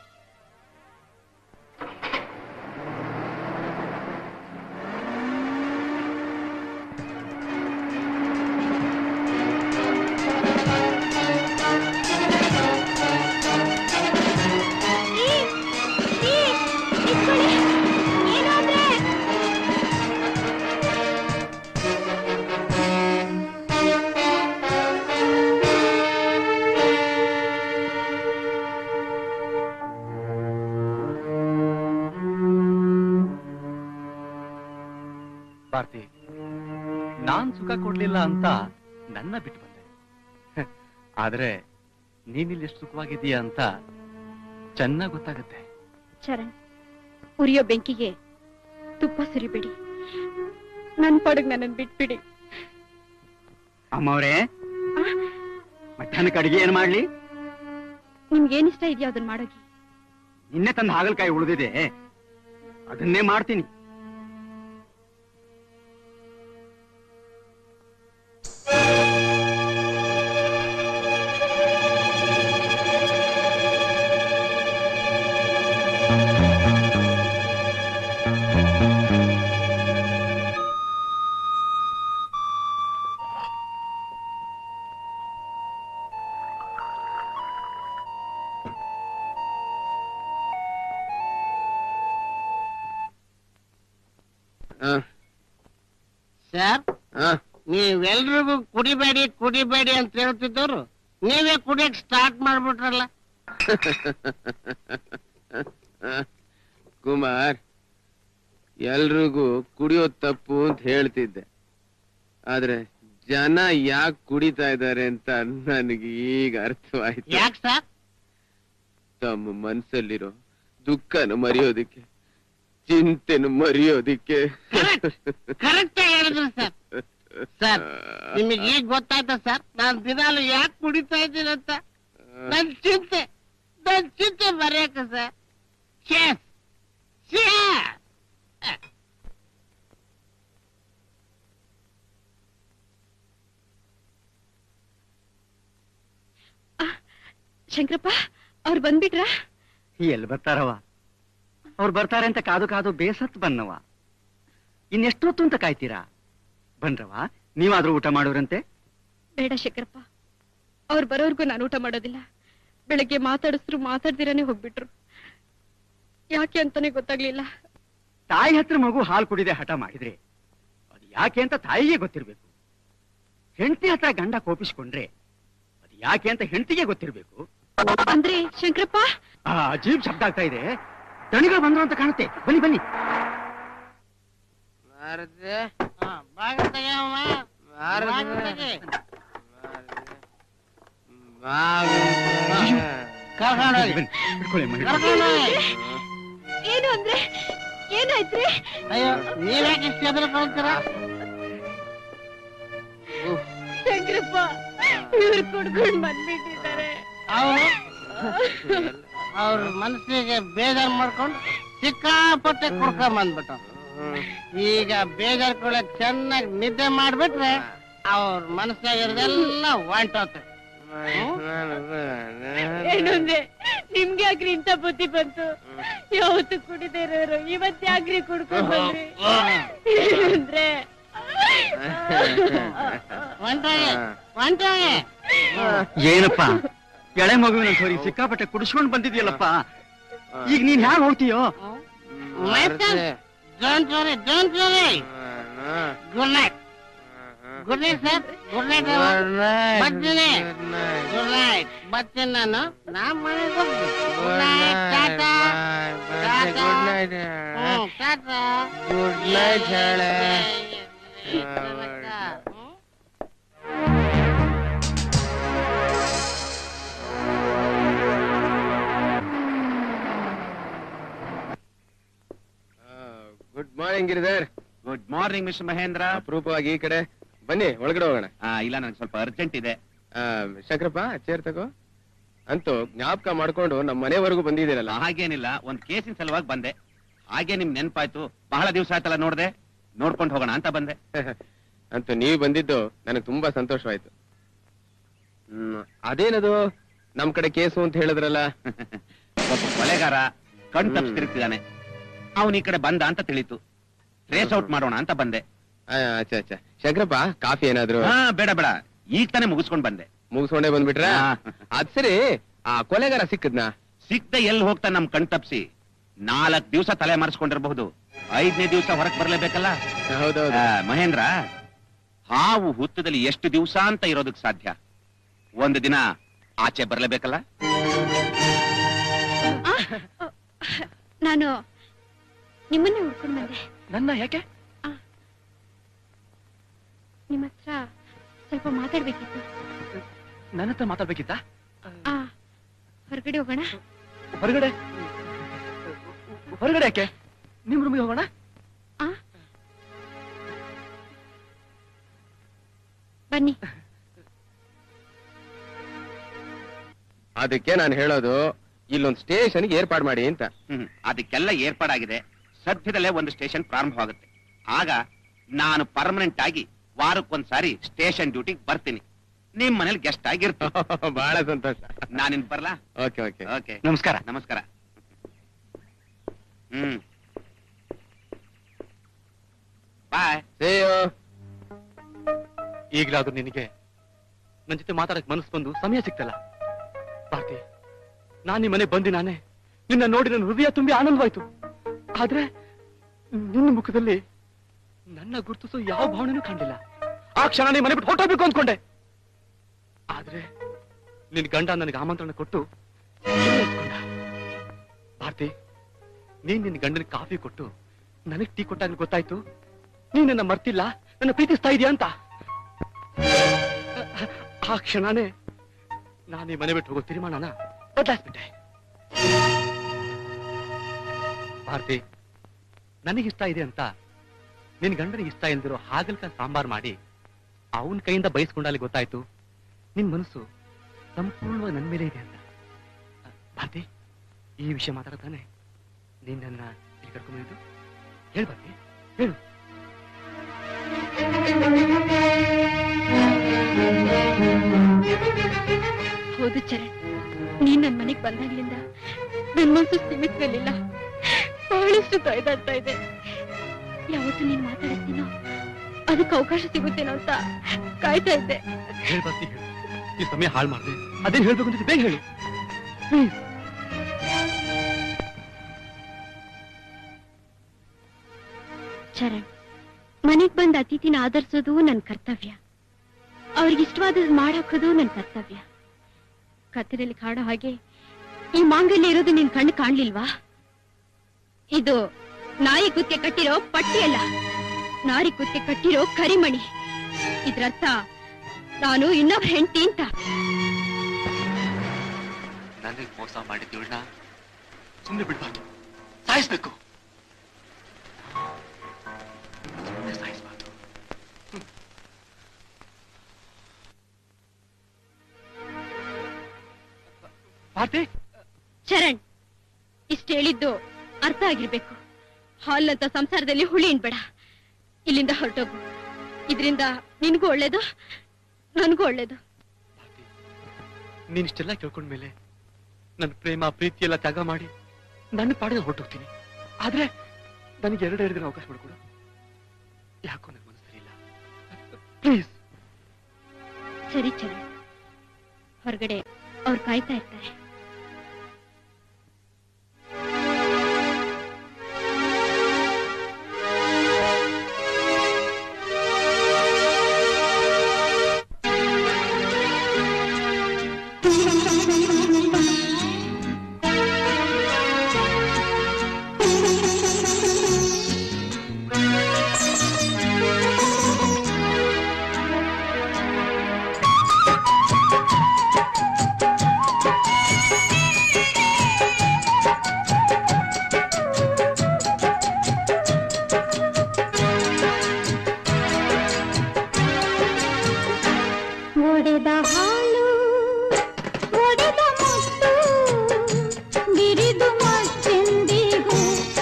ಭಾರತಿ ನಾನ್ ಸುಖ ಕೊಡ್ಲಿಲ್ಲ ಅಂತ ನನ್ನ ಬಿಟ್ಟು ಬಂದೆ ಹ, ಆದ್ರೆ ನೀನಿಲ್ಲಿ ಎಷ್ಟು ಸುಖವಾಗಿದೀಯ ಅಂತ ಚೆನ್ನಾಗ್ ಗೊತ್ತಾಗತ್ತೆ ಚರಣ್ ಉರಿಯೋ ಬೆಂಕಿಗೆ ತುಪ್ಪ ಸುರಿಬೇಡಿ ನನ್ ಪಾಡಿಗೆ ನನ್ನನ್ ಬಿಟ್ಬಿಡಿ ಅಮ್ಮವ್ರೆ ಮಧ್ಯಾಹ್ನಕ್ಕೆ ಅಡಿಗೆ ಏನ್ ಮಾಡ್ಲಿ ನಿಮ್ಗೇನ್ ಇಷ್ಟ ಇದೆಯೋ ಅದನ್ನ ಮಾಡೋಗಿ ನಿನ್ನೆ ತಂದ ಹಾಗಲಕಾಯಿ ಉಳಿದಿದೆ ಅದನ್ನೇ ಮಾಡ್ತೀನಿ ಆ, ಸರ್ ಆ. ನೀವೆಲ್ರಿಗೂ ಕುಡಿಬೇಡಿ ಕುಡಿಬೇಡಿ ಅಂತ ಹೇಳ್ತಿದ್ದವ್ರು ನೀವೇ ಕುಡಿಯಕ್ ಸ್ಟಾರ್ಟ್ ಮಾಡ್ಬಿಟ್ರಲ್ಲ ಕುಮಾರ್ ಎಲ್ರಿಗೂ ಕುಡಿಯೋದ್ ತಪ್ಪು ಅಂತ ಹೇಳ್ತಿದ್ದೆ ಆದ್ರೆ ಜನ ಯಾಕೆ ಕುಡಿತಾ ಇದ್ದಾರೆ ಅಂತ ನನಗೆ ಈಗ ಅರ್ಥವಾಯ್ತು ಯಾಕೆ ಸರ್ ತಮ್ಮ ಮನ್ಸಲ್ಲಿರೋ ದುಃಖನ ಮರೆಯೋದಿಕ್ಕೆ ಚಿಂತೆನು ಮರೆಯೋದಿಕ್ಕೆ ಕರೆಕ್ಟ್ ಆಗಿ ಹೇಳಿದ್ರು ಸರ್ ಸರ್ ನಿಮಗೆ ಈಗ ಗೊತ್ತಾಯ್ತಾ ಸರ್ ನಾನ್ ದಿನಾಲು ಯಾಕೆ ಕುಡಿತಾ ಇದ್ದೀನಿ ಅಂತ ನನ್ ಚಿಂತೆ ನನ್ ಚಿಂತೆ ಬರೆಯಕ ಸರ್ ಶೇಸ್ ಶೇಸ್ ಶಂಕರಪ್ಪ ಅವ್ರು ಬಂದ್ಬಿಟ್ರಾ ಎಲ್ಲಿ ಬರ್ತಾರವ ಅವ್ರು ಬರ್ತಾರೆ ಅಂತ ಕಾದು ಕಾದು ಬೇಸತ್ ಬನ್ನವ ಇನ್ನೆಷ್ಟೊತ್ತು ಅಂತ ಕಾಯ್ತೀರಾ ಬನ್ರವ ನೀವಾದ್ರೂ ಊಟ ಮಾಡೋರಂತೆ ಬೇಡ ಶಂಕರಪ್ಪ ಅವ್ರು ಬರೋರ್ಗು ನಾನು ಊಟ ಮಾಡೋದಿಲ್ಲ ಬೆಳಗ್ಗೆ ಮಾತಾಡಿಸ್ರು ಮಾತಾಡ್ದಿರಾನೆ ಹೋಗ್ಬಿಟ್ರು ಯಾಕೆ ಅಂತಾನೆ ಗೊತ್ತಾಗ್ಲಿಲ್ಲ ತಾಯಿ ಹತ್ರ ಮಗು ಹಾಲು ಕುಡಿದೆ ಹಠ ಮಾಡಿದ್ರೆ ಅದು ಯಾಕೆ ಅಂತ ತಾಯಿಗೆ ಗೊತ್ತಿರ್ಬೇಕು ಹೆಂಡತಿ ಹತ್ರ ಗಂಡ ಕೋಪಿಸ್ಕೊಂಡ್ರೆ ಅದು ಯಾಕೆ ಅಂತ ಹೆಂಡತಿಗೆ ಗೊತ್ತಿರ್ಬೇಕು ಅಂದ್ರೆ ಶಂಕರಪ್ಪ ಆ ಅಜೀಬ್ ಶಬ್ದ ಆಗ್ತಾ ಇದೆ ದಣಿಗಳು ಬಂದ್ರು ಅಂತ ಕಾಣುತ್ತೆ ಬನ್ನಿ ಬನ್ನಿ ಬನ್ನಿ, ಬನ್ನಿ. ಹಿಡ್ಕೊಳ್ಳಿ ಅಮ್ಮ, ಹಿಡ್ಕೊಳ್ಳಿ. ಏನು ಅಂದ್ರೆ ಏನಾಯ್ತ್ರಿ ಅಯ್ಯೋ ನೀವ್ಯಾಕೆ ಇಷ್ಟು ಹೆದರ್ಕೊಳ್ತೀರಾ ಶಂಕರಪ್ಪ ಇವ್ರು ಕುಡ್ಕೊಂಡ್ ಬಂದ್ಬಿಟ್ಟಿದ್ದಾರೆ ಅವರು ಅವ್ರ ಮನಸ್ಸಿಗೆ ಬೇಜಾರ್ ಮಾಡ್ಕೊಂಡು ಸಿಕ್ಕಾಪಟ್ಟೆ ಕುಡ್ಕೊಂಡ್ ಬಂದ್ಬಿಟ್ಟು ಈಗ ಬೇಜಾರ್ ಕೊಡಕ್ ಚೆನ್ನಾಗಿ ನಿದ್ದೆ ಮಾಡ್ಬಿಟ್ರೆ ಅವ್ರ ಮನಸ್ಸಾಗಿರೋದೆಲ್ಲ ಹೊಂಟೋತೆ ಏನು ಅಂದ್ರೆ ನಿಮ್ಗೆ ಯಾಕ್ರಿ ಇಂಥ ಬುದ್ಧಿ ಬಂತು ಯಾವತ್ತು ಕುಡಿದೇ ಇರೋರು ಇವತ್ ಯಾಕ್ರಿ ಕುಡ್ಕೊಂಡ್ ಬಂದ್ರಿ ಅಂದ್ರೆ ಹೊಂಟೋಗೆ ಹೊಂಟೋಗೆ ಏನಪ್ಪ ಎಳೆ ಮಗುವಿನ ಸೋರಿ ಸಿಕ್ಕಾಪಟ್ಟೆ ಕುಡಿಸ್ಕೊಂಡ್ ಬಂದಿದ್ಯಲ್ಲಪ್ಪ ಈಗ ನೀನ್ ಹ್ಯಾಂಗ ಹೋಗ್ತೀಯೋ don't worry don't worry good night good night sir good night ಬರ್ತೀನಿ ಗುಡ್ ನೈಟ್ ಬರ್ತೀನಿ ನಾನು ನಾ ಮನೆಗೆ ಹೋಗ್ತೀನಿ good night tata tata hmm, tata good night ಹೇಳೆ good morning Giridhar good morning mister Mahendra ಅಪರೂಪವಾಗಿ ಈ ಕಡೆ ಬನ್ನಿ ಒಳಗಡೆ ಹೋಗೋಣ ಆ, ಇಲ್ಲ ನನಗೆ ಸ್ವಲ್ಪ ಅರ್ಜೆಂಟ್ ಇದೆ ಆ, ಶಂಕರಪ್ಪ ಚೇರ್ ತಗೋ ಅಂತೂ ಜ್ಞಾಪಕ ಮಾಡ್ಕೊಂಡು ನಮ್ಮ ಮನೆವರೆಗೂ ಬಂದಿದ್ದೀರಲ್ಲ ಹಾಗೇನಿಲ್ಲ ಒಂದ್ ಕೇಸಿನ ಸಲುವಾಗಿ ಬಂದೆ ಹಾಗೆ ನಿಮ್ ನೆನ್ಪಾಯ್ತು ಬಹಳ ದಿವಸ ಆಯ್ತಲ್ಲ ನೋಡ್ದೆ ನೋಡ್ಕೊಂಡು ಹೋಗೋಣ ಅಂತ ಬಂದೆ ಅಂತೂ ನೀವು ಬಂದಿದ್ದು ನನಗೆ ತುಂಬಾ ಸಂತೋಷವಾಯ್ತು ಹ್ಮ್ ಅದೇನದು ನಮ್ ಕಡೆ ಕೇಸು ಅಂತ ಹೇಳಿದ್ರಲ್ಲ ಒಬ್ಬ ಕೊಲೆಗಾರ ಕಣ್ ತಪ್ಪಿಸ್ತಿರ್ತಿದ್ದಾನೆ ಅವನ್ ಈ ಕಡೆ ಬಂದ ಅಂತ ತಿಳಿತು ಟ್ರೇಸ್ ಔಟ್ ಮಾಡೋಣ ಅಂತ ಬಂದೆ ಆ, ಅಚ್ಚಾ ಅಚ್ಚಾ ಶಂಕರಪ್ಪ ಕಾಫಿ ಏನಾದ್ರು ಹಾ ಬೇಡ ಬೇಡ ಈಗ ತಾನೇ ಮುಗಿಸ್ಕೊಂಡ್ ಬಂದೆ ಮುಗಿಸ್ಕೊಂಡೇ ಬಂದ್ಬಿಟ್ರ ಹಾ. ಅದ್ ಸರಿ ಆ ಕೊಲೆಗಾರ ಸಿಕ್ಕದ್ನ ಸಿಕ್ತೆ ಎಲ್ಲಿ ಹೋಗ್ತಾ ನಮ್ ಕಣ್ ತಪ್ಸಿ ನಾಲ್ಕ್ ದಿವಸ ತಲೆ ಮರೆಸ್ಕೊಂಡಿರಬಹುದು ಐದನೇ ದಿವಸ ಹೊರಗ್ ಬರ್ಲೇಬೇಕಲ್ಲ ಹೌದೌದು ಆ, ಮಹೇಂದ್ರ ಹಾವು ಹುತ್ತದಲ್ಲಿ ಎಷ್ಟು ದಿವಸ ಅಂತ ಇರೋದಕ್ ಸಾಧ್ಯ ಒಂದು ದಿನ ಆಚೆ ಬರ್ಲೇಬೇಕಲ್ಲ ನಾನು ನಿಮ್ಮನ್ನೇ ಹುಡ್ಕೊಂಡು ಬಂದೆ ನನ್ನ ಯಾಕೆ ನಿಮ್ಮ ಹತ್ರ ಸ್ವಲ್ಪ ಮಾತಾಡ್ಬೇಕಿತ್ತು ನನ್ನ ಹತ್ರ ಮಾತಾಡ್ಬೇಕಿತ್ತ ಆ ಹೊರಗಡೆ ಹೋಗೋಣ ಹೊರಗಡೆ ಹೊರಗಡೆ ಯಾಕೆ ನಿಮ್ ರೂಮಿಗೆ ಹೋಗೋಣ ಆ ಬನ್ನಿ ಅದಕ್ಕೆ ನಾನು ಹೇಳೋದು ಇಲ್ಲೊಂದು ಸ್ಟೇಷನ್ಗೆ ಏರ್ಪಾಡು ಮಾಡಿ ಅಂತ ಹ್ಮ್ ಅದಕ್ಕೆಲ್ಲ ಏರ್ಪಾಡಾಗಿದೆ ಸದ್ಯದಲ್ಲೇ ಒಂದು ಸ್ಟೇಷನ್ ಪ್ರಾರಂಭವಾಗುತ್ತೆ ಆಗ ನಾನು ಪರ್ಮನೆಂಟ್ ಆಗಿ ವಾರಕ್ಕೊಂದ್ಸಾರಿ ಸ್ಟೇಷನ್ ಡ್ಯೂಟಿಗೆ ಬರ್ತೀನಿ ನಿಮ್ ಮನೇಲಿ ಗೆಸ್ಟ್ ಆಗಿರ್ತೀನಿ ಬಹಳ ಸಂತೋಷ ನಾನಿನ್ ಬರ್ಲಾ ಓಕೆ ಓಕೆ ಓಕೆ ನಮಸ್ಕಾರ ನಮಸ್ಕಾರ ಹ್ಮ್ ಬಾಯ್ ಈಗ್ಲಾದ್ರೂ ನಿನಗೆ ನನ್ ಜೊತೆ ಮಾತಾಡಕ್ ಮನಸ್ಸು ಬಂದು ಸಮಯ ಸಿಕ್ತಲ್ಲ ಭಾರತಿ ನಾನ್ ಈ ಮನೆ ಬಂದಿ ನಾನೇ ನಿನ್ನ ನೋಡಿ ನನ್ನ ಹೃದಯ ತುಂಬಿ ಆನಂದವಾಯ್ತು ಆದ್ರೆ ನಿನ್ನ ಮುಖದಲ್ಲಿ ನನ್ನ ಗುರುತಿಸೋ ಯಾವ ಭಾವನೆನೂ ಕಂಡಿಲ್ಲ ಆ ಕ್ಷಣ ನೀ ಮನೆ ಬಿಟ್ಟು ಹೊಟ್ಟೋಗ್ಬೇಕು ಅಂದ್ಕೊಂಡೆ ಆದ್ರೆ ನಿನ್ ಗಂಡ ನನಗೆ ಆಮಂತ್ರಣ ಕೊಟ್ಟು ಇಲ್ಲೇ ಇಸ್ಕೊಂಡ. ಭಾರತಿ ನೀನ್ ನಿನ್ನ ಗಂಡನಿಗೆ ಕಾಫಿ ಕೊಟ್ಟು ನನಗ್ ಟೀ ಕೊಟ್ಟಾಗ ಗೊತ್ತಾಯ್ತು ನೀನ್ ನನ್ನ ಮರ್ತಿಲ್ಲ ನನ್ನ ಪ್ರೀತಿಸ್ತಾ ಇದೀಯ ಅಂತ ಆ ಕ್ಷಣನೇ ನಾನು ಈ ಮನೆ ಬಿಟ್ಟು ಹೋಗೋ ತೀರ್ಮಾನನ ಬದಲಾಯಿಸ್ಬಿಟ್ಟೆ ಭಾರತಿ ನನಗಿಷ್ಟ ಇದೆ ಅಂತ ನಿನ್ ಗಂಡನಿಗೆ ಇಷ್ಟ ಇಲ್ದಿರೋ ಹಾಗಲ್ಕಾಯಿ ಸಾಂಬಾರ್ ಮಾಡಿ ಅವನ ಕೈಯಿಂದ ಬಯಸ್ಕೊಂಡಲ್ಲಿ ಗೊತ್ತಾಯ್ತು ನಿನ್ ಮನಸ್ಸು ಸಂಪೂರ್ಣವಾಗಿ ನನ್ ಮೇಲೆ ಇದೆ ಅಂತ ಭಾರತಿ ಈ ವಿಷಯ ಮಾತಾಡ್ತಾನೆ ನೀನ್ ನನ್ನ ಇಲ್ಲಿ ಕರ್ಕೊಂಡ್ಬಂದಿದ್ದು ಹೇಳ್ ಭಾರತಿ ಹೇಳು ಹೌದು ಚರಣ್ ನೀನ್ ನನ್ ಮನೆಗ್ ಬಂದಾಗ್ಲಿಂದ ನನ್ ಮನಸ್ಸು ಸ್ಥಿಮಿತದಲ್ಲಿಲ್ಲ ಬಹಳಷ್ಟು ತೊಯ್ದಾಡ್ತಾ ಇದೆ ಯಾವತ್ತು ನೀನ್ ಮಾತಾಡಿಸ್ತೀನೋ ಅದಕ್ಕೆ ಅವಕಾಶ ಸಿಗುತ್ತೇನೋ ಅಂತ ಕಾಯ್ತಾ ಇದ್ದೆ ಹೇಳ್ ಭಾರತಿ ಹೇಳು ಈ ಸಮಯ ಹಾಳು ಮಾಡಿದೆ ಅದೇನ್ ಹೇಳ್ಬೇಕು ಅಂತ ಬೇಗ ಹೇಳು ಪ್ಲೀಸ್ ಚರಣ್ ಮನೆಗ್ ಬಂದ ಅತಿಥಿನ ಆದರ್ಸೋದು ನನ್ ಕರ್ತವ್ಯ ಅವ್ರಿಗೆ ಇಷ್ಟವಾದದ್ದು ಮಾಡಾಕೋದು ನನ್ ಕರ್ತವ್ಯ ಕತ್ತಲಲ್ಲಿ ಕಾಡೋ ಹಾಗೆ ಈ ಮಾಂಗಲ್ಯ ಇರೋದು ನಿನ್ ಕಣ್ಣು ಕಾಣ್ಲಿಲ್ವಾ ಇದು ನಾಯಿ ಕುತ್ತೆ ಕಟ್ಟಿರೋ ಪಟ್ಟಿ ಅಲ್ಲ ನಾರಿ ಕುತ್ತೆ ಕಟ್ಟಿರೋ ಕರಿಮಣಿ ಇದ್ರರ್ಥ ನಾನು ಇನ್ನೊಬ್ಬ ಹೆಂಡತಿ ಅಂತ ನನಗೆ ಮೋಸ ಮಾಡಿದ್ದೀವಣ್ಣ ಸುಮ್ಮನೆ ಬಿಡ್ಬಾರ್ದು ಸಾಯಿಸ್ಬೇಕು ಸುಮ್ನೆ ಸಾಯಿಸ್ಬಾರ್ದು ಪಾರ್ಟಿ ಚರಣ್ ಇಷ್ಟ ಹೇಳಿದ್ದು ಅರ್ಥ ಆಗಿರ್ಬೇಕು ಹಾಲ್ನಂತ ಸಂಸಾರದಲ್ಲಿ ಹುಳಿ ಇನ್ಬೇಡ ಇಲ್ಲಿಂದ ಹೊರಟೋಗು ಇದರಿಂದ ನಿನ್ಗೂ ಒಳ್ಳೇದು ನನ್ಗೂ ಒಳ್ಳೇದು ನೀನ್ ಇಷ್ಟೆಲ್ಲ ಕೇಳ್ಕೊಂಡ್ಮೇಲೆ ನನ್ನ ಪ್ರೇಮ ಪ್ರೀತಿ ಎಲ್ಲ ತ್ಯಾಗ ಮಾಡಿ ನನ್ನ ಪಾಡಿನ ಹೊರಟೋಗ್ತೀನಿ ಆದ್ರೆ ನನಗೆ ಎರಡು ಎರಡು ದಿನ ಅವಕಾಶ ಮಾಡಿಕೊಡು ಯಾಕೋ ನನ್ನ ಮನಸ್ಸು ಸರಿ ಇಲ್ಲ ಪ್ಲೀಸ್ ಸರಿ ಚರಣ್ ಹೊರಗಡೆ ಅವ್ರು ಕಾಯ್ತಾ ಇರ್ತಾರೆ ಒಡೆದ ಹಾಲು ಒಡೆದ ಮುತ್ತು ಬಿರಿದು ಮತ್ತೆಂದಿಗೂ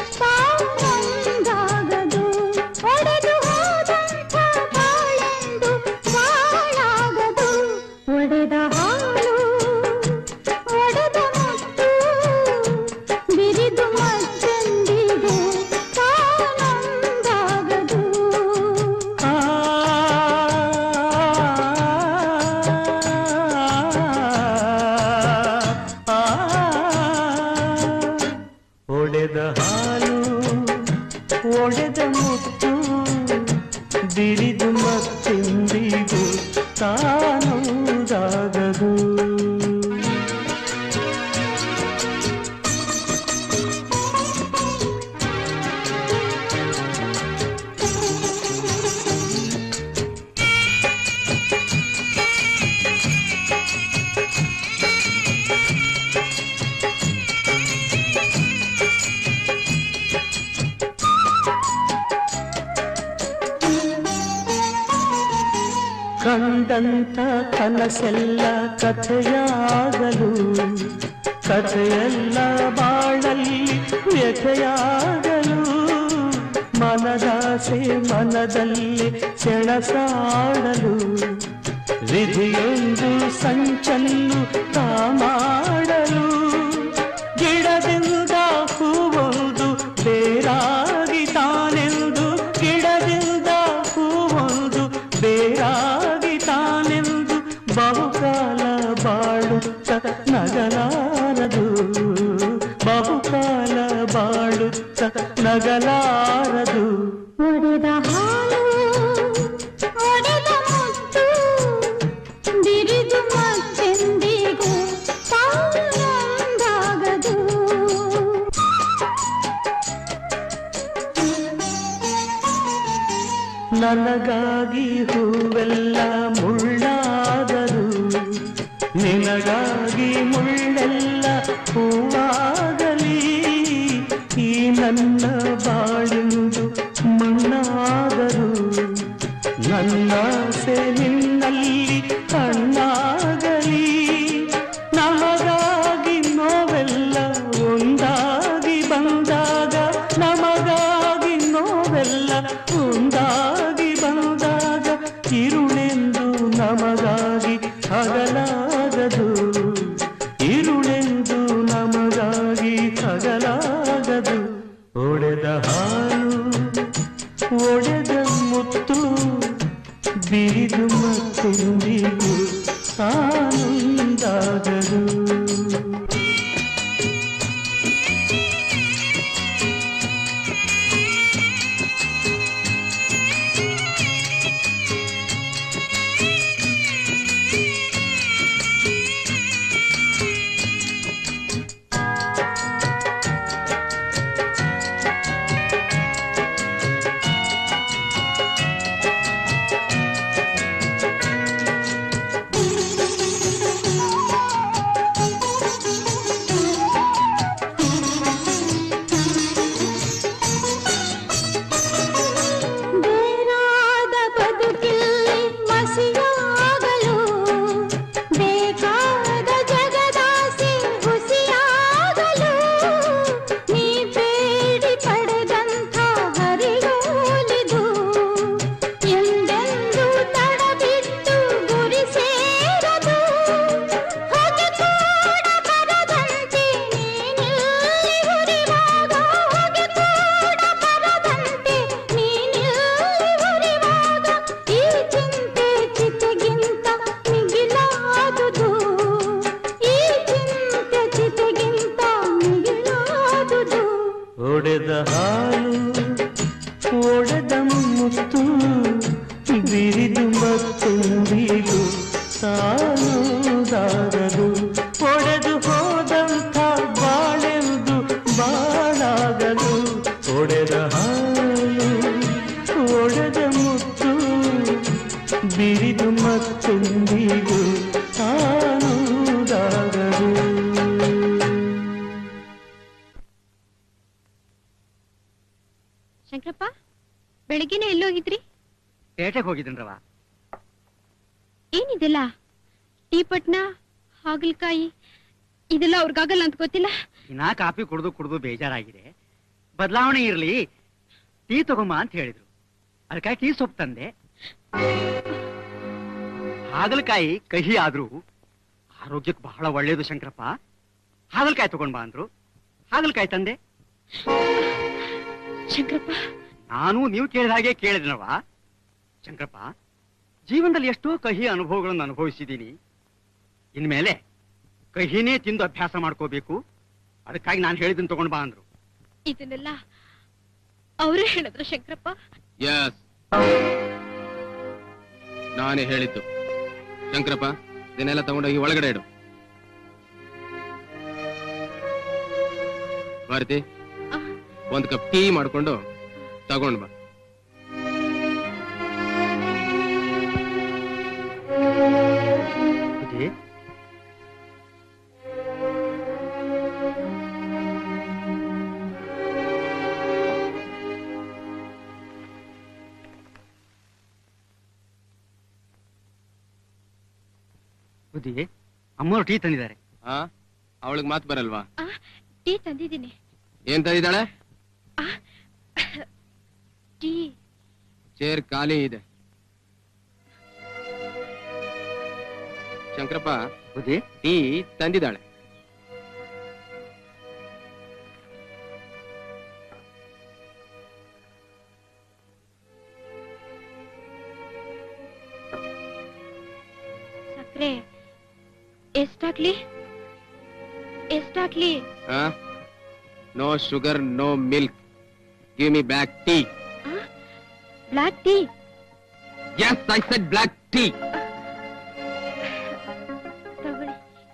ಸಾವಂದಾಗದು ಒಡೆದು ಹೋದಂಥ ಬಾಳೆಂದು ಬಾಳಾಗದು ಒಡೆದ ಹಾಲು ಒಡೆದ ಮುತ್ತು ಬಿರಿದು ಮತ್ತೆಂದಿಗೂ ಸಾವಂದಾಗದು ಒಡೆದ ಹಾಲು ಒಡೆದ ಮುತ್ತು ಬಿರಿದು ಮತ್ತೆಂದಿಗೂ ತಾನುದಾಗದು ಕಂಡಂತ ಕನಸೆಲ್ಲ ಕಥೆಯಾಗಲು ಕಥೆಯೆಲ್ಲ ಬಾಳಲ್ಲಿ ವ್ಯಥೆಯಾಗಲು ಮನದಾಸೆ ಮನದಲ್ಲಿ ಸೆಣಸಾಡಲು ವಿಧಿಯೊಂದು ಸಂಚನ್ನು ತಾ ಮಾಡಲು ಗಿಡದಿಂದ ಹೂವೊಂದು ಬೇರಾಗಿ ತಾನೆಂದು ಗಿಡದಿಂದ ಹೂವೊಂದು ಬೇರಾಗಿ ತಾನೆಂದು ಬಹುಕಾಲ ಬಾಳುತ್ತ ನಗಲಾರದು ಬಹುಕಾಲ ಬಾಳುತ್ತ ನಗಲಾರದು ಒಡೆದ ಹಾಲು ಒಡೆದ ಮುತ್ತು ಬಿರಿದು ಮತ್ತೆಂದಿಗೂ ತಾನೊಂದಾಗದು ನನಗಾಗಿ ಹೂವೆಲ್ಲ ಮುಳ್ಳಾದರು ನಿನಗಾಗಿ ಮುಳ್ಳೆಲ್ಲ ಹೂವಾಗಲಿ ಈ ನನ್ನ ಬಾಳಿಂದು ಮಣ್ಣಾದರು ನನ್ನಾಸೆ ನಿನ್ನಲ್ಲಿ ಕಣ್ಣಾಗಲಿ ನಮಗಾಗಿ ನೋವೆಲ್ಲ ಒಂದಾಗಿ ಬಂದಾಗ ನಮಗಾಗಿ ನೋವೆಲ್ಲ ಒಂದಾಗಿ ಬಂದಾಗ ಇರುಳೆಂದು ನಮಗಾಗಿ ಹಗಲಾಗದು ಇರುಳೆಂದು ನಮಗಾಗಿ ಹಗಲಾಗದು ಒಡೆದ ಹಾಲು ಒಡೆದ ಮುತ್ತು ಬಿರಿದು ಮತ್ತೆಂದಿಗೂ ಆನಂದಾಗದು ಒಡೆದ ಹಾಲು ಒಡೆದ ಮುತ್ತು ಬಿರಿದು ಮತ್ತೊಂದಿಗೂ ಸಾಲುದಾರದು ಒಡೆದು ಹೋದಂಥ ಬಾಳೆಂದು ಬಾಳಾಗದು ಒಡೆದ ಹಾಲು ಒಡೆದ ಮುತ್ತು ಬಿರಿದು ಮತ್ತೊಂದಿಗೂ ಸಾಲುದಾರದು ಶಂಕರಪ್ಪ ಬೆಳಗ್ಗೆನೆ ಎಲ್ಲೋಗಿದ್ರಿ ಪೇಟೆಗೆ ಹೋಗಿದ್ದೀನ್ರವ ಏನಿದೆಲ್ಲ ಟೀ ಪಟ್ನ ಹಾಗಲಕಾಯಿ ಇದೆಲ್ಲ ಅವ್ರಿಗಾಗಲ್ಲ ಅಂತ ಗೊತ್ತಿಲ್ಲ ಇನ್ನ ಕಾಫಿ ಕುಡ್ದು ಕುಡ್ದು ಬೇಜಾರಾಗಿದೆ ಬದಲಾವಣೆ ಇರ್ಲಿ ಟೀ ತಗೊಂಬ ಅಂತ ಹೇಳಿದ್ರು ಅದಕ್ಕಾಗಿ ಟೀ ಸೊಪ್ಪು ತಂದೆ ಹಾಗಲಕಾಯಿ ಕಹಿ ಆದ್ರೂ ಆರೋಗ್ಯಕ್ಕೆ ಬಹಳ ಒಳ್ಳೇದು ಶಂಕರಪ್ಪ ಹಾಗಲಕಾಯಿ ತಗೊಂಡ್ ಬಾ ಅಂದ್ರು ಹಾಗಲಕಾಯಿ ತಂದೆ ಶಂಕರಪ್ಪ ನಾನು ನೀವು ಕೇಳಿದ ಹಾಗೆ ಕೇಳಿದ್ನವ ಶಂಕರಪ್ಪ ಜೀವನದಲ್ಲಿ ಎಷ್ಟೋ ಕಹಿ ಅನುಭವಗಳನ್ನು ಅನುಭವಿಸಿದ್ದೀನಿ ಇನ್ಮೇಲೆ ಕಹಿನೇ ತಿಂದು ಅಭ್ಯಾಸ ಮಾಡ್ಕೋಬೇಕು ಅದಕ್ಕಾಗಿ ನಾನು ಹೇಳಿದ್ದನ್ನು ತಗೊಂಡ್ ಬಾ ಅಂದ್ರು ಇದನ್ನೆಲ್ಲ ಅವರೇ ಹೇಳಿದ್ರ ಶಂಕರಪ್ಪ ಎಸ್ ನಾನೇ ಹೇಳಿದ್ದು ಶಂಕರಪ್ಪ ಇದನ್ನೆಲ್ಲ ತಗೊಂಡೋಗಿ ಒಳಗಡೆ ಇಡು ಭಾರತಿ ಒಂದ್ ಕಪ್ ಟೀ ಮಾಡ್ಕೊಂಡು ತಗೊಂಡ್ ಬಾ ಬುದ್ಧಿ ಬುದ್ಧಿ ಅಮ್ಮವ್ರು ಟೀ ತಂದಿದ್ದಾರೆ ಆ ಅವಳಿಗೆ ಮಾತು ಬರಲ್ವಾ ಟೀ ತಂದಿದ್ದೀನಿ ಏನ್ ತಂದಿದ್ದಾಳೆ ಟೀ ಚೇರ್ ಖಾಲಿ ಇದೆ ಶಂಕರಪ್ಪ ಬುದ್ಧಿ ಟೀ ತಂದಿದ್ದಾಳೆ ಸಕ್ರೆ ಎಷ್ಟಾಗ್ಲಿ ಎಷ್ಟಾಗ್ಲಿ no sugar no milk give me black tea black tea yes I said black tea ತಗೊಳ್ಳಿ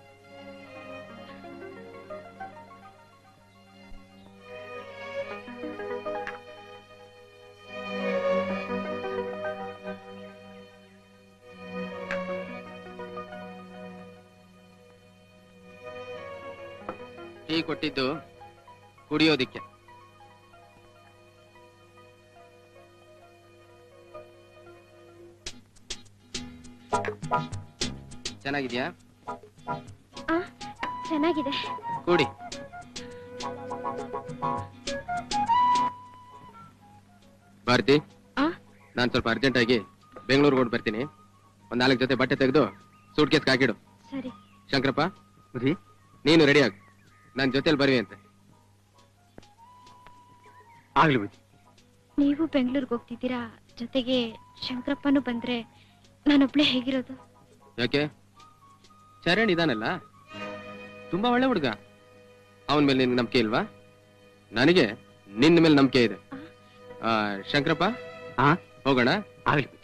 ಟೀ ಕೊಟ್ಟಿದ್ದು ಕುಡಿಯೋದಿಕ್ಕೆ ಚೆನ್ನಾಗಿದ್ಯಾ ಆ ಚೆನ್ನಾಗಿದೆ ಕುಡಿ ಭಾರತಿ ಆ? ನಾನ್ ಸ್ವಲ್ಪ ಅರ್ಜೆಂಟ್ ಆಗಿ ಬೆಂಗಳೂರಿಗೆ ಹೊರಟು ಬರ್ತೀನಿ ಒಂದ್ ನಾಲ್ಕು ಜೊತೆ ಬಟ್ಟೆ ತೆಗೆದು ಸೂಟ್ ಕೇಸ್ ಹಾಕಿಡು ಸರಿ ಶಂಕರಪ್ಪ ಬುದ್ಧಿ ನೀನು ರೆಡಿ ಆಗ ನನ್ ಜೊತೆಲಿ ಬರುವೆ ಅಂತೆ ಆಗ್ಲಿ ಬುದ್ಧಿ ನೀವು ಬೆಂಗಳೂರಿಗೆ ಹೋಗ್ತಿದ್ದೀರಾ ಜೊತೆಗೆ ಶಂಕರಪ್ಪನೂ ಬಂದ್ರೆ ನಾನೊಬ್ಳೆ ಹೇಗಿರೋದು ಯಾಕೆ ಚರಣ್ ಇದಾನಲ್ಲ ತುಂಬಾ ಒಳ್ಳೆ ಹುಡುಗ ಅವನ ಮೇಲೆ ನಿನ್ಗೆ ನಂಬಿಕೆ ಇಲ್ವಾ ನನಗೆ ನಿನ್ನ ಮೇಲೆ ನಂಬಿಕೆ ಇದೆ ಆ, ಶಂಕರಪ್ಪ ಆ ಹೋಗೋಣ ಆಗ್ಲಿ ಬುದ್ಧಿ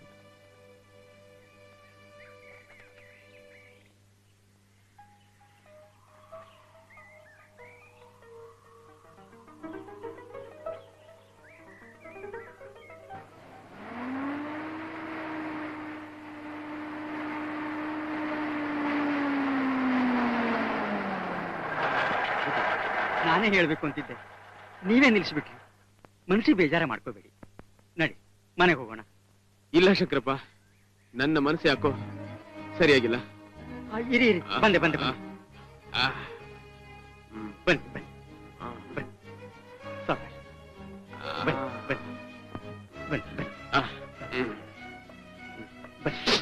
ನಾನೇ ಹೇಳ್ಬೇಕು ಅಂತಿದ್ದೆ ನೀವೇ ನಿಲ್ಲಿಸ್ಬಿಟ್ರಿ ಮನಸ್ಸಿಗೆ ಬೇಜಾರ ಮಾಡ್ಕೋಬೇಡಿ ನಡಿ ಮನೆಗೆ ಹೋಗೋಣ ಇಲ್ಲ ಶಂಕರಪ್ಪ ನನ್ನ ಮನಸ್ಸು ಯಾಕೋ ಸರಿಯಾಗಿಲ್ಲ ಆ, ಇರಿ ಇರಿ ಬಂದೆ ಬಂದೆ ಬಂದೆ ಆ, ಬನ್ನಿ ಬನ್ನಿ ಬನ್ನಿ ಸಾವ್ಕಾಶ. ಬನ್ನಿ ಬನ್ನಿ ಬನ್ನಿ ಬನ್ನಿ ಆ, ಹ್ಮ್. ಬನ್ನಿ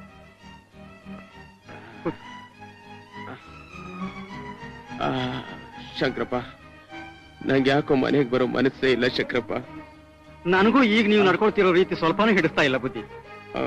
ಕೂತ್ಕೊ. ಆ, ಶಂಕರಪ್ಪ ನಂಗೆ ಯಾಕೋ ಮನೆಗೆ ಬರೋ ಮನಸ್ಸೇ ಇಲ್ಲ ಶಂಕರಪ್ಪ ನನಗೂ ಈಗ ನೀವು ನಡ್ಕೊಳ್ತಿರೋ ರೀತಿ ಸ್ವಲ್ಪನೂ ಹಿಡಿಸ್ತಾ ಇಲ್ಲ ಬುದ್ಧಿ ಆ,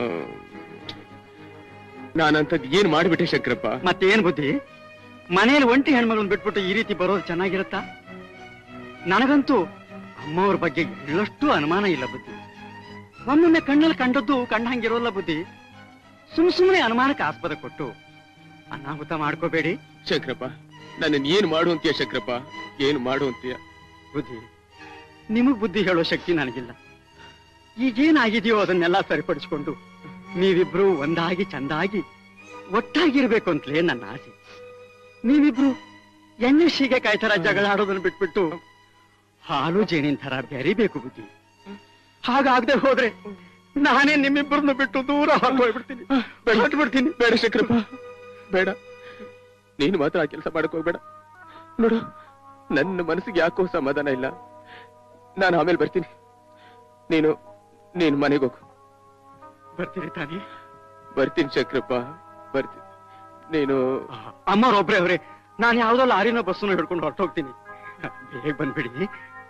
ನಾನಂತದ್ ಏನ್ ಮಾಡ್ಬಿಟ್ಟೆ ಶಂಕರಪ್ಪ ಮತ್ತೇನ್ ಬುದ್ಧಿ ಮನೆಯಲ್ಲಿ ಒಂಟಿ ಹೆಣ್ಮಗಳನ್ನ ಬಿಟ್ಬಿಟ್ಟು ಈ ರೀತಿ ಬರೋದು ಚೆನ್ನಾಗಿರುತ್ತಾ ನನಗಂತೂ ಅಮ್ಮವ್ರ ಬಗ್ಗೆ ಎಳ್ಳಷ್ಟು ಅನುಮಾನ ಇಲ್ಲ ಬುದ್ಧಿ ಒಮ್ಮೊಮ್ಮೆ ಕಣ್ಣಲ್ಲಿ ಕಂಡದ್ದು ಕಂಡಂಗಿರೋಲ್ಲ ಬುದ್ಧಿ ಸುಮ್ ಸುಮ್ಮನೆ ಅನುಮಾನಕ್ಕೆ ಆಸ್ಪದ ಕೊಟ್ಟು ಅನಾಹುತ ಮಾಡ್ಕೋಬೇಡಿ ಶಂಕರಪ್ಪ ನನ್ನ ಏನ್ ಮಾಡು ಅಂತೀಯ ಶಂಕರಪ್ಪ ಏನ್ ಮಾಡು ಅಂತೀಯ ಬುದ್ಧಿ ನಿಮಗ್ ಬುದ್ಧಿ ಹೇಳೋ ಶಕ್ತಿ ನನಗಿಲ್ಲ ಈಗೇನಾಗಿದೆಯೋ ಅದನ್ನೆಲ್ಲ ಸರಿಪಡಿಸ್ಕೊಂಡು ನೀವಿಬ್ರು ಒಂದಾಗಿ ಚಂದಾಗಿ ಒಟ್ಟಾಗಿರ್ಬೇಕು ಅಂತಲೇ ನನ್ನ ಆಸೆ ನೀವಿಬ್ರು ಎಣ್ಣೆ ಸೀಗೆಕಾಯಿ ತರ ಜಗಳ ಆಡೋದನ್ನ ಬಿಟ್ಬಿಟ್ಟು ಹಾಲು ಜೇನಿನ ತರ ಬೆರಿಬೇಕು ಬುದ್ಧಿ ಹಾಗಾಗದೆ ಹೋದ್ರೆ ನಾನೇ ನಿಮ್ಮಿಬ್ಬರನ್ನು ಬಿಟ್ಟು ದೂರ ಹೊರಟೋಗ್ಬಿಡ್ತೀನಿ ಬಿಡ್ತೀನಿ ಬೇಡ ಶಂಕರಪ್ಪ ಬೇಡ ನೀನು ಮಾತ್ರ ಆ ಕೆಲಸ ಮಾಡಕ್ ಹೋಗ್ಬೇಡ ನೋಡು ನನ್ನ ಮನಸ್ಸಿಗೆ ಯಾಕೋ ಸಮಾಧಾನ ಇಲ್ಲ ನಾನು ಆಮೇಲೆ ಬರ್ತೀನಿ ನೀನು ನೀನು ಮನೆಗೆ ಹೋಗು ಬರ್ತೀರಿ ತಾನೇ ಬರ್ತೀನಿ ಶಂಕರಪ್ಪ ಬರ್ತೀನಿ ನೀನು ಅಮ್ಮರೊಬ್ರೆ ಅವ್ರೆ ನಾನು ಯಾವ್ದೋ ಲಾರಿನೋ ಬಸ್ಸನ್ನು ಹಿಡ್ಕೊಂಡು ಹೊರಟೋಗ್ತೀನಿ ಬೇಗ ಬಂದ್ಬಿಡಿ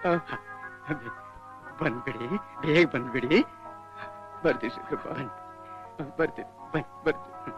ಬಂದ್ಬಿಡಿ ಬೇಗ ಬಂದ್ಬಿಡಿ ಬರ್ತೀನಿ ಶಂಕರಪ್ಪ ಬರ್ತೀನಿ ಬರ್ತೀನಿ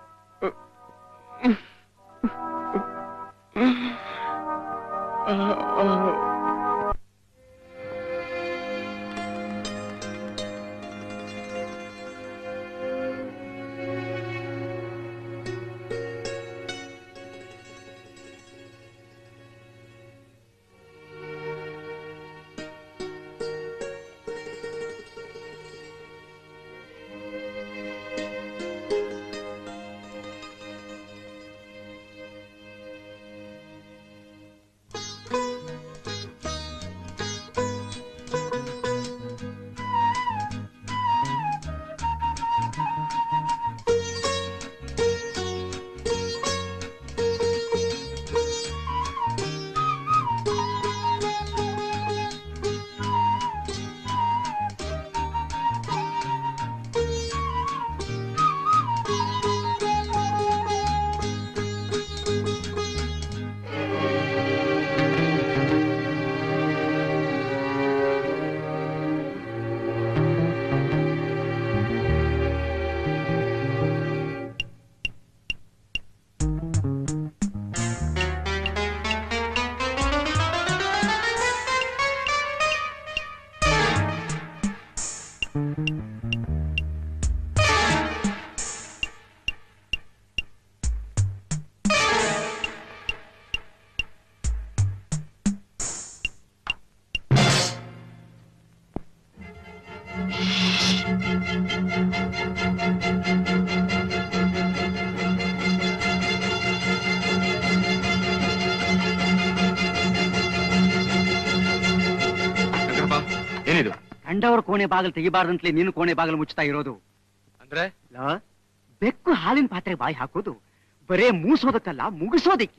ಏನಿದು ಕಂಡವ್ರ ಕೋಣೆ ಬಾಗಿಲು ತೆಗಿಬಾರ್ದಂತಲೇ ನೀನು ಕೋಣೆ ಬಾಗಿಲು ಮುಚ್ತಾ ಇರೋದು ಅಂದ್ರೆ ಲಾ, ಬೆಕ್ಕು ಹಾಲಿನ ಪಾತ್ರೆ ಬಾಯಿ ಹಾಕೋದು ಬರೇ ಮೂಸೋದಕ್ಕಲ್ಲ ಮುಗಿಸೋದಿಕ್ಕೆ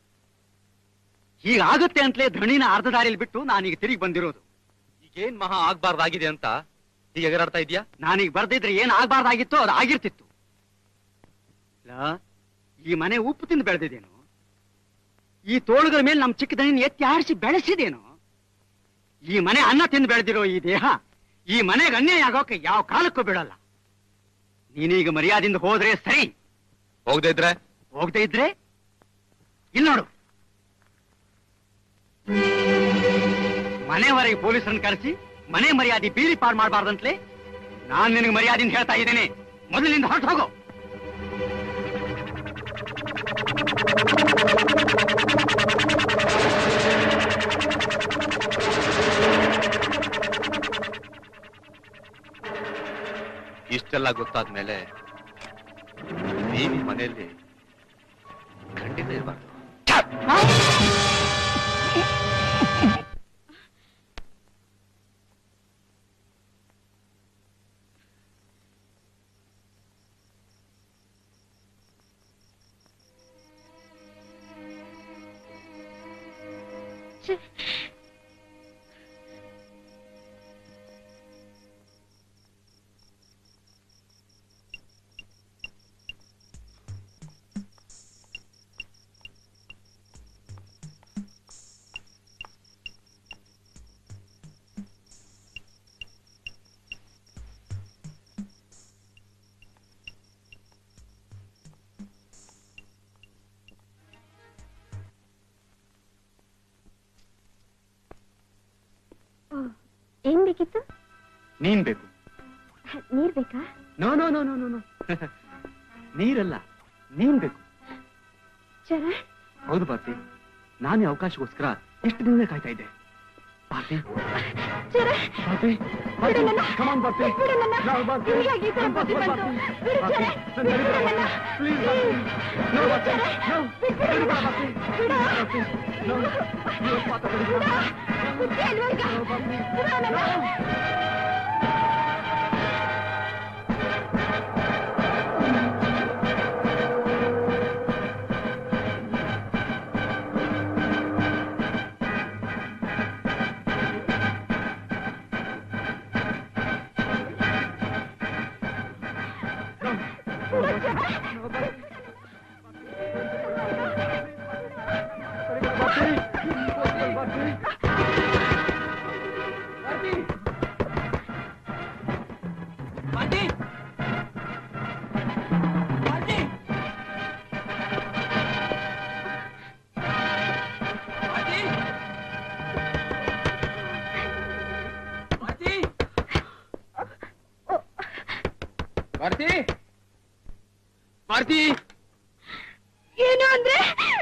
ಹೀಗಾಗುತ್ತೆ ಅಂತಲೇ ಧಣಿನ ಅರ್ಧ ದಾರಿಯಲ್ಲಿ ಬಿಟ್ಟು ನಾನೀಗ ತಿರುಗಿ ಬಂದಿರೋದು ಈಗೇನ್ ಮಹಾ ಆಗ್ಬಾರ್ದಾಗಿದೆ ಅಂತ ಈಗ ಎಗರಾಡ್ತಾ ಇದೀಯಾ ನಾನೀಗ ಬರ್ದಿದ್ರೆ ಏನ್ ಆಗ್ಬಾರ್ದಾಗಿತ್ತೋ ಅದು ಆಗಿರ್ತಿತ್ತು ಲಾ, ಈ ಮನೆ ಉಪ್ಪು ತಿಂದು ಬೆಳೆದಿದ್ದೇನು ಈ ತೋಳುಗಳ ಮೇಲೆ ನಮ್ ಚಿಕ್ಕ ದಣಿನ ಎತ್ತಿ ಆಡಿಸಿ ಬೆಳೆಸಿದೇನು ಈ ಮನೆ ಅನ್ನ ತಿಂದು ಬೆಳೆದಿರೋ ಈ ದೇಹ ಈ ಮನೆಗೆ ಅನ್ಯಾಯ ಆಗೋಕೆ ಯಾವ ಕಾಲಕ್ಕೂ ಬಿಡಲ್ಲ ನೀನೀಗ ಮರ್ಯಾದಿಂದ ಹೋದ್ರೆ ಸರಿ ಹೋಗದೆ ಇದ್ರೆ ಹೋಗದೆ ಇದ್ರೆ ಇಲ್ಲಿ ನೋಡು ಮನೆವರೆಗೆ ಪೊಲೀಸರನ್ನ ಕರೆಸಿ ಮನೆ ಮರ್ಯಾದೆ ಬೀರಿ ಪಾರ್ ಮಾಡಬಾರ್ದಂತಲೇ ನಾನ್ ನಿನಗೆ ಮರ್ಯಾದೆಯಿಂದ ಹೇಳ್ತಾ ಇದ್ದೇನೆ ಮೊದಲಿನಿಂದ ಹೊರಟು ಹೋಗೋ ಇಷ್ಟೆಲ್ಲ ಗೊತ್ತಾದ್ಮೇಲೆ ನೀವಿ ಮನೆಯಲ್ಲಿ ಖಂಡಿತ ಇರಬಾರ್ದು ಬೇಕಿತ್ತು ನೀನ್ ಬೇಕು ನೀರ್ ಬೇಕಾ no no no no no no ನೀರಲ್ಲ ನೀನ್ ಬೇಕು ಚರ ಹೌದು ಭಾರತಿ ನಾನು ಈ ಅವಕಾಶಕ್ಕೋಸ್ಕರ ಎಷ್ಟು ದಿನ ಕಾಯ್ತಾ ಇದ್ದೆ ಭಾರತಿ ಚರ Bharati Bharati come on, Bharati No, Bharati. ನಿನಗ್ಯಾಕೆ ಈ ತರ ಬುದ್ಧಿ ಬಂತು? ಬಿಡು ಚರ. ನನ್ನ ಕೈ ಬಿಡು, Bharati. Please, Bharati. No, Bharati. No. ಬಿಡು, ಭಾರತಿ. ಭಾರತಿ. No. ಇವತ್ತು ಮಾತ್ರ ಬಿಡು. ಬುದ್ಧಿ ಅಲ್ವಾ ಈಗ? ಬಿಡು ನನ್ನ. ಭಾರತಿ ಭಾರತಿ ಏನು ಅಂದ್ರೆ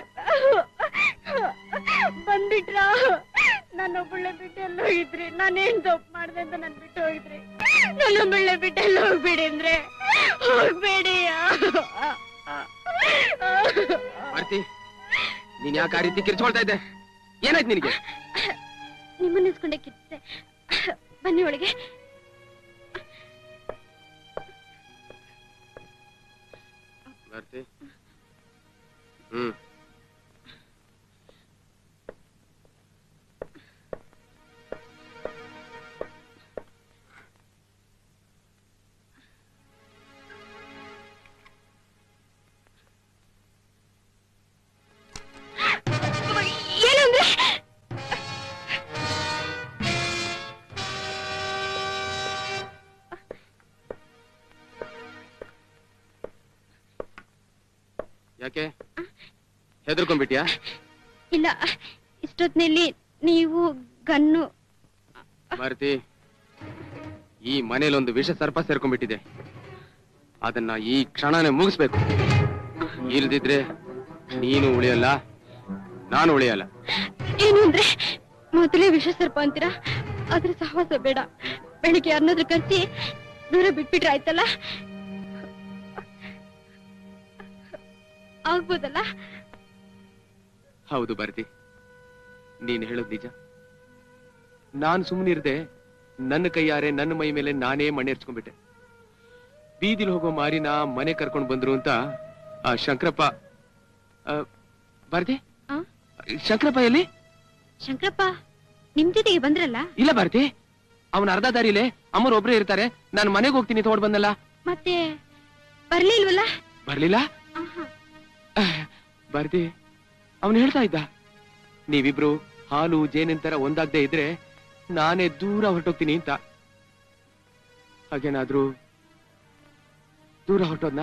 ಬಂದ್ಬಿಟ್ರ ನನ್ನೊಬ್ಬಳೆ ಬಿಟ್ಟು ಎಲ್ಲ ಹೋಗಿದ್ರಿ ನಾನೇನ್ ತಪ್ಪು ಮಾಡ್ದೆ ಅಂತ ನನ್ ಬಿಟ್ಟು ಹೋಗಿದ್ರಿ ನನ್ನೊಬ್ಬಳೆ ಬಿಟ್ಟು ಎಲ್ಲ ಹೋಗ್ಬೇಡಿ ಅಂದ್ರೆ ಹೋಗ್ಬೇಡಿ ಭಾರತಿ ನೀನ್ ಯಾಕೆ ಆ ರೀತಿ ಕಿರ್ಚ್ಕೊಳ್ತಾ ಇದ್ದೆ ಏನಾಯ್ತು ನಿನಗೆ ನಿಮ್ಮನ್ನ ಇಸ್ಕೊಂಡೆ ಕಿತ್ತೆ ಬನ್ನಿ ಒಳಗೆ ಭಾರತಿ ಹ್ಮ್ ಏನಂದ್ರೆ ಯಾಕೆ ಹೆದರ್ಕೊಂಡ್ಬಿಟ್ಯಾ ಇಲ್ಲ ಇಷ್ಟೊತ್ತಿನಲ್ಲಿ ನೀವು ಗನ್ನು ಭಾರತಿ ಈ ಮನೇಲಿ ಒಂದು ವಿಷ ಸರ್ಪ ಸೇರ್ಕೊಂಡ್ಬಿಟ್ಟಿದೆ ಅದನ್ನ ಈ ಕ್ಷಣನೇ ಮುಗಿಸ್ಬೇಕು ಇಲ್ದಿದ್ರೆ ನೀನು ಉಳಿಯಲ್ಲ ನಾನು ಉಳಿಯಲ್ಲ ಏನು ಅಂದ್ರೆ ಮೊದಲೇ ವಿಷ ಸರ್ಪ ಅಂತೀರಾ ಅದ್ರ ಸಹವಾಸ ಬೇಡ ಬೆಳಿಗ್ಗೆ ಯಾರನ್ನಾದ್ರೂ ಕರ್ಸಿ ದೂರ ಬಿಟ್ಬಿಟ್ರೆ ಆಯ್ತಲ್ಲ ಆಗ್ಬೋದಲ್ಲ ಹೌದು ಭಾರತಿ ನೀನ್ ಹೇಳೋದ್ ನಿಜ ನಾನ್ ಸುಮ್ಮನಿರ್ದೆ ನನ್ನ ಕೈಯಾರೆ ನನ್ನ ಮೈ ಮೇಲೆ ನಾನೇ ಮಣ್ಣೆರ್ಚ್ಕೊಂಡ್ಬಿಟ್ಟೆ ಬೀದಿಲ್ ಹೋಗೋ ಮಾರಿನ ಮನೆ ಕರ್ಕೊಂಡ್ ಬಂದ್ರು ಅಂತ ಆ ಶಂಕರಪ್ಪ ಆ, ಭಾರತಿ ಆ? ಶಂಕರಪ್ಪ ಎಲ್ಲಿ ಶಂಕರಪ್ಪ ನಿಮ್ ಜೊತೆಗೆ ಬಂದ್ರಲ್ಲ ಇಲ್ಲ ಭಾರತಿ ಅವನ ಅರ್ಧ ದಾರಿಲೆ ಅಮ್ಮರು ಒಬ್ರೇ ಇರ್ತಾರೆ ನಾನು ಮನೆಗೆ ಹೋಗ್ತೀನಿ ತಗೊಂಡ್ ಬಂದಲ್ಲ ಮತ್ತೆ ಬರ್ಲಿಲ್ವಲ್ಲ ಬರ್ಲಿಲ್ಲ ಭಾರತಿ ಅವನು ಹೇಳ್ತಾ ಇದ್ದ ನೀವಿಬ್ರು ಹಾಲು ಜೇನಿನ ಒಂದಾಗದೆ ಇದ್ರೆ ನಾನೇ ದೂರ ಹೊರಟೋಗ್ತೀನಿ ಅಂತ ಹಾಗೇನಾದ್ರೂ ದೂರ ಹೊರಟೋದ್ನ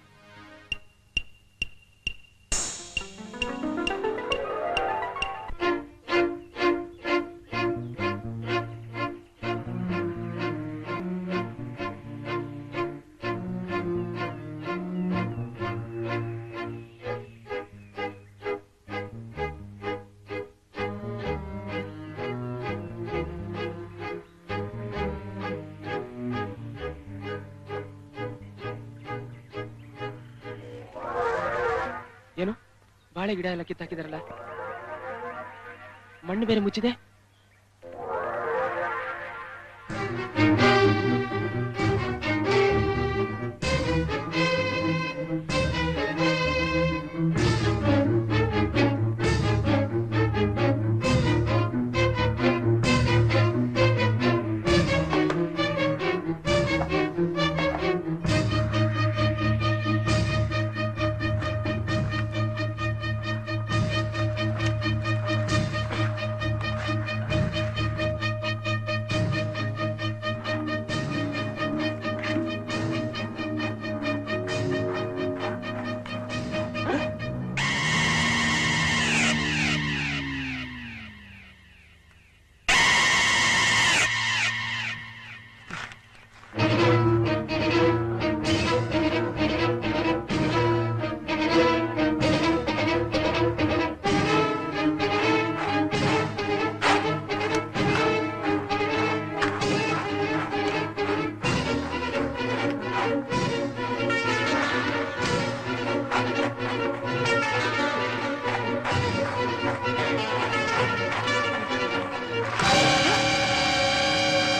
ಏನು ಬಾಳೆ ಗಿಡ ಎಲ್ಲ ಕಿತ್ತಾಕಿದಾರಲ್ಲ ಮಣ್ಣು ಬೇರೆ ಮುಚ್ಚಿದೆ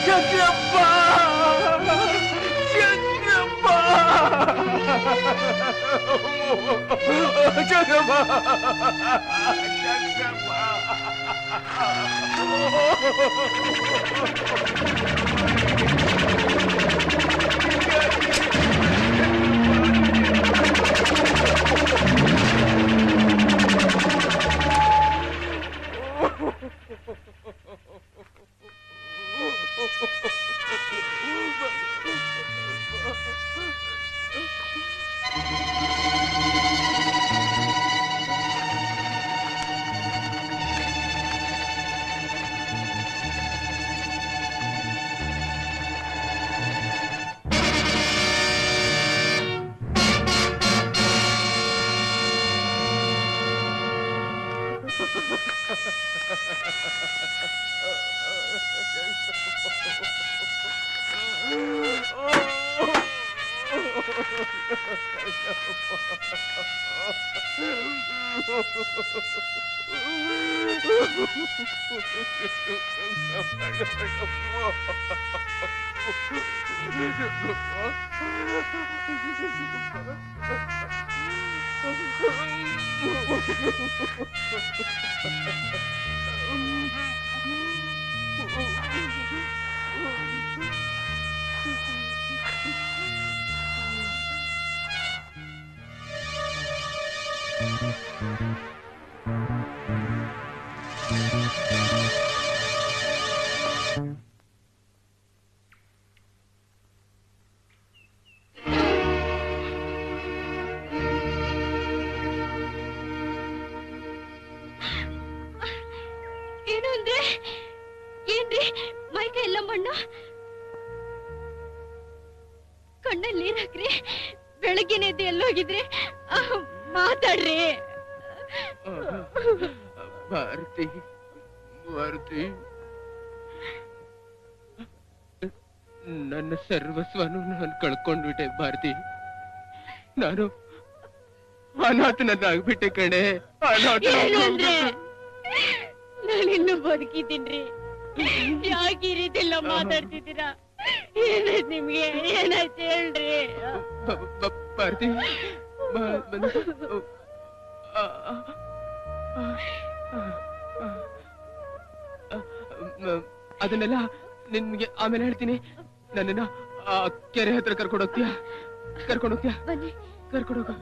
ಚಂದ್ರಪ್ಪ ಚಂದ್ರಪ್ಪ ಚಂದ್ರಪ್ಪ ಏನು ಅಂದ್ರೆ ಏನ್ರಿ ಮೈಕ ಎಲ್ಲ ಮಣ್ಣು ಕಣ್ಣಲ್ಲಿ ನೀರ್ ಹಾಕ್ರಿ ಬೆಳಗ್ಗೆನೆ ಎದ್ದು ಎಲ್ಲೋಗಿದ್ರಿ ಆಹ್, ಮಾತಾಡ್ರಿ ಭಾರತಿ ಭಾರತಿ ನನ್ನ ಸರ್ವಸ್ವನು ನಾನು ಕಳ್ಕೊಂಡ್ಬಿಟ್ಟೆ ಭಾರತಿ ನಾನು ಅನಾಥನನ್ನಾಗ್ಬಿಟ್ಟೆ ಕಣೆ ಏನು ಅಂದ್ರೆ ಅನಾಥ ನಾನಿನ್ನು ಬದುಕಿದ್ದೀನ್ರಿ ಯಾಕೆ ಈ ರೀತಿ ಎಲ್ಲ ಮಾತಾಡ್ತಿದ್ದೀರಾ ಏನಾಯ್ತು ನಿಮ್ಗೆ ಏನಾಯ್ತು ಹೇಳ್ರಿ ಭಾರತಿ ಬ- ಬಂದು ಆ, ಆ, ಆ, ಆ, ಆ, ಮ- ಅದನ್ನೆಲ್ಲ ನಿನ್ಗೆ ಆಮೇಲೆ ಹೇಳ್ತೀನಿ ನನ್ನನ್ನ ಆ ಕೆರೆ ಹತ್ರ ಕರ್ಕೊಂಡು ಹೋಗ್ತೀಯಾ ಕರ್ಕೊಂಡು ಹೋಗ್ತೀಯಾ ಬನ್ನಿ ಕರ್ಕೊಂಡು ಹೋಗು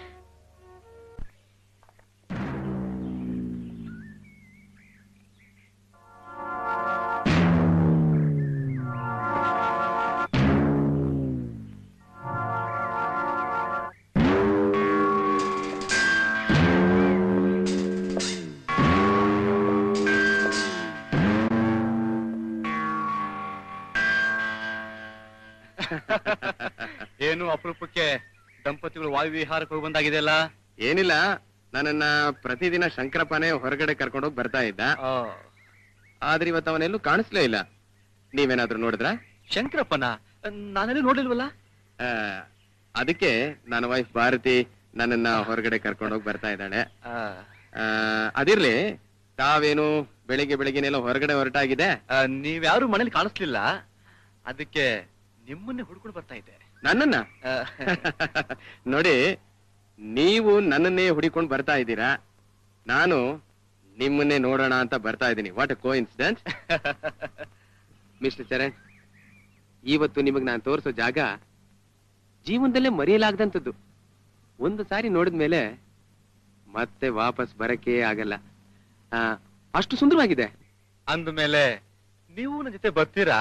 ಏನು ಅಪರೂಪಕ್ಕೆ ದಂಪತಿಗಳು ವಾಯುವಿಹಾರಕ್ಕೆ ಹೋಗಿ ಬಂದಾಗಿದೆಯಲ್ಲ ಏನಿಲ್ಲ ನನ್ನನ್ನ ಪ್ರತಿದಿನ ಶಂಕರಪ್ಪನೇ ಹೊರಗಡೆ ಕರ್ಕೊಂಡು ಹೋಗಿ ಬರ್ತಾ ಇದ್ದ ಆದ್ರೆ ಇವತ್ತು ಅವನೆಲ್ಲೂ ಕಾಣಿಸ್ಲೇ ಇಲ್ಲ ನೀವೇನಾದ್ರೂ ನೋಡಿದ್ರ ಶಂಕರಪ್ಪನ ನಾನೆಲ್ಲೂ ನೋಡಿಲ್ವಲ್ಲ ಆ, ಅದಕ್ಕೆ ನನ್ನ ವೈಫ್ ಭಾರತಿ ನನ್ನನ್ನ ಹೊರಗಡೆ ಕರ್ಕೊಂಡು ಹೋಗಿ ಬರ್ತಾ ಇದ್ದಾಳೆ ಆ, ಆ, ಅದಿರ್ಲಿ ತಾವೇನು ಬೆಳಿಗ್ಗೆ ಬೆಳಿಗ್ಗೆನೆಲ್ಲ ಹೊರಗಡೆ ಹೊರಟಾಗಿದೆ ಆ, ನೀವ್ಯಾರು ಮನೇಲಿ ಕಾಣಿಸ್ಲಿಲ್ಲ ಅದಕ್ಕೆ ನಿಮ್ಮನ್ನೇ ಹುಡ್ಕೊಂಡು ಬರ್ತಾ ಇದ್ದೆ ನನ್ನನ್ನ ಆ, ನೋಡಿ ನೀವು ನನ್ನನ್ನೇ ಹುಡಿಕೊಂಡು ಬರ್ತಾ ಇದ್ದೀರಾ ನಾನು ನಿಮ್ಮನ್ನೇ ನೋಡೋಣ ಅಂತ ಬರ್ತಾ ಇದ್ದೀನಿ what a coincidence mister Charan ಇವತ್ತು ನಿಮಗೆ ನಾನು ತೋರಿಸೋ ಜಾಗ ಜೀವನದಲ್ಲೇ ಮರೆಯಲಾಗದಂಥದ್ದು ಒಂದು ಸಾರಿ ನೋಡಿದ್ಮೇಲೆ ಮತ್ತೆ ವಾಪಸ್ ಬರಕ್ಕೆ ಆಗಲ್ಲ ಆ, ಅಷ್ಟು ಸುಂದರವಾಗಿದೆ ಅಂದ್ಮೇಲೆ ನೀವು ನನ್ನ ಜೊತೆ ಬರ್ತೀರಾ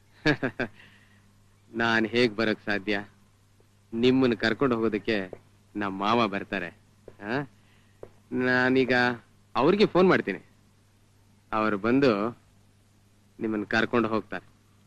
ನಾನ್ ಹೇಗ್ ಬರಕ್ ಸಾಧ್ಯ ನಿಮ್ಮನ್ನ ಕರ್ಕೊಂಡು ಹೋಗೋದಕ್ಕೆ ನಮ್ಮ ಮಾವ ಬರ್ತಾರೆ ಆ? ನಾನೀಗ ಅವ್ರಿಗೆ ಫೋನ್ ಮಾಡ್ತೀನಿ ಅವರು ಬಂದು ನಿಮ್ಮನ್ನ ಕರ್ಕೊಂಡು ಹೋಗ್ತಾರೆ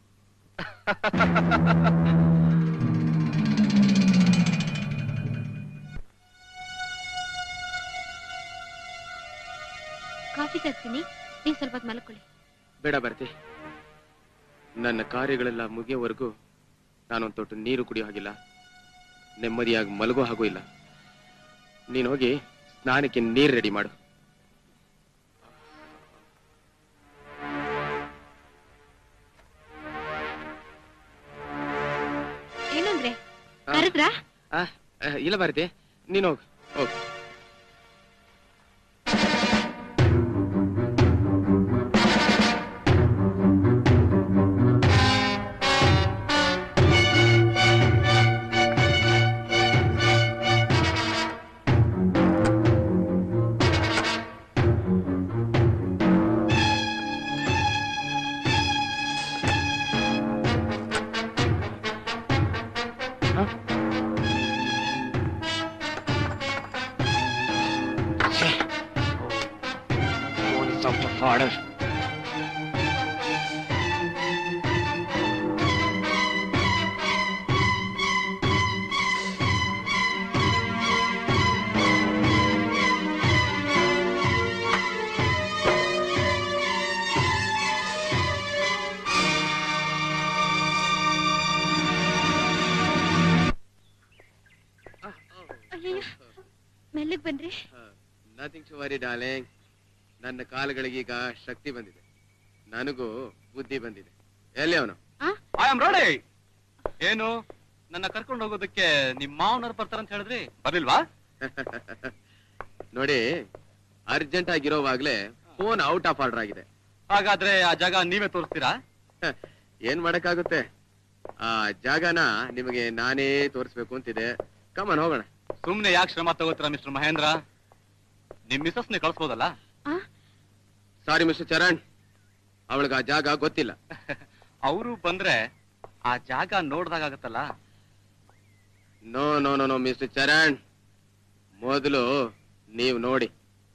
ಕಾಫಿ ತರ್ತೀನಿ ನೀವು ಸ್ವಲ್ಪ ಹೊತ್ತು ಮಲ್ಕೊಳ್ಳಿ ಬೇಡ ಬರ್ತಿ ನನ್ನ ಕಾರ್ಯಗಳೆಲ್ಲ ಮುಗಿಯೋವರೆಗೂ ನಾನೊಂದು ತೊಟ್ಟು ನೀರು ಕುಡಿಯೋ ಹಾಗಿಲ್ಲ ನೆಮ್ಮದಿಯಾಗಿ ಮಲಗೋ ಹಾಗೂ ಇಲ್ಲ ನೀನು ಹೋಗಿ ಸ್ನಾನಕ್ಕೆ ನೀರು ರೆಡಿ ಮಾಡು ಹೋದ್ರಾ ಆ, ಆ, ಇಲ್ಲ ಭಾರತಿ ನೀನು ಹೋಗು ಹೋಗು ಅಯ್ಯಯ್ಯೋ ಮೆಲ್ಲಗ್ ಬನ್ರಿ ನಥಿಂಗ್ ಟು ವರಿ ಡಾರ್ಲಿಂಗ್ ನನ್ನ ಕಾಲುಗಳಿಗೀಗ ಶಕ್ತಿ ಬಂದಿದೆ ನನಗೂ ಬುದ್ಧಿ ಬಂದಿದೆ ಎಲ್ಲಿ ಅವನು ಐ ಆಮ್ ರೆಡಿ ಏನು ನನ್ನ ಕರ್ಕೊಂಡು ಹೋಗೋದಕ್ಕೆ ನಿಮ್ ಮಾವನವ್ರು ಬರ್ತಾರಂತ ಹೇಳಿದ್ರಿ ಬರ್ಲಿಲ್ವಾ ನೋಡಿ ಅರ್ಜೆಂಟ್ ಆಗಿರೋವಾಗ್ಲೇ ಫೋನ್ ಔಟ್ ಆಫ್ ಆರ್ಡರ್ ಆಗಿದೆ ಹಾಗಾದ್ರೆ ಆ ಜಾಗ ನೀವೇ ತೋರಿಸ್ತೀರಾ ಏನ್ ಮಾಡಕ್ಕಾಗುತ್ತೆ ಆ ಜಾಗನ ನಿಮಗೆ ನಾನೇ ತೋರಿಸ್ಬೇಕು ಅಂತಿದೆ ಕಮನ್ ಹೋಗೋಣ ಸುಮ್ನೆ ಯಾಕೆ ಶ್ರಮ ತಗೋತೀರಾ ಮಿಸ್ಟರ್ ಮಹೇಂದ್ರ ನಿಮ್ ಮಿಸಸ್ನೇ ಕಳ್ಸ್ಬೋದಲ್ಲ ಸಾರಿ ಮಿಸ್ಟರ್ ಚರಣ್ ಅವಳಿಗೆ ಆ ಜಾಗ ಗೊತ್ತಿಲ್ಲ ಅವರು ಬಂದ್ರೆ ಆ ಜಾಗ ನೋಡ್ದಾಗತ್ತಲ್ಲ no no no no mister Charan ಮೊದಲು ನೀವು ನೋಡಿ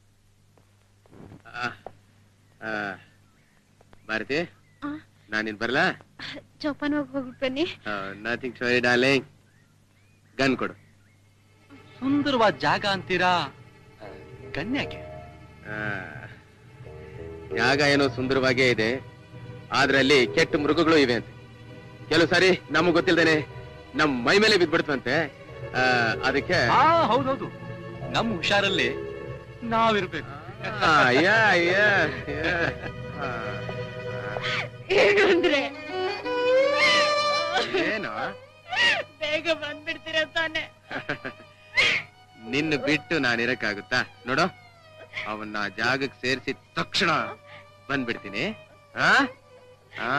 ಆ, ಆ, ಭಾರತಿ ಆ. ನಾನಿನ್ ಬರ್ಲಾ ಜೋಪಾನ ಹೋಗಿ ಹೋಗ್ಬಿಟ್ಟು ಬನ್ನಿ ನಥಿಂಗ್ ಸಾರಿ ಡಾರ್ಲಿಂಗ್ ಗನ್ ಕೊಡು ಸುಂದರವಾದ ಜಾಗ ಅಂತೀರಾ ಗಣ್ಯಾಕೆ ಆ, ಜಾಗ ಏನೋ ಸುಂದರವಾಗೇ ಇದೆ ಆದ್ರೆ ಅಲ್ಲಿ ಕೆಟ್ಟ ಮೃಗಗಳು ಇವೆ ಅಂತೆ ಕೆಲವು ಸಾರಿ ನಮಗ್ ಗೊತ್ತಿಲ್ದೇನೆ ನಮ್ ಮೈ ಮೇಲೆ ಬಿದ್ಬಿಡ್ತಂತೆ ಆ, ಅದಕ್ಕೆ ಹಾ ಹೌದೌದು ನಮ್ ಹುಷಾರಲ್ಲಿ ನಾವಿರ್ಬೇಕು ಆ, ಯಾ, ಯಾ, ಯಾ. ಆ, ಏನು ಅಂದ್ರೆ ಏನೋ ಬೇಗ ಬಂದ್ಬಿಡ್ತೀರ ತಾನೆ ನಿನ್ನ ಬಿಟ್ಟು ನಾನು ಇರಕ್ಕಾಗುತ್ತಾ ನೋಡು ಅವನ್ನ ಆ ಜಾಗಕ್ಕೆ ಸೇರಿಸಿದ ತಕ್ಷಣ ಬಂದ್ಬಿಡ್ತೀನಿ ಆ ಆ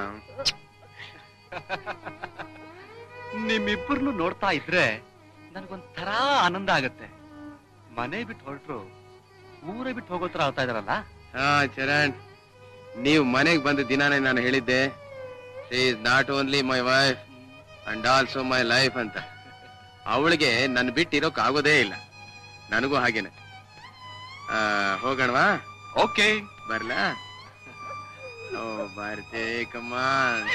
ನಿಮ್ಮಿಬ್ಬರನ್ನು ನೋಡ್ತಾ ಇದ್ರೆ ನನಗೊಂಥರ ಆನಂದ ಆಗತ್ತೆ ಮನೆ ಬಿಟ್ಟು ಹೊರಟ್ರು ಊರೇ ಬಿಟ್ಟು ಹೋಗೋ ತರ ಆಗ್ತಾ ಇದಾರಲ್ಲ ಹಾ ಚರಣ್ ನೀವು ಮನೆಗೆ ಬಂದ ದಿನಾನೇ ನಾನು ಹೇಳಿದ್ದೆ is not only my wife and also my life ಅಂತ ಅವಳಿಗೆ ನನ್ನ ಬಿಟ್ಟು ಇರೋಕ್ ಆಗೋದೇ ಇಲ್ಲ ನನಗೂ ಹಾಗೇನೆ ಆ, ಹೋಗೋಣವಾ ಓಕೆ ಬರ್ಲಾ ಓ ಭಾರತಿ ಕಮಾನ್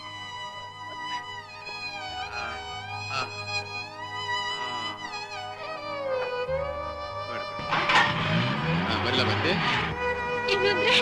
ಬರ್ಲಾ ಬರ್ತಿ ಇನ್ನೊಂದ್ರೆ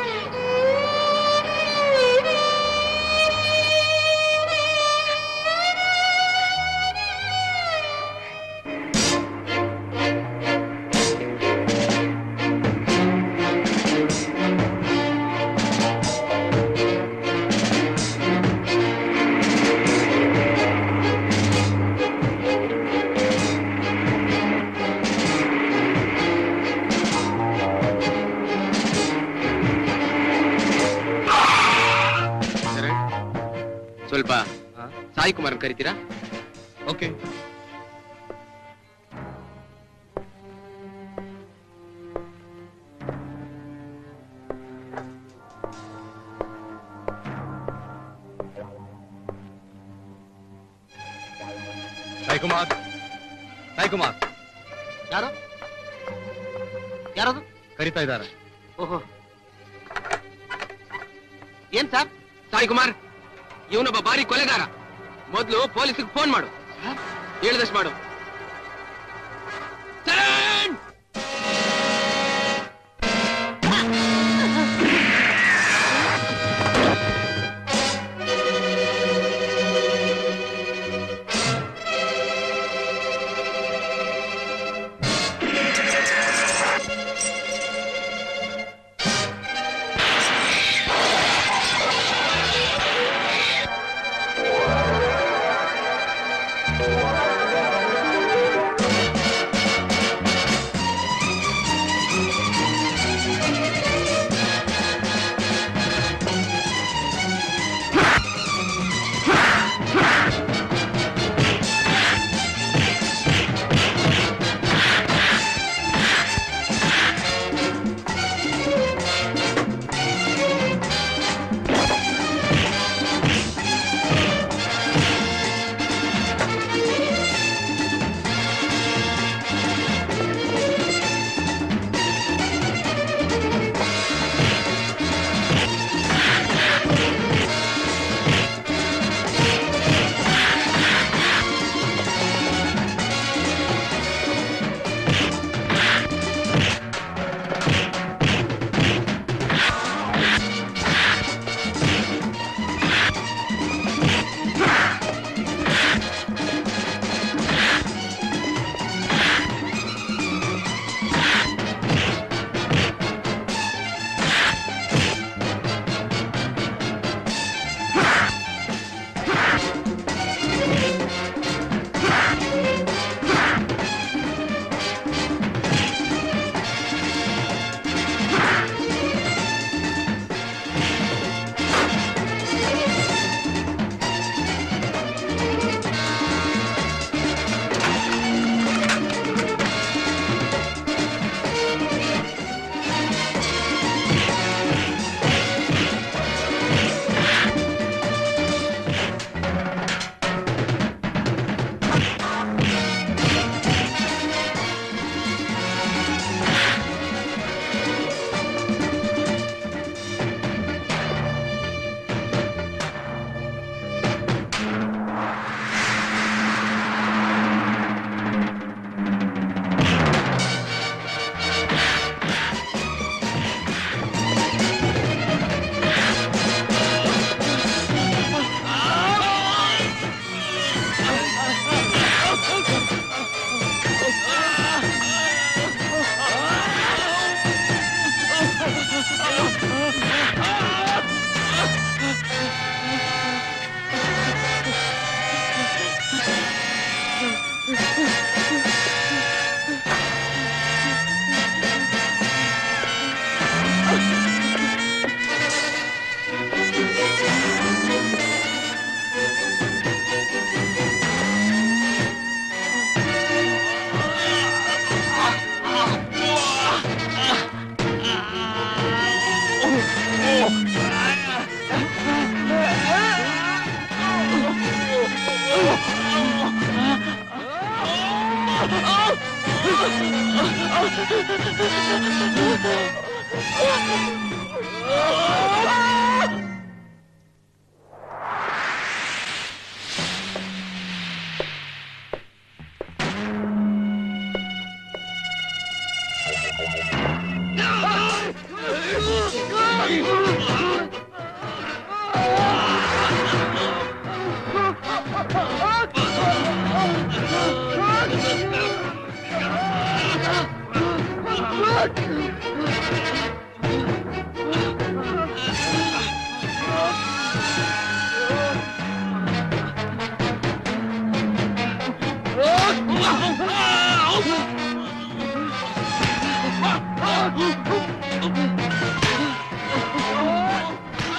ಚರಣ್, ಸ್ವಲ್ಪ ಸಾಯಿ ಕುಮಾರ್ ಕರಿತೀರಾ ಓಕೆ ಸಾಯಿ ಕುಮಾರ್ ಸಾಯಿ ಕುಮಾರ್ ಯಾರು ಯಾರದು ಕರಿತಾ ಇದ್ದಾರೆ ಓಹೋ ಏನ್ ಸರ್ ಸಾಯಿ ಕುಮಾರ್ ಇವನೊಬ್ಬ ಬಾರಿ ಕೊಲೆಗಾರ ಮೊದ್ಲು ಪೊಲೀಸಿಗೆ ಫೋನ್ ಮಾಡು ಹೇಳಿದಷ್ಟು ಮಾಡು ಚರಣ್! ಆ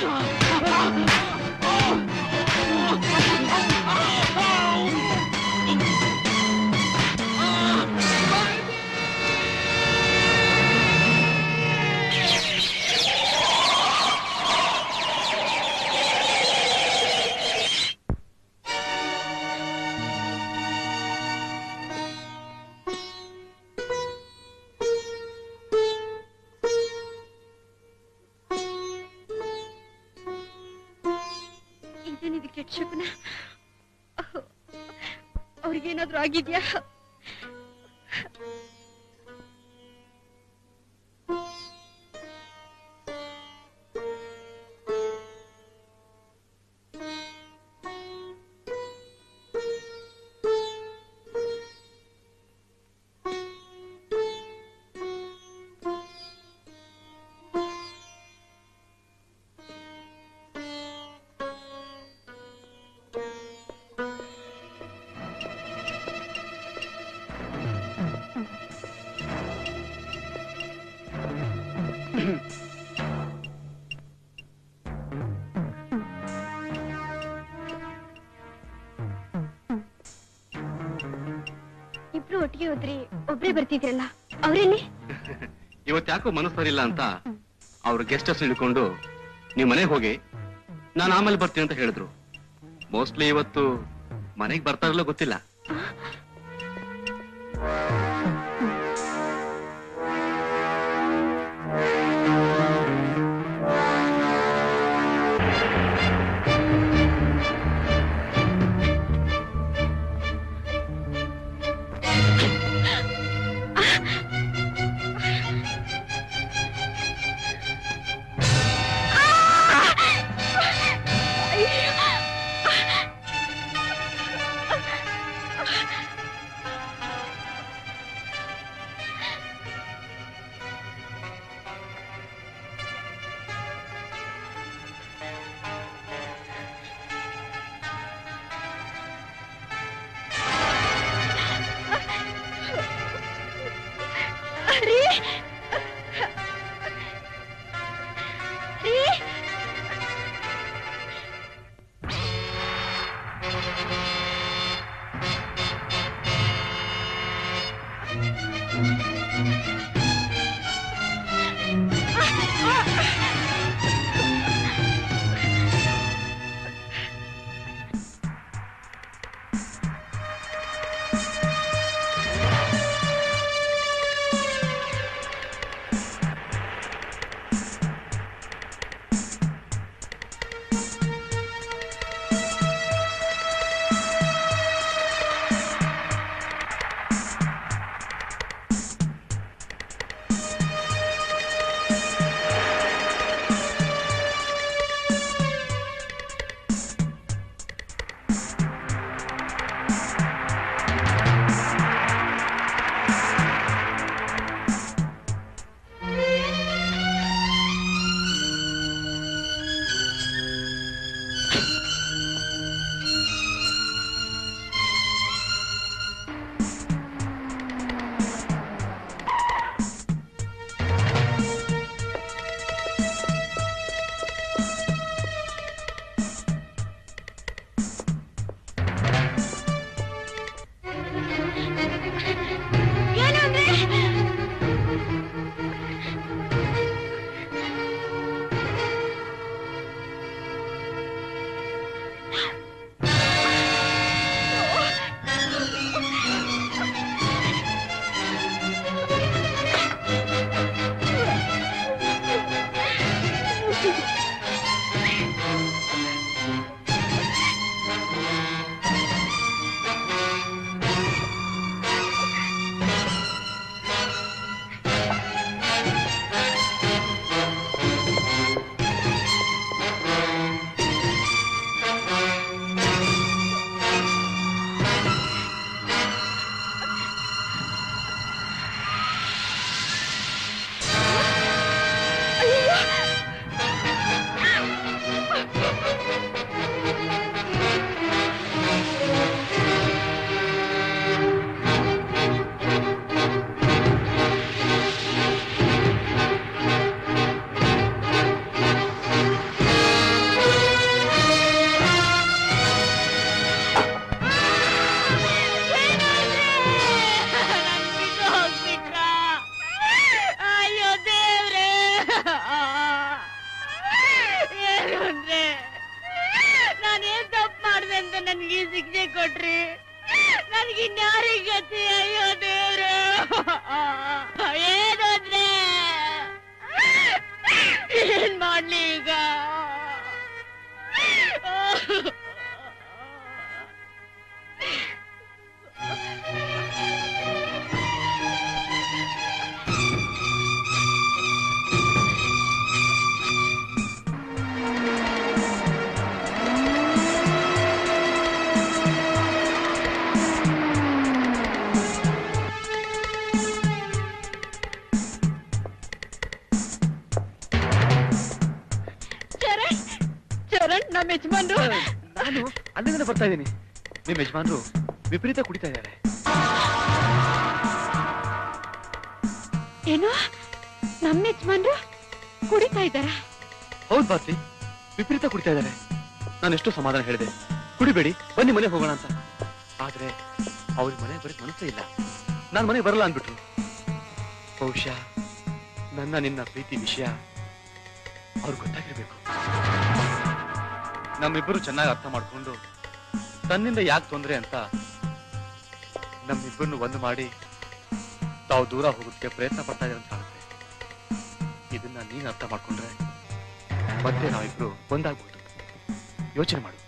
ಇದೇನಿದು ಕೆಟ್ಟ ಶಕುನ ಅವ್ರಿಗೇನಾದ್ರೂ ಆಗಿದ್ಯಾ ಇಬ್ರು ಒಟ್ಟಿಗೆ ಹೋದ್ರಿ ಒಬ್ರೇ ಬರ್ತಿದ್ರಲ್ಲ ಅವ್ರೇನೆ ಇವತ್ತು ಯಾಕೋ ಮನಸ್ಸು ಸರಿಯಿಲ್ಲ ಅಂತ ಅವ್ರು ಗೆಸ್ಟ್ ಹೌಸ್ ಹಿಡ್ಕೊಂಡು ನೀವು ಮನೆಗೆ ಹೋಗಿ ನಾನು ಆಮೇಲೆ ಬರ್ತೀನಿ ಅಂತ ಹೇಳಿದ್ರು ಮೋಸ್ಟ್ಲಿ ಇವತ್ತು ಮನೆಗೆ ಬರ್ತಾರಲ್ಲ ಗೊತ್ತಿಲ್ಲ ನನ್ಗೆ ಈ ಶಿಕ್ಷೆ ಕೊಟ್ರಿ ನನ್ಗೆ ಇನ್ಯಾರಿಗೆ ಗತಿ ಅಯ್ಯೋ ದೇವ್ರು ಏನಂದ್ರೆ ಏನ್ ಮಾಡ್ಲಿ ಈಗ ಚರಣ್ ಚರಣ್ ನಮ್ಮ ಯಜಮಾನ್ರು ನಾನು ಅಲ್ಲಿಂದ ಬರ್ತಾ ಇದ್ದೀನಿ ನಿಮ್ ಯಜಮಾನ್ರು ವಿಪರೀತ ಕುಡಿತಾ ಇದ್ದಾರೆ ಏನು ನಮ್ಮ ಯಜಮಾನ್ರು ಕುಡಿತಾ ಇದ್ದಾರ ಹೌದ್ ಬಾಸಿ ವಿಪರೀತ ಕುಡಿತಾ ಇದ್ದಾರೆ ನಾನು ಎಷ್ಟು ಸಮಾಧಾನ ಹೇಳಿದೆ ಕುಡಿಬೇಡಿ ಬನ್ನಿ ಮನೆಗೆ ಹೋಗೋಣ ಅಂತ ಆದ್ರೆ ಅವ್ರ ಮನೆ ಬರೀ ಮನಸ್ಸೇ ಇಲ್ಲ ನಾನ್ ಮನೆಗೆ ಬರಲ್ಲ ಅಂದ್ಬಿಟ್ರು ಬಹುಶಃ ನನ್ನ ನಿನ್ನ ಪ್ರೀತಿ ವಿಷಯ ಅವ್ರಿಗೆ ಗೊತ್ತಾಗಿರ್ಬೇಕು ನಮ್ಮಿಬ್ಬರು ಚೆನ್ನಾಗಿ ಅರ್ಥ ಮಾಡ್ಕೊಂಡು ತನ್ನಿಂದ ಯಾಕೆ ತೊಂದ್ರೆ ಅಂತ ನಮ್ಮಿಬ್ಬರನ್ನು ಒಂದು ಮಾಡಿ ತಾವು ದೂರ ಹೋಗೋದಕ್ಕೆ ಪ್ರಯತ್ನ ಪಡ್ತಾ ಇದ್ದಾರೆ ಅಂತ ಕಾಣುತ್ತೆ ಇದನ್ನ ನೀನ್ ಅರ್ಥ ಮಾಡ್ಕೊಂಡ್ರೆ ಮತ್ತೆ ನಾವಿಬ್ರು ಒಂದಾಗ್ಬೋದು ಯೋಚನೆ ಮಾಡು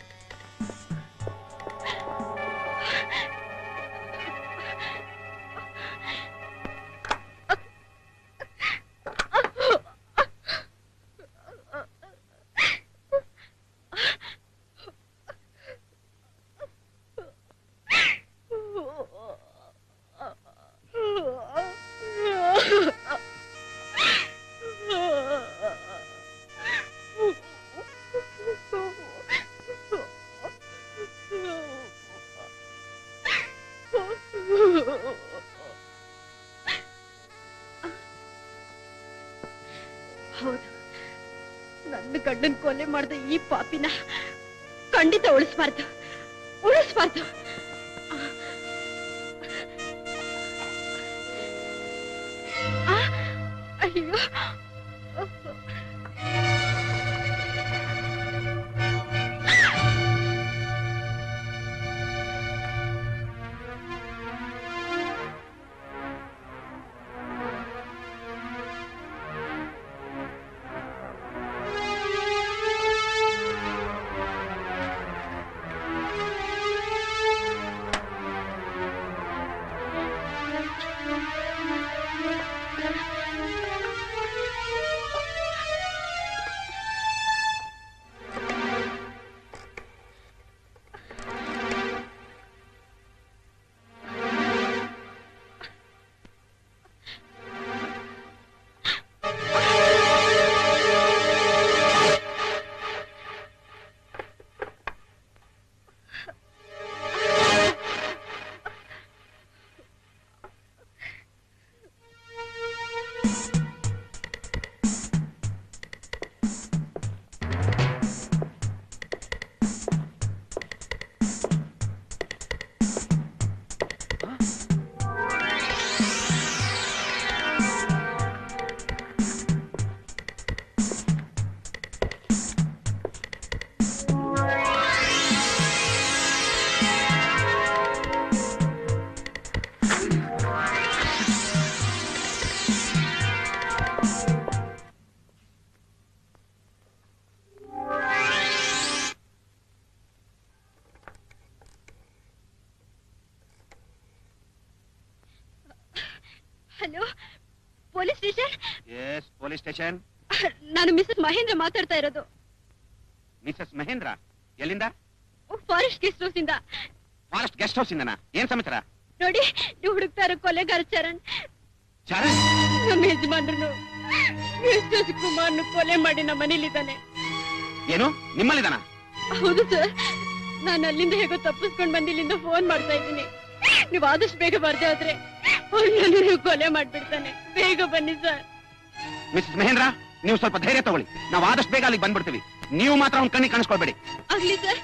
ಹೌದು ನನ್ನ ಗಂಡನ್ ಕೊಲೆ ಮಾಡಿದ ಈ ಪಾಪಿನ ಖಂಡಿತ ಉಳಿಸ್ಬಾರ್ದು ಉಳಿಸ್ಬಾರ್ದು ಆ, ಅಯ್ಯೋ hello police station yes police station ನಾನು ಮಿಸಸ್ ಮಹೇಂದ್ರ ಮಾತಾಡ್ತಾ ಇರೋದು ಮಿಸಸ್ ಮಹೇಂದ್ರ ಎಲ್ಲಿಂದ ಫಾರೆಸ್ಟ್ ಗೆಸ್ಟ್ ಹೌಸ್ ಇಂದ ಫಾರೆಸ್ಟ್ ಗೆಸ್ಟ್ ಹೌಸ್ ಇಂದನಾ ಏನ್ ಸಮಾಚಾರ ನೋಡಿ ನೀವು ಹುಡುಕ್ತಾ ಇರೋ ಕೊಲೆಗಾರ ಚರಣ್ ಚರಣ್ ನಮ್ಮ ಯಜಮಾನ್ರನ್ನು ಗೆಸ್ಟ್ ಹೌಸ್ ಕುಮಾರ್ನು ಕೊಲೆ ಮಾಡಿ ನಮ್ಮ ಮನೇಲಿದ್ದಾನೆ ಏನು ನಿಮ್ಮಲ್ಲಿದಾನ ಹೌದು ಸರ್ ನಾನು ಅಲ್ಲಿಂದ ಹೇಗೋ ತಪ್ಪಿಸ್ಕೊಂಡ್ ಬಂದು ಇಲ್ಲಿಂದ ಫೋನ್ ಮಾಡ್ತಾ ಇದ್ದೀನಿ ನೀವು ಆದಷ್ಟು ಬೇಗ ಬರ್ದೇ ಹೋದ್ರೆ ಅವ್ನು ನನ್ನನ್ನು ಕೊಲೆ ಮಾಡ್ಬಿಡ್ತಾನೆ ಬೇಗ ಬನ್ನಿ ಸರ್ ಮಿಸಸ್ ಮಹೇಂದ್ರ ನೀವು ಸ್ವಲ್ಪ ಧೈರ್ಯ ತಗೊಳ್ಳಿ ನಾವು ಆದಷ್ಟು ಬೇಗ ಅಲ್ಲಿಗೆ ಬಂದ್ಬಿಡ್ತೀವಿ ನೀವು ಮಾತ್ರ ಅವ್ನ ಕಣ್ಣಿಗೆ ಕಾಣಿಸ್ಕೊಳ್ಬೇಡಿ ಆಗ್ಲಿ ಸರ್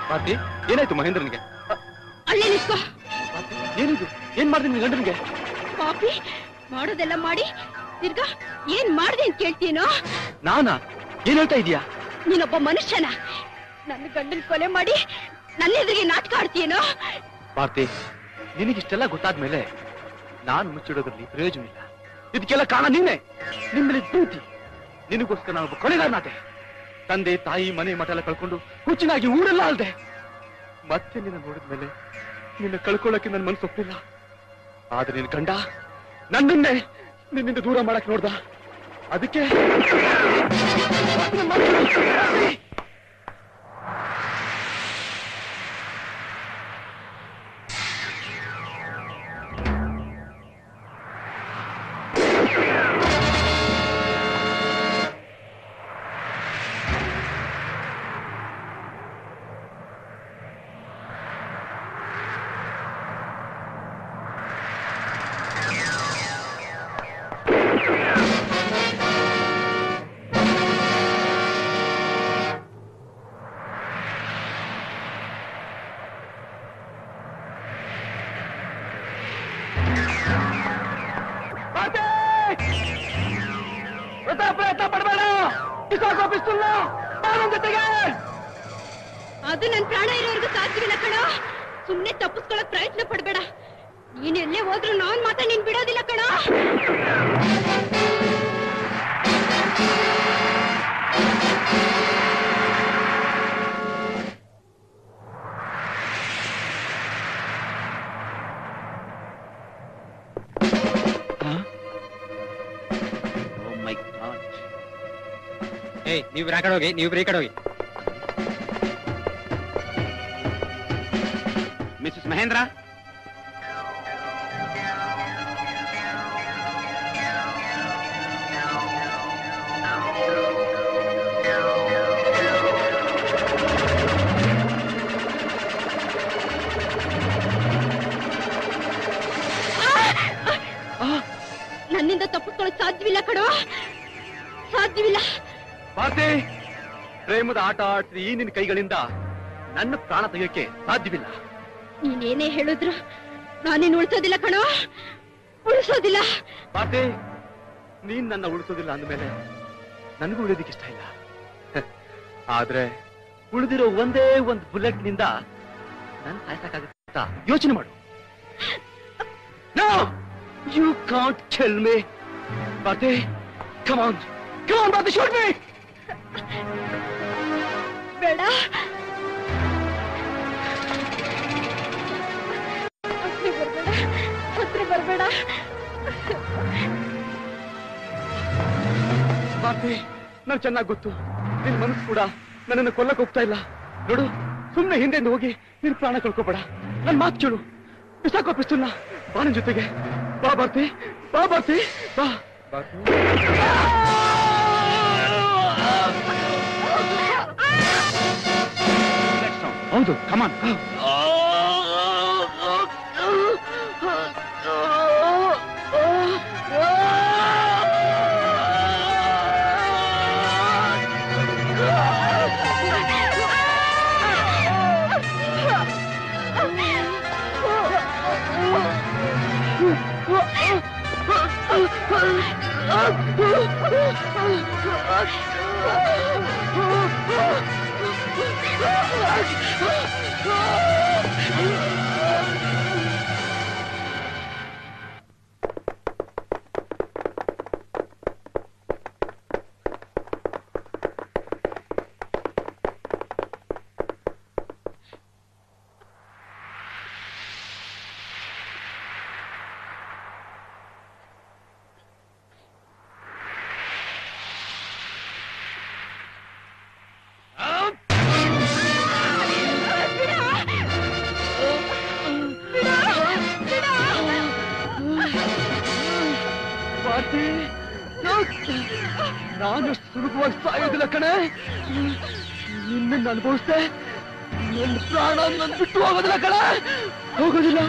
ಪಾರ್ತಿ ಏನಾಯ್ತು ಮಹೇಂದ್ರನಿಗೆ ಅಲ್ಲೇ ನಿಂತ್ಕೋ ಏನಿದು ಏನ್ ಮಾಡ್ತೀನಿ ನಿನ್ ಗಂಡನಿಗೆ ಪಾಪಿ ಮಾಡೋದೆಲ್ಲ ಮಾಡಿ ತಿರ್ಗಾ ಏನ್ ಮಾಡ್ದೆ ಅಂತ ಕೇಳ್ತೀನೋ ನಾನಾ ಏನ್ ಹೇಳ್ತಾ ಇದೀಯಾ ನೀನೊಬ್ಬ ಮನುಷ್ಯನ ನನ್ನ ಗಂಡನ್ ಕೊಲೆ ಮಾಡಿ ನನ್ನ ಎದುರಿಗೆ ನಾಟಕ ಆಡ್ತೀನೋ ಪಾರ್ತಿ ನಿನಗಿಷ್ಟೆಲ್ಲ ಗೊತ್ತಾದ್ಮೇಲೆ ನಾನು ಮುಚ್ಚಿಡೋದ್ರಲ್ಲಿ ಪ್ರಯೋಜನ ಇಲ್ಲ ಇದಕ್ಕೆಲ್ಲ ಕಾರಣ ನೀನೆ ನಿಮ್ಮಲ್ಲಿ ಪ್ರೀತಿ ನಿನಗೋಸ್ಕರ ನಾನೊಬ್ಬ ಕೊಲೆಗಾರನಾದೆ ತಂದೆ ತಾಯಿ ಮನೆ ಮಠ ಎಲ್ಲ ಕಳ್ಕೊಂಡು ಹುಚ್ಚಿನಾಗಿ ಊರೆಲ್ಲ ಅಲ್ದೆ ಮತ್ತೆ ನಿನ್ನ ನೋಡಿದ್ಮೇಲೆ ನಿನ್ನ ಕಳ್ಕೊಳ್ಳೋಕೆ ನನ್ನ ಮನಸ್ಸು ಒಪ್ಪಿಲ್ಲ ಆದ್ರೆ ನಿನ್ನ ಗಂಡ ನನ್ನನ್ನೇ ನಿನ್ನಿಂದ ದೂರ ಮಾಡಕ್ ನೋಡ್ದ ಅದಕ್ಕೆ ಪ್ರಯತ್ನ ಪಡಬೇಡ ಪಿಸ್ತೂಲ್ನ ನನ್ನ ಜೊತೆಗೆ ಅದು ನನ್ ಪ್ರಾಣ ಇರೋವರೆಗೂ ಸಾಧ್ಯವಿಲ್ಲ ಕಣೋ ಸುಮ್ನೆ ತಪ್ಪಿಸ್ಕೊಳಕ್ ಪ್ರಯತ್ನ ಪಡ್ಬೇಡ ನೀನ್ ಎಲ್ಲೇ ಹೋದ್ರು ನಾನ್ ಮಾತ್ರ ನೀನ್ ಬಿಡೋದಿಲ್ಲ ಕಣೋ ಓ ಮೈ ಗಾಡ್ ಏಯ್ ನೀವು ಆ ಕಡೆ ಹೋಗಿ ನೀವು ಈ ಕಡೆ ಹೋಗಿ ಮಿಸಸ್ ಮಹೇಂದ್ರ ನನ್ನಿಂದ ತಪ್ಪಿಸ್ಕೊಳಕ್ ಸಾಧ್ಯವಿಲ್ಲ ಕಣೋ ಸಾಧ್ಯವಿಲ್ಲ ಪಾರ್ತಿ ಪ್ರೇಮದ ಆಟ ಆಡ್ತಿ ಈ ನಿನ್ನ ಕೈಗಳಿಂದ ನನ್ನ ಪ್ರಾಣ ತೆಗೆಯೋಕೆ ಸಾಧ್ಯವಿಲ್ಲ ನೀನೇನೇ ಹೇಳಿದ್ರು ನಾನೇನ್ ಉಳ್ಸೋದಿಲ್ಲ ಕಣೋ ಉಳಿಸೋದಿಲ್ಲ ಪಾರ್ತಿ ನೀನ್ ನನ್ನ ಉಳಿಸೋದಿಲ್ಲ ಅಂದ್ಮೇಲೆ ನನಗೂ ಉಳಿಯೋದಿಕ್ಕೆ ಇಷ್ಟ ಇಲ್ಲ ಆದ್ರೆ ಉಳಿದಿರೋ ಒಂದೇ ಒಂದು ಬುಲೆಟ್ ನಿಂದ ನನ್ ಸಾಯ್ಸಕ್ಕಾಗುತ್ತೆ ಅಂತ ಯೋಚನೆ ಮಾಡು you can't kill me Parthi come on come on Parthi shoot me ಬೇಡ ಹತ್ರ ಬರ್ಬೇಡ ಹತ್ರ ಬರ್ಬೇಡ ಪಾರ್ತಿ ನಂಗೆ ಚೆನ್ನಾಗಿ ಗೊತ್ತು ನಿನ್ ಮನಸ್ಸು ಕೂಡ ನನ್ನನ್ನು ಕೊಲ್ಲಕ್ ಹೋಗ್ತಾ ಇಲ್ಲ ನೋಡು ಸುಮ್ನೆ ಹಿಂದೆ ಹೋಗಿ ನಿನ್ ಪ್ರಾಣ ಕಳ್ಕೊಬೇಡ ನನ್ ಮಾತು ಕೇಳು ಬಿಸಾಕೋ ಪಿಸ್ತೂಲ್ನ ಬಾ ನನ್ ಜೊತೆಗೆ ಬಾ ಬರ್ತಿ ಬಾ ಬರ್ತಿ ಬಾ ಹೌದು ಕಮಾನ್ ಪಾರ್ಟಿ ನಾನು ಸುಲಭವಾಗಿ ಸಾಯೋದಿಲ್ಲ ಕಣೆ ನಿನ್ನ ಅನುಭವಿಸ್ದೆ ನನ್ನ ಪ್ರಾಣ ನನ್ ಬಿಟ್ಟು ಹೋಗೋದಿಲ್ಲ ಕಣೆ ಹೋಗೋದಿಲ್ಲ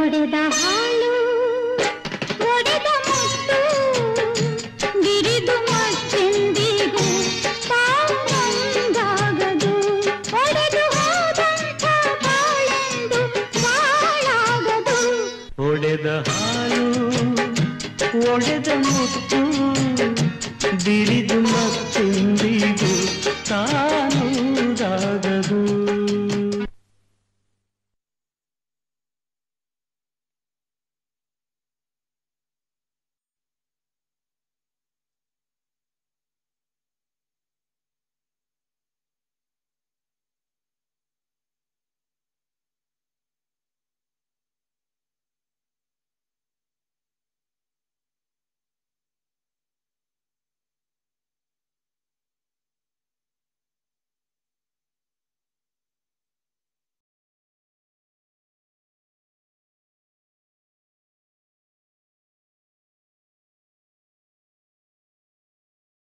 ಒಡೆದ ಹಾಲು ಒಡೆದ ಮುತ್ತು ಬಿರಿದು ಮತ್ತೆಂದಿಗೂ ತಾನೊಂದಾಗದು ಒಡೆದು ಹೋದಂಥ ಬಾಳೆಂದು ಬಾಳಾಗದು ಒಡೆದ ಹಾಲು ಒಡೆದ ಮುತ್ತು